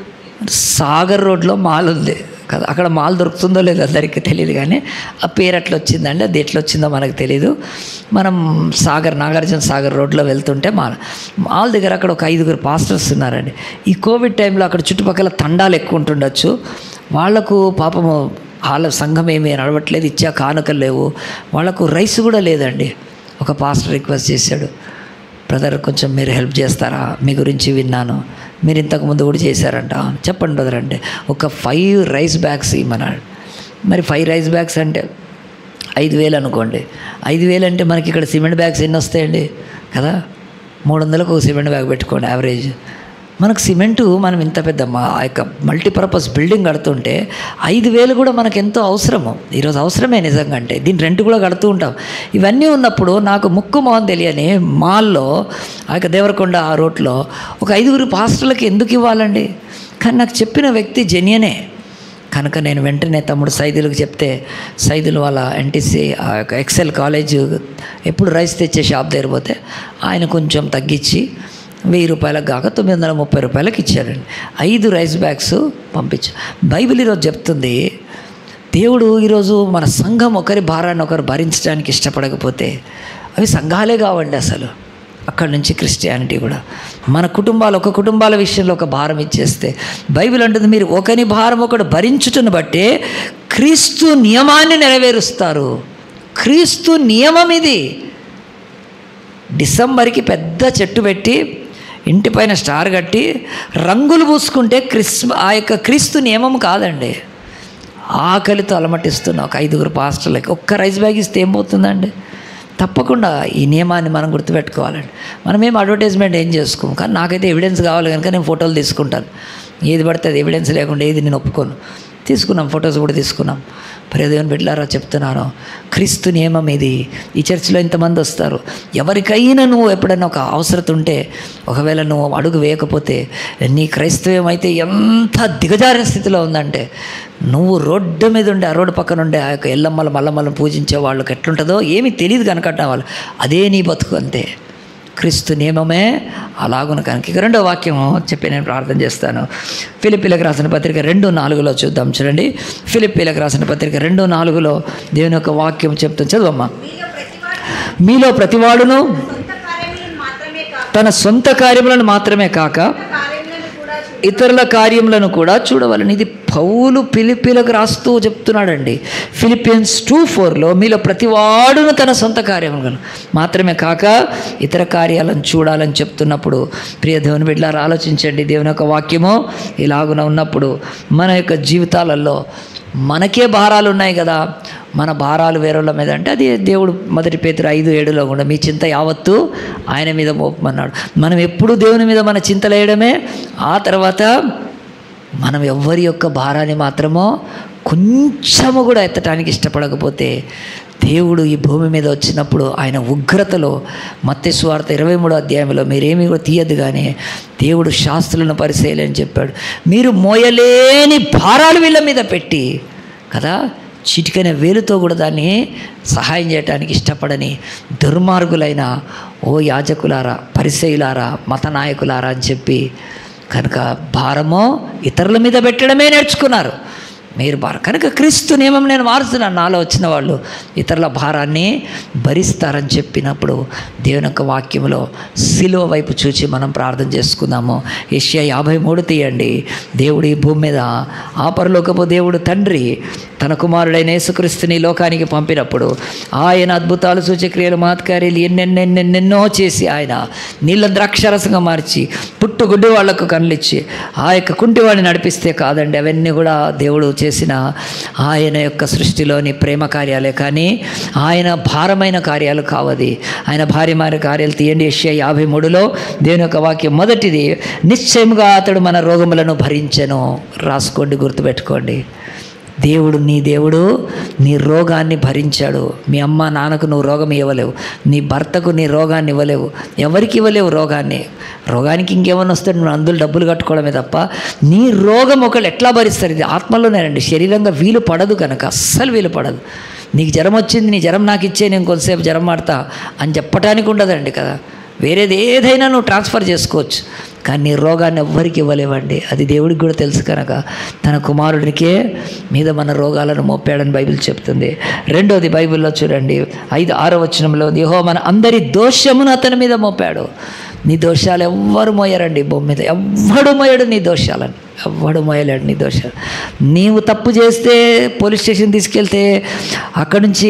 సాగర్ రోడ్లో మాల్ ఉంది కదా అక్కడ మాల్ దొరుకుతుందో లేదో అందరికీ తెలియదు కానీ ఆ పేరు ఎట్లా వచ్చిందండి అది ఎట్లా వచ్చిందో మనకు తెలియదు మనం సాగర్ నాగార్జున సాగర్ రోడ్లో వెళ్తుంటే మాల్ మాల్ దగ్గర అక్కడ ఒక ఐదుగురు పాస్టర్స్ ఉన్నారండి ఈ కోవిడ్ టైంలో అక్కడ చుట్టుపక్కల తండాలు ఎక్కువ ఉంటుండొచ్చు వాళ్లకు పాపము వాళ్ళ సంఘం ఏమీ నడవట్లేదు ఇచ్చా కానుకలు లేవు వాళ్ళకు రైస్ కూడా లేదండి ఒక పాస్టర్ రిక్వెస్ట్ చేశాడు బ్రదర్ కొంచెం మీరు హెల్ప్ చేస్తారా మీ గురించి విన్నాను మీరు ఇంతకు ముందు కూడా చేశారంట చెప్పండి బ్రదర్ అంటే ఒక ఫైవ్ రైస్ బ్యాగ్స్ ఇమ్మన్నాడు మరి ఫైవ్ రైస్ బ్యాగ్స్ అంటే ఐదు వేలు అనుకోండి ఐదు వేలు అంటే మనకి ఇక్కడ సిమెంట్ బ్యాగ్స్ ఎన్ని వస్తాయండి కదా మూడు వందలకు ఒక సిమెంట్ బ్యాగ్ పెట్టుకోండి యావరేజ్ మనకు సిమెంటు మనం ఇంత పెద్ద మా ఆ యొక్క మల్టీపర్పస్ బిల్డింగ్ కడుతుంటే ఐదు వేలు కూడా మనకు ఎంతో అవసరము ఈరోజు అవసరమే నిజంగా అంటే దీని రెంట్ కూడా కడుతూ ఉంటాం ఇవన్నీ ఉన్నప్పుడు నాకు ముక్కు మొహం తెలియని మాల్లో ఆ యొక్క దేవరకొండ ఆ రోడ్లో ఒక ఐదుగురు పాస్టర్లకి ఎందుకు ఇవ్వాలండి కానీ నాకు చెప్పిన వ్యక్తి జెన్యనే కనుక నేను వెంటనే తమ్ముడు సైదులకు చెప్తే సైదులు వాళ్ళ ఎన్టీసీ ఆ యొక్క ఎక్సెల్ కాలేజ్ ఎప్పుడు రైస్ తెచ్చే షాప్ దగ్గర పోతే ఆయన కొంచెం తగ్గించి వెయ్యి రూపాయలకు కాక తొమ్మిది వందల ముప్పై రూపాయలకు ఇచ్చారండి ఐదు రైస్ బ్యాగ్స్ పంపించా బైబిల్ ఈరోజు చెప్తుంది దేవుడు ఈరోజు మన సంఘం ఒకరి భారాన్ని ఒకరు భరించడానికి ఇష్టపడకపోతే అవి సంఘాలే కావండి అసలు అక్కడి నుంచి క్రిస్టియానిటీ కూడా మన కుటుంబాలు ఒక కుటుంబాల విషయంలో ఒక భారం ఇచ్చేస్తే బైబిల్ అంటుంది మీరు ఒకని భారం ఒకడు భరించుటను బట్టే క్రీస్తు నియమాన్ని నెరవేరుస్తారు క్రీస్తు నియమం ఇది డిసెంబర్కి పెద్ద చెట్టు పెట్టి ఇంటిపైన స్టార్ కట్టి రంగులు పూసుకుంటే క్రిస్మ ఆ యొక్క క్రీస్తు నియమం కాదండి ఆకలితో అలమటిస్తున్న ఒక ఐదుగురు పాస్టర్లకి ఒక్క రైస్ బ్యాగ్ ఇస్తే ఏం పోతుందండి తప్పకుండా ఈ నియమాన్ని మనం గుర్తుపెట్టుకోవాలండి మనం ఏం అడ్వర్టైజ్మెంట్ ఏం చేసుకోము కానీ నాకైతే ఎవిడెన్స్ కావాలి కనుక నేను ఫోటోలు తీసుకుంటాను ఏది పడితే అది ఎవిడెన్స్ లేకుండా ఏది నేను ఒప్పుకోను తీసుకున్నాం ఫొటోస్ కూడా తీసుకున్నాం ప్రియదేవుని బిడ్డలారా చెప్తున్నాను క్రీస్తు నియమం ఇది ఈ చర్చిలో ఇంతమంది వస్తారు ఎవరికైనా నువ్వు ఎప్పుడైనా ఒక అవసరత ఉంటే ఒకవేళ నువ్వు అడుగు వేయకపోతే నీ క్రైస్తవ్యం అయితే ఎంత దిగజారిన స్థితిలో ఉందంటే నువ్వు రోడ్డు మీద ఉండే ఆ రోడ్డు పక్కన ఉండే ఆ యొక్క ఎల్లమ్మల మల్లమ్మలను పూజించే వాళ్ళకి ఎట్లుంటుందో ఏమీ తెలియదు కనకట్టిన వాళ్ళు అదే నీ బతుకు అంతే క్రీస్తు నియమమే అలాగున కనుక ఇక రెండో వాక్యం చెప్పి నేను ప్రార్థన చేస్తాను ఫిలిప్పీలకు రాసిన పత్రిక రెండు నాలుగులో చూద్దాం చూడండి ఫిలిప్పీలకు రాసిన పత్రిక రెండు నాలుగులో దేవుని యొక్క వాక్యం చెప్తాం చదువమ్మా మీలో మీలో ప్రతివాడు ప్రతివాడును సొంత కార్యములను మాత్రమే కాక తన సొంత కార్యములను మాత్రమే కాక కార్యములను కూడా చూడు. ఇతరుల కార్యములను కూడా చూడవాలని ఇది పౌలు ఫిలిప్పీలకు రాస్తూ చెప్తున్నాడండి ఫిలిపియన్స్ టూ ఫోర్లో మీలో ప్రతివాడును తన సొంత కార్యములను మాత్రమే కాక ఇతర కార్యాలను చూడాలని చెప్తున్నప్పుడు ప్రియ దేవుని బిడ్డలారా ఆలోచించండి దేవుని యొక్క వాక్యము ఇలాగున ఉన్నప్పుడు మన యొక్క జీవితాలలో మనకే భారాలు ఉన్నాయి కదా మన భారాలు వేరేళ్ళ మీద అంటే అది దేవుడు మొదటి పేతురు ఐదు ఏడులో కూడా మీ చింత యావత్తు ఆయన మీద మోపమన్నాడు మనం ఎప్పుడు దేవుని మీద మన చింతలు వేయడమే ఆ తర్వాత మనం ఎవ్వరి యొక్క భారాన్ని మాత్రమో కొంచెము కూడా ఎత్తటానికి ఇష్టపడకపోతే దేవుడు ఈ భూమి మీద వచ్చినప్పుడు ఆయన ఉగ్రతలో మత్స్వార్త ఇరవై మూడో అధ్యాయంలో మీరేమీ కూడా తీయద్దు కానీ దేవుడు శాస్త్రులను పరిశీలని చెప్పాడు మీరు మోయలేని భారాలు వీళ్ళ మీద పెట్టి కదా చిటికైన వేలుతో కూడా దాన్ని సహాయం చేయడానికి ఇష్టపడని దుర్మార్గులైన ఓ యాజకులారా పరిసయులారా మత నాయకులారా అని చెప్పి కనుక భారమో ఇతరుల మీద పెట్టడమే నేర్చుకున్నారు మీరు భారం కనుక క్రీస్తు నియమం నేను మారుతున్నాను నాలో వచ్చిన వాళ్ళు ఇతరుల భారాన్ని భరిస్తారని చెప్పినప్పుడు దేవుని యొక్క వాక్యంలో శిలువ వైపు చూచి మనం ప్రార్థన చేసుకుందాము ఏషియా యాభై మూడు తీయండి దేవుడు ఈ భూమి మీద ఆ పరలోకపు దేవుడు తండ్రి తన కుమారుడైన యేసుక్రీస్తుని ఈ లోకానికి పంపినప్పుడు ఆయన అద్భుతాలు సూచక్రియలు మహత్కార్యాలు ఎన్నెన్నెన్నెన్నెన్నో చేసి ఆయన నీళ్ళ ద్రాక్షరసంగా మార్చి పుట్టు గుడ్డి వాళ్లకు కళ్ళిచ్చి ఆ యొక్క కుంటివాడిని నడిపిస్తే కాదండి అవన్నీ కూడా దేవుడు చేసిన ఆయన యొక్క సృష్టిలోని ప్రేమ కార్యాలే కానీ ఆయన భారమైన కార్యాలు కావది ఆయన భార్యమైన కార్యాలు తీయండి ఏషియా యాభై మూడులో దేవుని యొక్క వాక్యం మొదటిది నిశ్చయముగా అతడు మన రోగములను భరించెను రాసుకోండి గుర్తుపెట్టుకోండి దేవుడు నీ దేవుడు నీ రోగాన్ని భరించాడు మీ అమ్మ నాన్నకు నువ్వు రోగం ఇవ్వలేవు నీ భర్తకు నీ రోగాన్ని ఇవ్వలేవు ఎవరికి ఇవ్వలేవు రోగాన్ని రోగానికి ఇంకేమన్నా వస్తే నువ్వు అందులో డబ్బులు కట్టుకోవడమే తప్ప నీ రోగం ఒకళ్ళు ఎట్లా భరిస్తారు ఇది ఆత్మలోనేనండి శరీరంగా వీలు పడదు కనుక అస్సలు వీలు పడదు నీకు జ్వరం వచ్చింది నీ జ్వరం నాకు ఇచ్చే నేను కొంతసేపు జ్వరం మాడతా అని చెప్పటానికి ఉండదండి కదా వేరేది ఏదైనా నువ్వు ట్రాన్స్ఫర్ చేసుకోవచ్చు కానీ నీ రోగాన్ని ఎవ్వరికి ఇవ్వలేవండి అది దేవుడికి కూడా తెలుసు కనుక తన కుమారుడికే మీద మన రోగాలను మోపాడని బైబిల్ చెప్తుంది రెండోది బైబిల్లో చూడండి ఐదు ఆరో వచనంలో యహో మన అందరి దోషమును అతని మీద మోపాడు నీ దోషాలు ఎవ్వరు మోయరండి ఈ భూమి మీద ఎవ్వడు మోయడు నీ దోషాలని ఎవ్వడు మోయలేడు నీ దోషాలు నీవు తప్పు చేస్తే పోలీస్ స్టేషన్ తీసుకెళ్తే అక్కడి నుంచి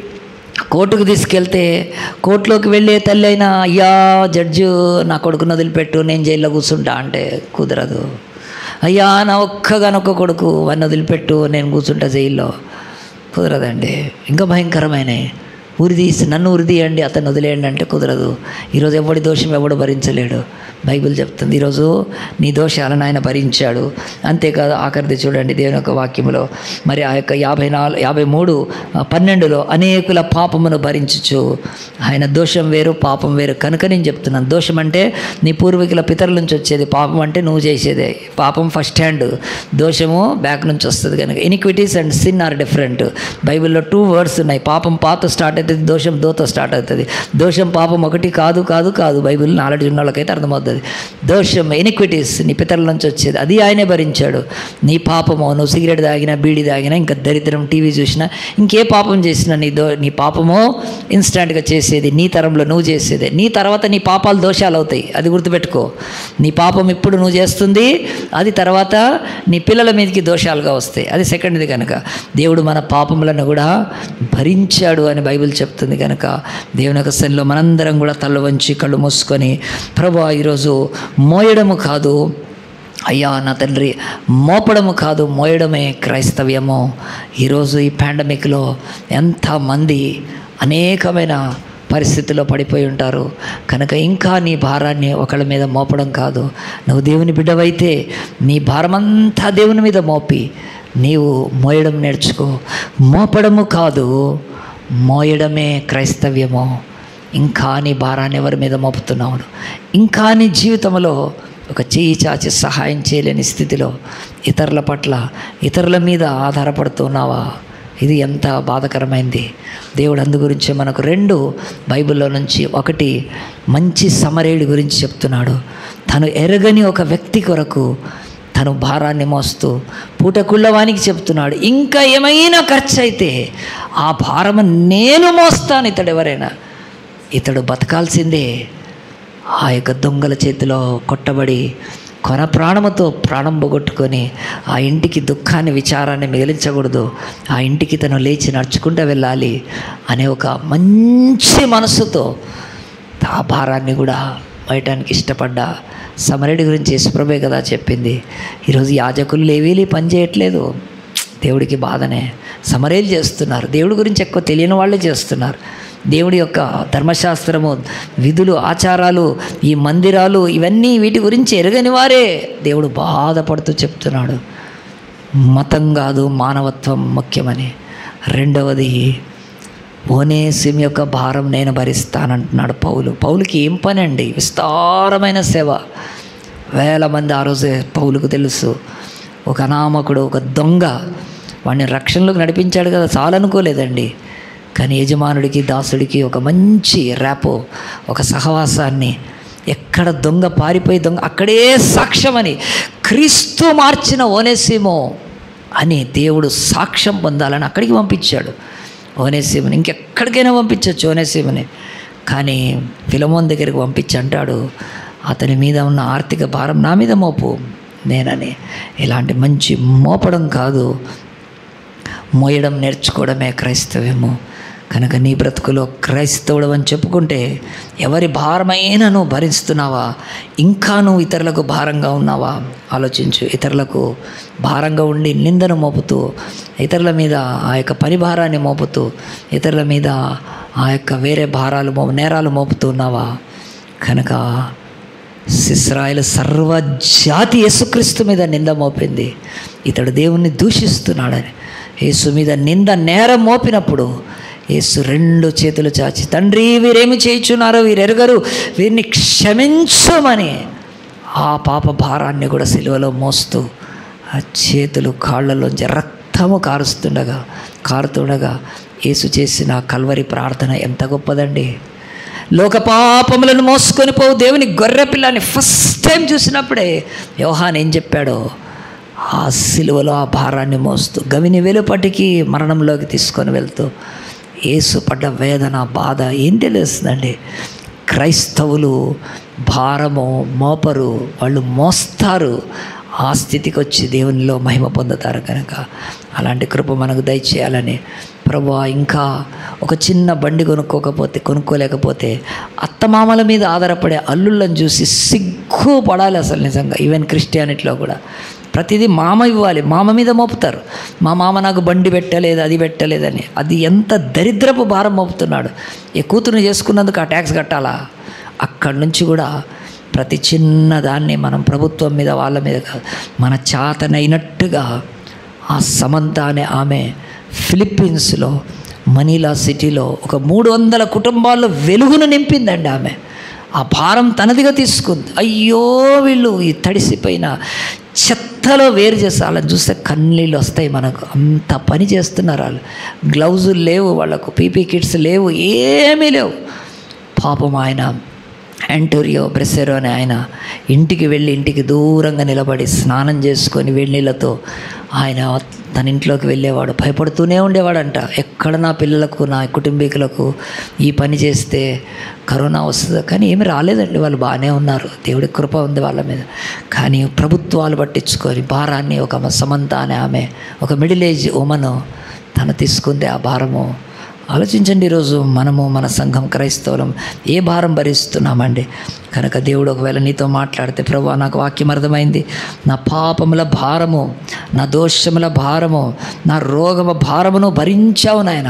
కోర్టుకు తీసుకెళ్తే కోర్టులోకి వెళ్ళే తల్లి అయినా అయ్యా జడ్జు నా కొడుకుని వదిలిపెట్టు నేను జైల్లో కూర్చుంటా అంటే కుదరదు అయ్యా నా ఒక్కగానొక్క కొడుకు వాడిని వదిలిపెట్టు నేను కూర్చుంటా జైల్లో కుదరదండి ఇంకా భయంకరమైనవి ఉరి తీసి నన్ను ఉరి తీయండి అతను వదిలేయండి అంటే కుదరదు ఈరోజు ఎవడి దోషం ఎవడు భరించలేడు బైబిల్ చెప్తుంది ఈరోజు నీ దోషాలను ఆయన భరించాడు అంతేకాదు ఆఖరిది చూడండి దేవుని యొక్క వాక్యములో మరి ఆ యొక్క యాభై నాలుగు యాభై మూడు ఆ, పన్నెండులో అనేకుల పాపమును భరించచ్చు ఆయన దోషం వేరు పాపం వేరు కనుక నేను చెప్తున్నాను దోషం అంటే నీ పూర్వీకుల పితరుల నుంచి వచ్చేది పాపం అంటే నువ్వు చేసేదే పాపం ఫస్ట్ హ్యాండ్ దోషము బ్యాక్ నుంచి వస్తుంది కనుక iniquities and sin are different బైబిల్లో టూ వర్డ్స్ ఉన్నాయి పాపం పాత స్టార్ట్ అవుతుంది దోషం దోతో స్టార్ట్ అవుతుంది దోషం పాపం ఒకటి కాదు కాదు కాదు బైబిల్ నాలెడ్జ్ ఉన్న వాళ్ళకైతే అర్థమవుతుంది దోషం ఇనిక్విటీస్ నీ పితరుల నుంచి వచ్చేది అది ఆయనే భరించాడు నీ పాపము నువ్వు సిగరెట్ తాగినా బీడి తాగినా ఇంకా దరిద్రం టీవీ చూసినా ఇంకే పాపం చేసినా నీ దో నీ పాపము ఇన్స్టాంట్గా చేసేది నీ తరంలో నువ్వు చేసేదే నీ తర్వాత నీ పాపాలు దోషాలు అవుతాయి అది గుర్తుపెట్టుకో నీ పాపం ఇప్పుడు నువ్వు చేస్తుంది అది తర్వాత నీ పిల్లల మీదకి దోషాలుగా వస్తాయి అది సెకండ్ది కనుక దేవుడు మన పాపములను కూడా భరించాడు అని బైబిల్ చెప్తుంది కనుక దేవుని యొక్క సన్నిలో మనందరం కూడా తల్ల వంచి కళ్ళు మూసుకొని ప్రభు ఈరోజు మోయడము కాదు అయ్యా నా తండ్రి మోపడము కాదు మోయడమే క్రైస్తవ్యము ఈరోజు ఈ పాండమిక్లో ఎంతమంది అనేకమైన పరిస్థితుల్లో పడిపోయి ఉంటారు కనుక ఇంకా నీ భారాన్ని ఒకళ్ళ మీద మోపడం కాదు నువ్వు దేవుని బిడ్డవైతే నీ భారమంతా దేవుని మీద మోపి నీవు మోయడం నేర్చుకో మోపడము కాదు మోయడమే క్రైస్తవ్యము ఇంకా నీ భారాన్ని ఎవరి మీద మోపుతున్నావు ఇంకా నీ జీవితంలో ఒక చేయి చాచి సహాయం చేయలేని స్థితిలో ఇతరుల పట్ల ఇతరుల మీద ఆధారపడుతున్నావా ఇది ఎంత బాధకరమైంది దేవుడు అందు గురించి మనకు రెండు బైబిల్లో నుంచి ఒకటి మంచి సమరేయుడి గురించి చెప్తున్నాడు తను ఎరగని ఒక వ్యక్తి కొరకు తను భారాన్ని మోస్తూ పూటకుళ్ళవానికి చెప్తున్నాడు ఇంకా ఏమైనా ఖర్చు అయితే ఆ భారము నేను మోస్తాను ఇతడు ఎవరైనా ఇతడు బతకాల్సిందే ఆ యొక్క దొంగల చేతిలో కొట్టబడి కొన ప్రాణముతో ప్రాణం పోగొట్టుకొని ఆ ఇంటికి దుఃఖాన్ని విచారాన్ని మిగిలించకూడదు ఆ ఇంటికి తను లేచి నడుచుకుంటూ వెళ్ళాలి అనే ఒక మంచి మనసుతో ఆ భారాన్ని కూడా మోయటానికి ఇష్టపడ్డా సమరెడ్డి గురించి యేసుప్రభే కదా చెప్పింది ఈరోజు యాజకులు లేవీలి పని చేయట్లేదు దేవుడికి బాధనే సమరేలు చేస్తున్నారు దేవుడి గురించి ఎక్కువ తెలియని వాళ్ళే చేస్తున్నారు దేవుడి యొక్క ధర్మశాస్త్రము విధులు ఆచారాలు ఈ మందిరాలు ఇవన్నీ వీటి గురించి ఎరగని వారే దేవుడు బాధపడుతూ చెప్తున్నాడు మతం కాదు మానవత్వం ముఖ్యమని రెండవది ఓనేసిం యొక్క భారం నేను భరిస్తానంటున్నాడు పౌలు పౌలుకి ఏం పని అండి విస్తారమైన సేవ వేల మంది ఆ రోజే పౌలుకు తెలుసు ఒక అనామకుడు ఒక దొంగ వాడిని రక్షణలోకి నడిపించాడు కదా చాలనుకోలేదండి కానీ యజమానుడికి దాసుడికి ఒక మంచి ర్యాపో ఒక సహవాసాన్ని ఎక్కడ దొంగ పారిపోయి దొంగ అక్కడే సాక్ష్యమని క్రీస్తు మార్చిన ఓనేసిమో అని దేవుడు సాక్ష్యం పొందాలని అక్కడికి పంపించాడు ఓనేసీమని ఇంకెక్కడికైనా పంపించవచ్చు ఓనేసీమని కానీ ఫిలమోన్ దగ్గరికి పంపించి అంటాడు అతని మీద ఉన్న ఆర్థిక భారం నా మీద మోపు నేనని ఇలాంటి మంచి మోపడం కాదు మోయడం నేర్చుకోవడమే క్రైస్తవ్యము కనుక నీ బ్రతుకులో క్రైస్తవుడు అని చెప్పుకుంటే ఎవరి భారమైనా నువ్వు భరిస్తున్నావా ఇంకా నువ్వు ఇతరులకు భారంగా ఉన్నావా ఆలోచించు ఇతరులకు భారంగా ఉండి నిందను మోపుతూ ఇతరుల మీద ఆ యొక్క పని భారాన్ని మోపుతూ ఇతరుల మీద ఆ యొక్క వేరే భారాలు మో నేరాలు మోపుతూ ఉన్నావా కనుక ఇస్రాయేల్ సర్వజాతి యేసుక్రీస్తు మీద నింద మోపింది ఇతడు దేవుణ్ణి దూషిస్తున్నాడని యేసు మీద నింద నేరం మోపినప్పుడు యేసు రెండు చేతులు చాచి తండ్రి వీరేమి చేయుచున్నారో వీరెరగరు వీరిని క్షమించమని ఆ పాప భారాన్ని కూడా సిలువలో మోస్తూ ఆ చేతులు కాళ్ళలోంచి రక్తము కారుస్తుండగా కారుతుండగా యేసు చేసిన కల్వరి ప్రార్థన ఎంత గొప్పదండి లోక పాపములను మోసుకొని పోవు దేవుని గొర్రె పిల్లని ఫస్ట్ టైం చూసినప్పుడే యోహాన్ ఏం చెప్పాడో ఆ సిలువలో ఆ భారాన్ని మోస్తూ గవిని వెలుపటికి మరణంలోకి తీసుకొని వెళ్తూ యేసు పడ్డ వేదన బాధ ఏం తెలుస్తుందండి క్రైస్తవులు భారము మోపరు వాళ్ళు మోస్తారు ఆ స్థితికి వచ్చి దేవునిలో మహిమ పొందుతారు కనుక అలాంటి కృప మనకు దయచేయాలని ప్రభు ఇంకా ఒక చిన్న బండి కొనుక్కోకపోతే కొనుక్కోలేకపోతే అత్తమామల మీద ఆధారపడే అల్లుళ్ళని చూసి సిగ్గు పడాలి అసలు నిజంగా ఈవెన్ క్రిస్టియానిటీలో కూడా ప్రతిదీ మామ ఇవ్వాలి మామ మీద మోపుతారు మా మామ నాకు బండి పెట్టలేదు అది పెట్టలేదని అది ఎంత దరిద్రపు భారం మోపుతున్నాడు ఈ కూతురుని చేసుకున్నందుకు ఆ ట్యాక్స్ కట్టాలా అక్కడి నుంచి కూడా ప్రతి చిన్న దాన్ని మనం ప్రభుత్వం మీద వాళ్ళ మీద కాదు మన చాతనైనట్టుగా ఆ సమంత అనే ఆమె ఫిలిప్పీన్స్లో మనీలా సిటీలో ఒక మూడు వందల కుటుంబాల్లో వెలుగును నింపిందండి ఆమె ఆ భారం తనదిగా తీసుకుంది అయ్యో వీళ్ళు ఈ తడిసిపోయిన చెత్తలో వేరు చేసి వాళ్ళని చూస్తే కన్నీళ్ళు వస్తాయి మనకు అంత పని చేస్తున్నారు వాళ్ళు గ్లౌజులు లేవు వాళ్ళకు పీపీ కిట్స్ లేవు ఏమీ లేవు పాపం ఆయన యాంటోరియో బ్రెసెరో అని ఆయన ఇంటికి వెళ్ళి ఇంటికి దూరంగా నిలబడి స్నానం చేసుకొని వేడినీళ్ళతో ఆయన తన ఇంట్లోకి వెళ్ళేవాడు భయపడుతూనే ఉండేవాడంట ఎక్కడ నా పిల్లలకు నా కుటుంబీకులకు ఈ పని చేస్తే కరోనా వస్తుందో కానీ ఏమి రాలేదండి వాళ్ళు బాగానే ఉన్నారు దేవుడి కృప ఉంది వాళ్ళ మీద కానీ ప్రభుత్వాలు పట్టించుకొని భారాన్ని ఒక సమంత అనే ఆమె ఒక మిడిల్ ఏజ్ ఉమను తను తీసుకుంది ఆ భారము ఆలోచించండి ఈరోజు మనము మన సంఘం క్రైస్తవులం ఏ భారం భరిస్తున్నామండి కనుక దేవుడు ఒకవేళ నీతో మాట్లాడితే ప్రభు నాకు వాక్యం అర్థమైంది నా పాపముల భారము నా దోషముల భారము నా రోగమ భారమును భరించావు నాయన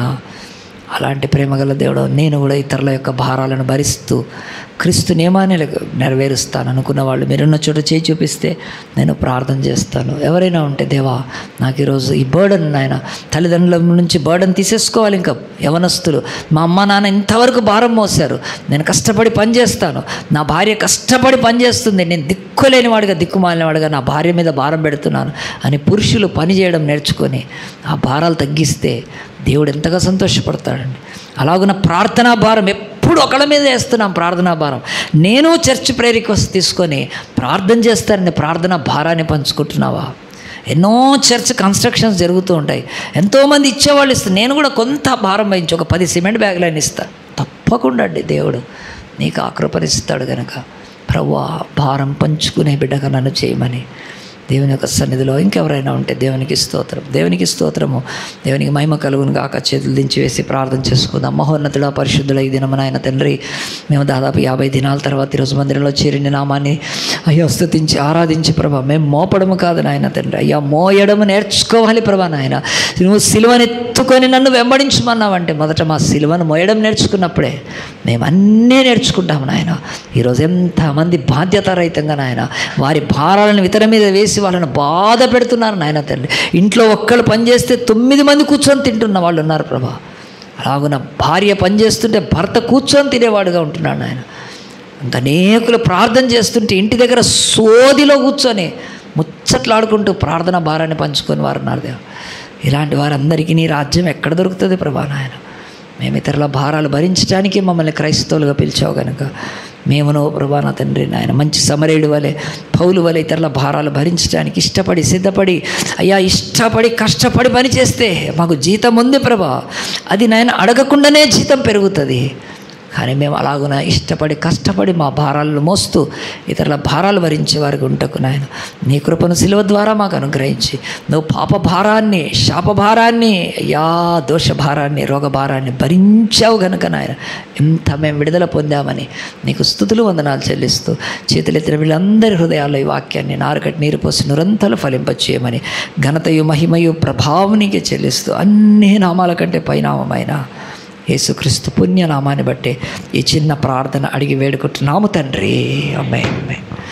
అలాంటి ప్రేమగల దేవుడు నేను కూడా ఇతరుల యొక్క భారాలను భరిస్తూ క్రీస్తు నియమాన్ని నెరవేరుస్తాను అనుకున్న వాళ్ళు మీరున్న చోట చేయి చూపిస్తే నేను ప్రార్థన చేస్తాను ఎవరైనా ఉంటే దేవా నాకు ఈరోజు ఈ బర్డన్ నాయన తల్లిదండ్రుల నుంచి బర్డన్ తీసేసుకోవాలి ఇంకా యవనస్తులు మా అమ్మ నాన్న ఇంతవరకు భారం మోసారు నేను కష్టపడి పని చేస్తాను నా భార్య కష్టపడి పని చేస్తుంది నేను దిక్కులేని వాడిగా దిక్కుమాలిన వాడిగా నా భార్య మీద భారం పెడుతున్నాను అని పురుషులు పని చేయడం నేర్చుకొని ఆ భారాలు తగ్గిస్తే దేవుడు ఎంతగా సంతోషపడతాడండి అలాగున ప్రార్థనా భారం ఎప్పుడు ఒకళ్ళ మీద వేస్తున్నాం ప్రార్థనా భారం నేను చర్చ్ ప్రేయర్ రిక్వెస్ట్ తీసుకొని ప్రార్థన చేస్తానని ప్రార్థన భారాన్ని పంచుకుంటున్నావా ఎన్నో చర్చ్ కన్స్ట్రక్షన్స్ జరుగుతూ ఉంటాయి ఎంతోమంది ఇచ్చేవాళ్ళు ఇస్తారు నేను కూడా కొంత భారం వహించి ఒక పది సిమెంట్ బ్యాగులు అని ఇస్తాను తప్పకుండా అండి దేవుడు నీకు ఆ కృపనిస్తాడు కనుక ప్రభు భారం పంచుకునే బిడ్డగా నన్ను చేయమని దేవుని యొక్క సన్నిధిలో ఇంకెవరైనా ఉంటే దేవునికి స్తోత్రం దేవునికి స్తోత్రము దేవునికి మహిమ కలుగును గాక చేతులు దించి వేసి ప్రార్థన చేసుకుందాం మహోన్నతుడ పరిశుద్ధుల ఈ దినమున ఆయన తండ్రి మేము దాదాపు యాభై దినాల తర్వాత ఈరోజు మందిరంలో చేరిన నామాన్ని అయ్యో స్తుతించి ఆరాధించి ప్రభా మేము మోపడము కాదు నాయన తండ్రి అయ్యా మోయడము నేర్చుకోవాలి ప్రభా నాయన నువ్వు సిలువను ఎత్తుకొని నన్ను వెంబడించమన్నావంటే మొదట మా సిలువను మోయడం నేర్చుకున్నప్పుడే మేము అన్నీ నేర్చుకుంటాము నాయన ఈరోజు ఎంతమంది బాధ్యతారహితంగా నాయన వారి భారాలను ఇతర మీద వేసి వాళ్ళని బాధ పెడుతున్నారు నాయన తండ్రి ఇంట్లో ఒక్కళ్ళు పని చేస్తే తొమ్మిది మంది కూర్చొని తింటున్న వాళ్ళు ఉన్నారు ప్రభా అలాగున భార్య పని చేస్తుంటే భర్త కూర్చొని తినేవాడుగా ఉంటున్నాడు నాయన అంత అనేకులు ప్రార్థన చేస్తుంటే ఇంటి దగ్గర సోదిలో కూర్చొని ముచ్చట్లాడుకుంటూ ప్రార్థన భారాన్ని పంచుకొని వారు ఉన్నారు దేవ ఇలాంటి వారందరికీ నీ రాజ్యం ఎక్కడ దొరుకుతుంది ప్రభా నాయన మేము ఇతరుల భారాలు భరించడానికి మమ్మల్ని క్రైస్తవులుగా పిలిచావు కనుక మేమునో ప్రభా నా తండ్రి నాయన మంచి సమరేడు వలె పౌలు వలె ఇతరుల భారాలు భరించడానికి ఇష్టపడి సిద్ధపడి అయ్యా ఇష్టపడి కష్టపడి పని చేస్తే మాకు జీతం ఉంది ప్రభా అది నాయన అడగకుండానే జీతం పెరుగుతుంది కానీ మేము అలాగున ఇష్టపడి కష్టపడి మా భారాలను మోస్తూ ఇతరుల భారాలు భరించే వారికి ఉంటకు నాయన నీ కృపను సిలువ ద్వారా మాకు అనుగ్రహించి నువ్వు పాప భారాన్ని శాప భారాన్ని యా దోష భారాన్ని రోగ భారాన్ని భరించావు గనుక నాయన ఎంత మేము విడుదల పొందామని నీకు స్థుతులు వందనాలు చెల్లిస్తూ చేతులెత్తిన వీళ్ళందరి హృదయాల్లో ఈ వాక్యాన్ని నారుకట్టి నీరు పోసి నిరంతరం ఫలింపచేయమని ఘనతయు మహిమయు ప్రభావం నీకే చెల్లిస్తూ అన్ని నామాల కంటే పైనామమైన యేసుక్రీస్తు పుణ్యనామాన్ని బట్టి ఈ చిన్న ప్రార్థన అడిగి వేడుకుంటున్నాము తండ్రి అమ్మాయి అమ్మాయి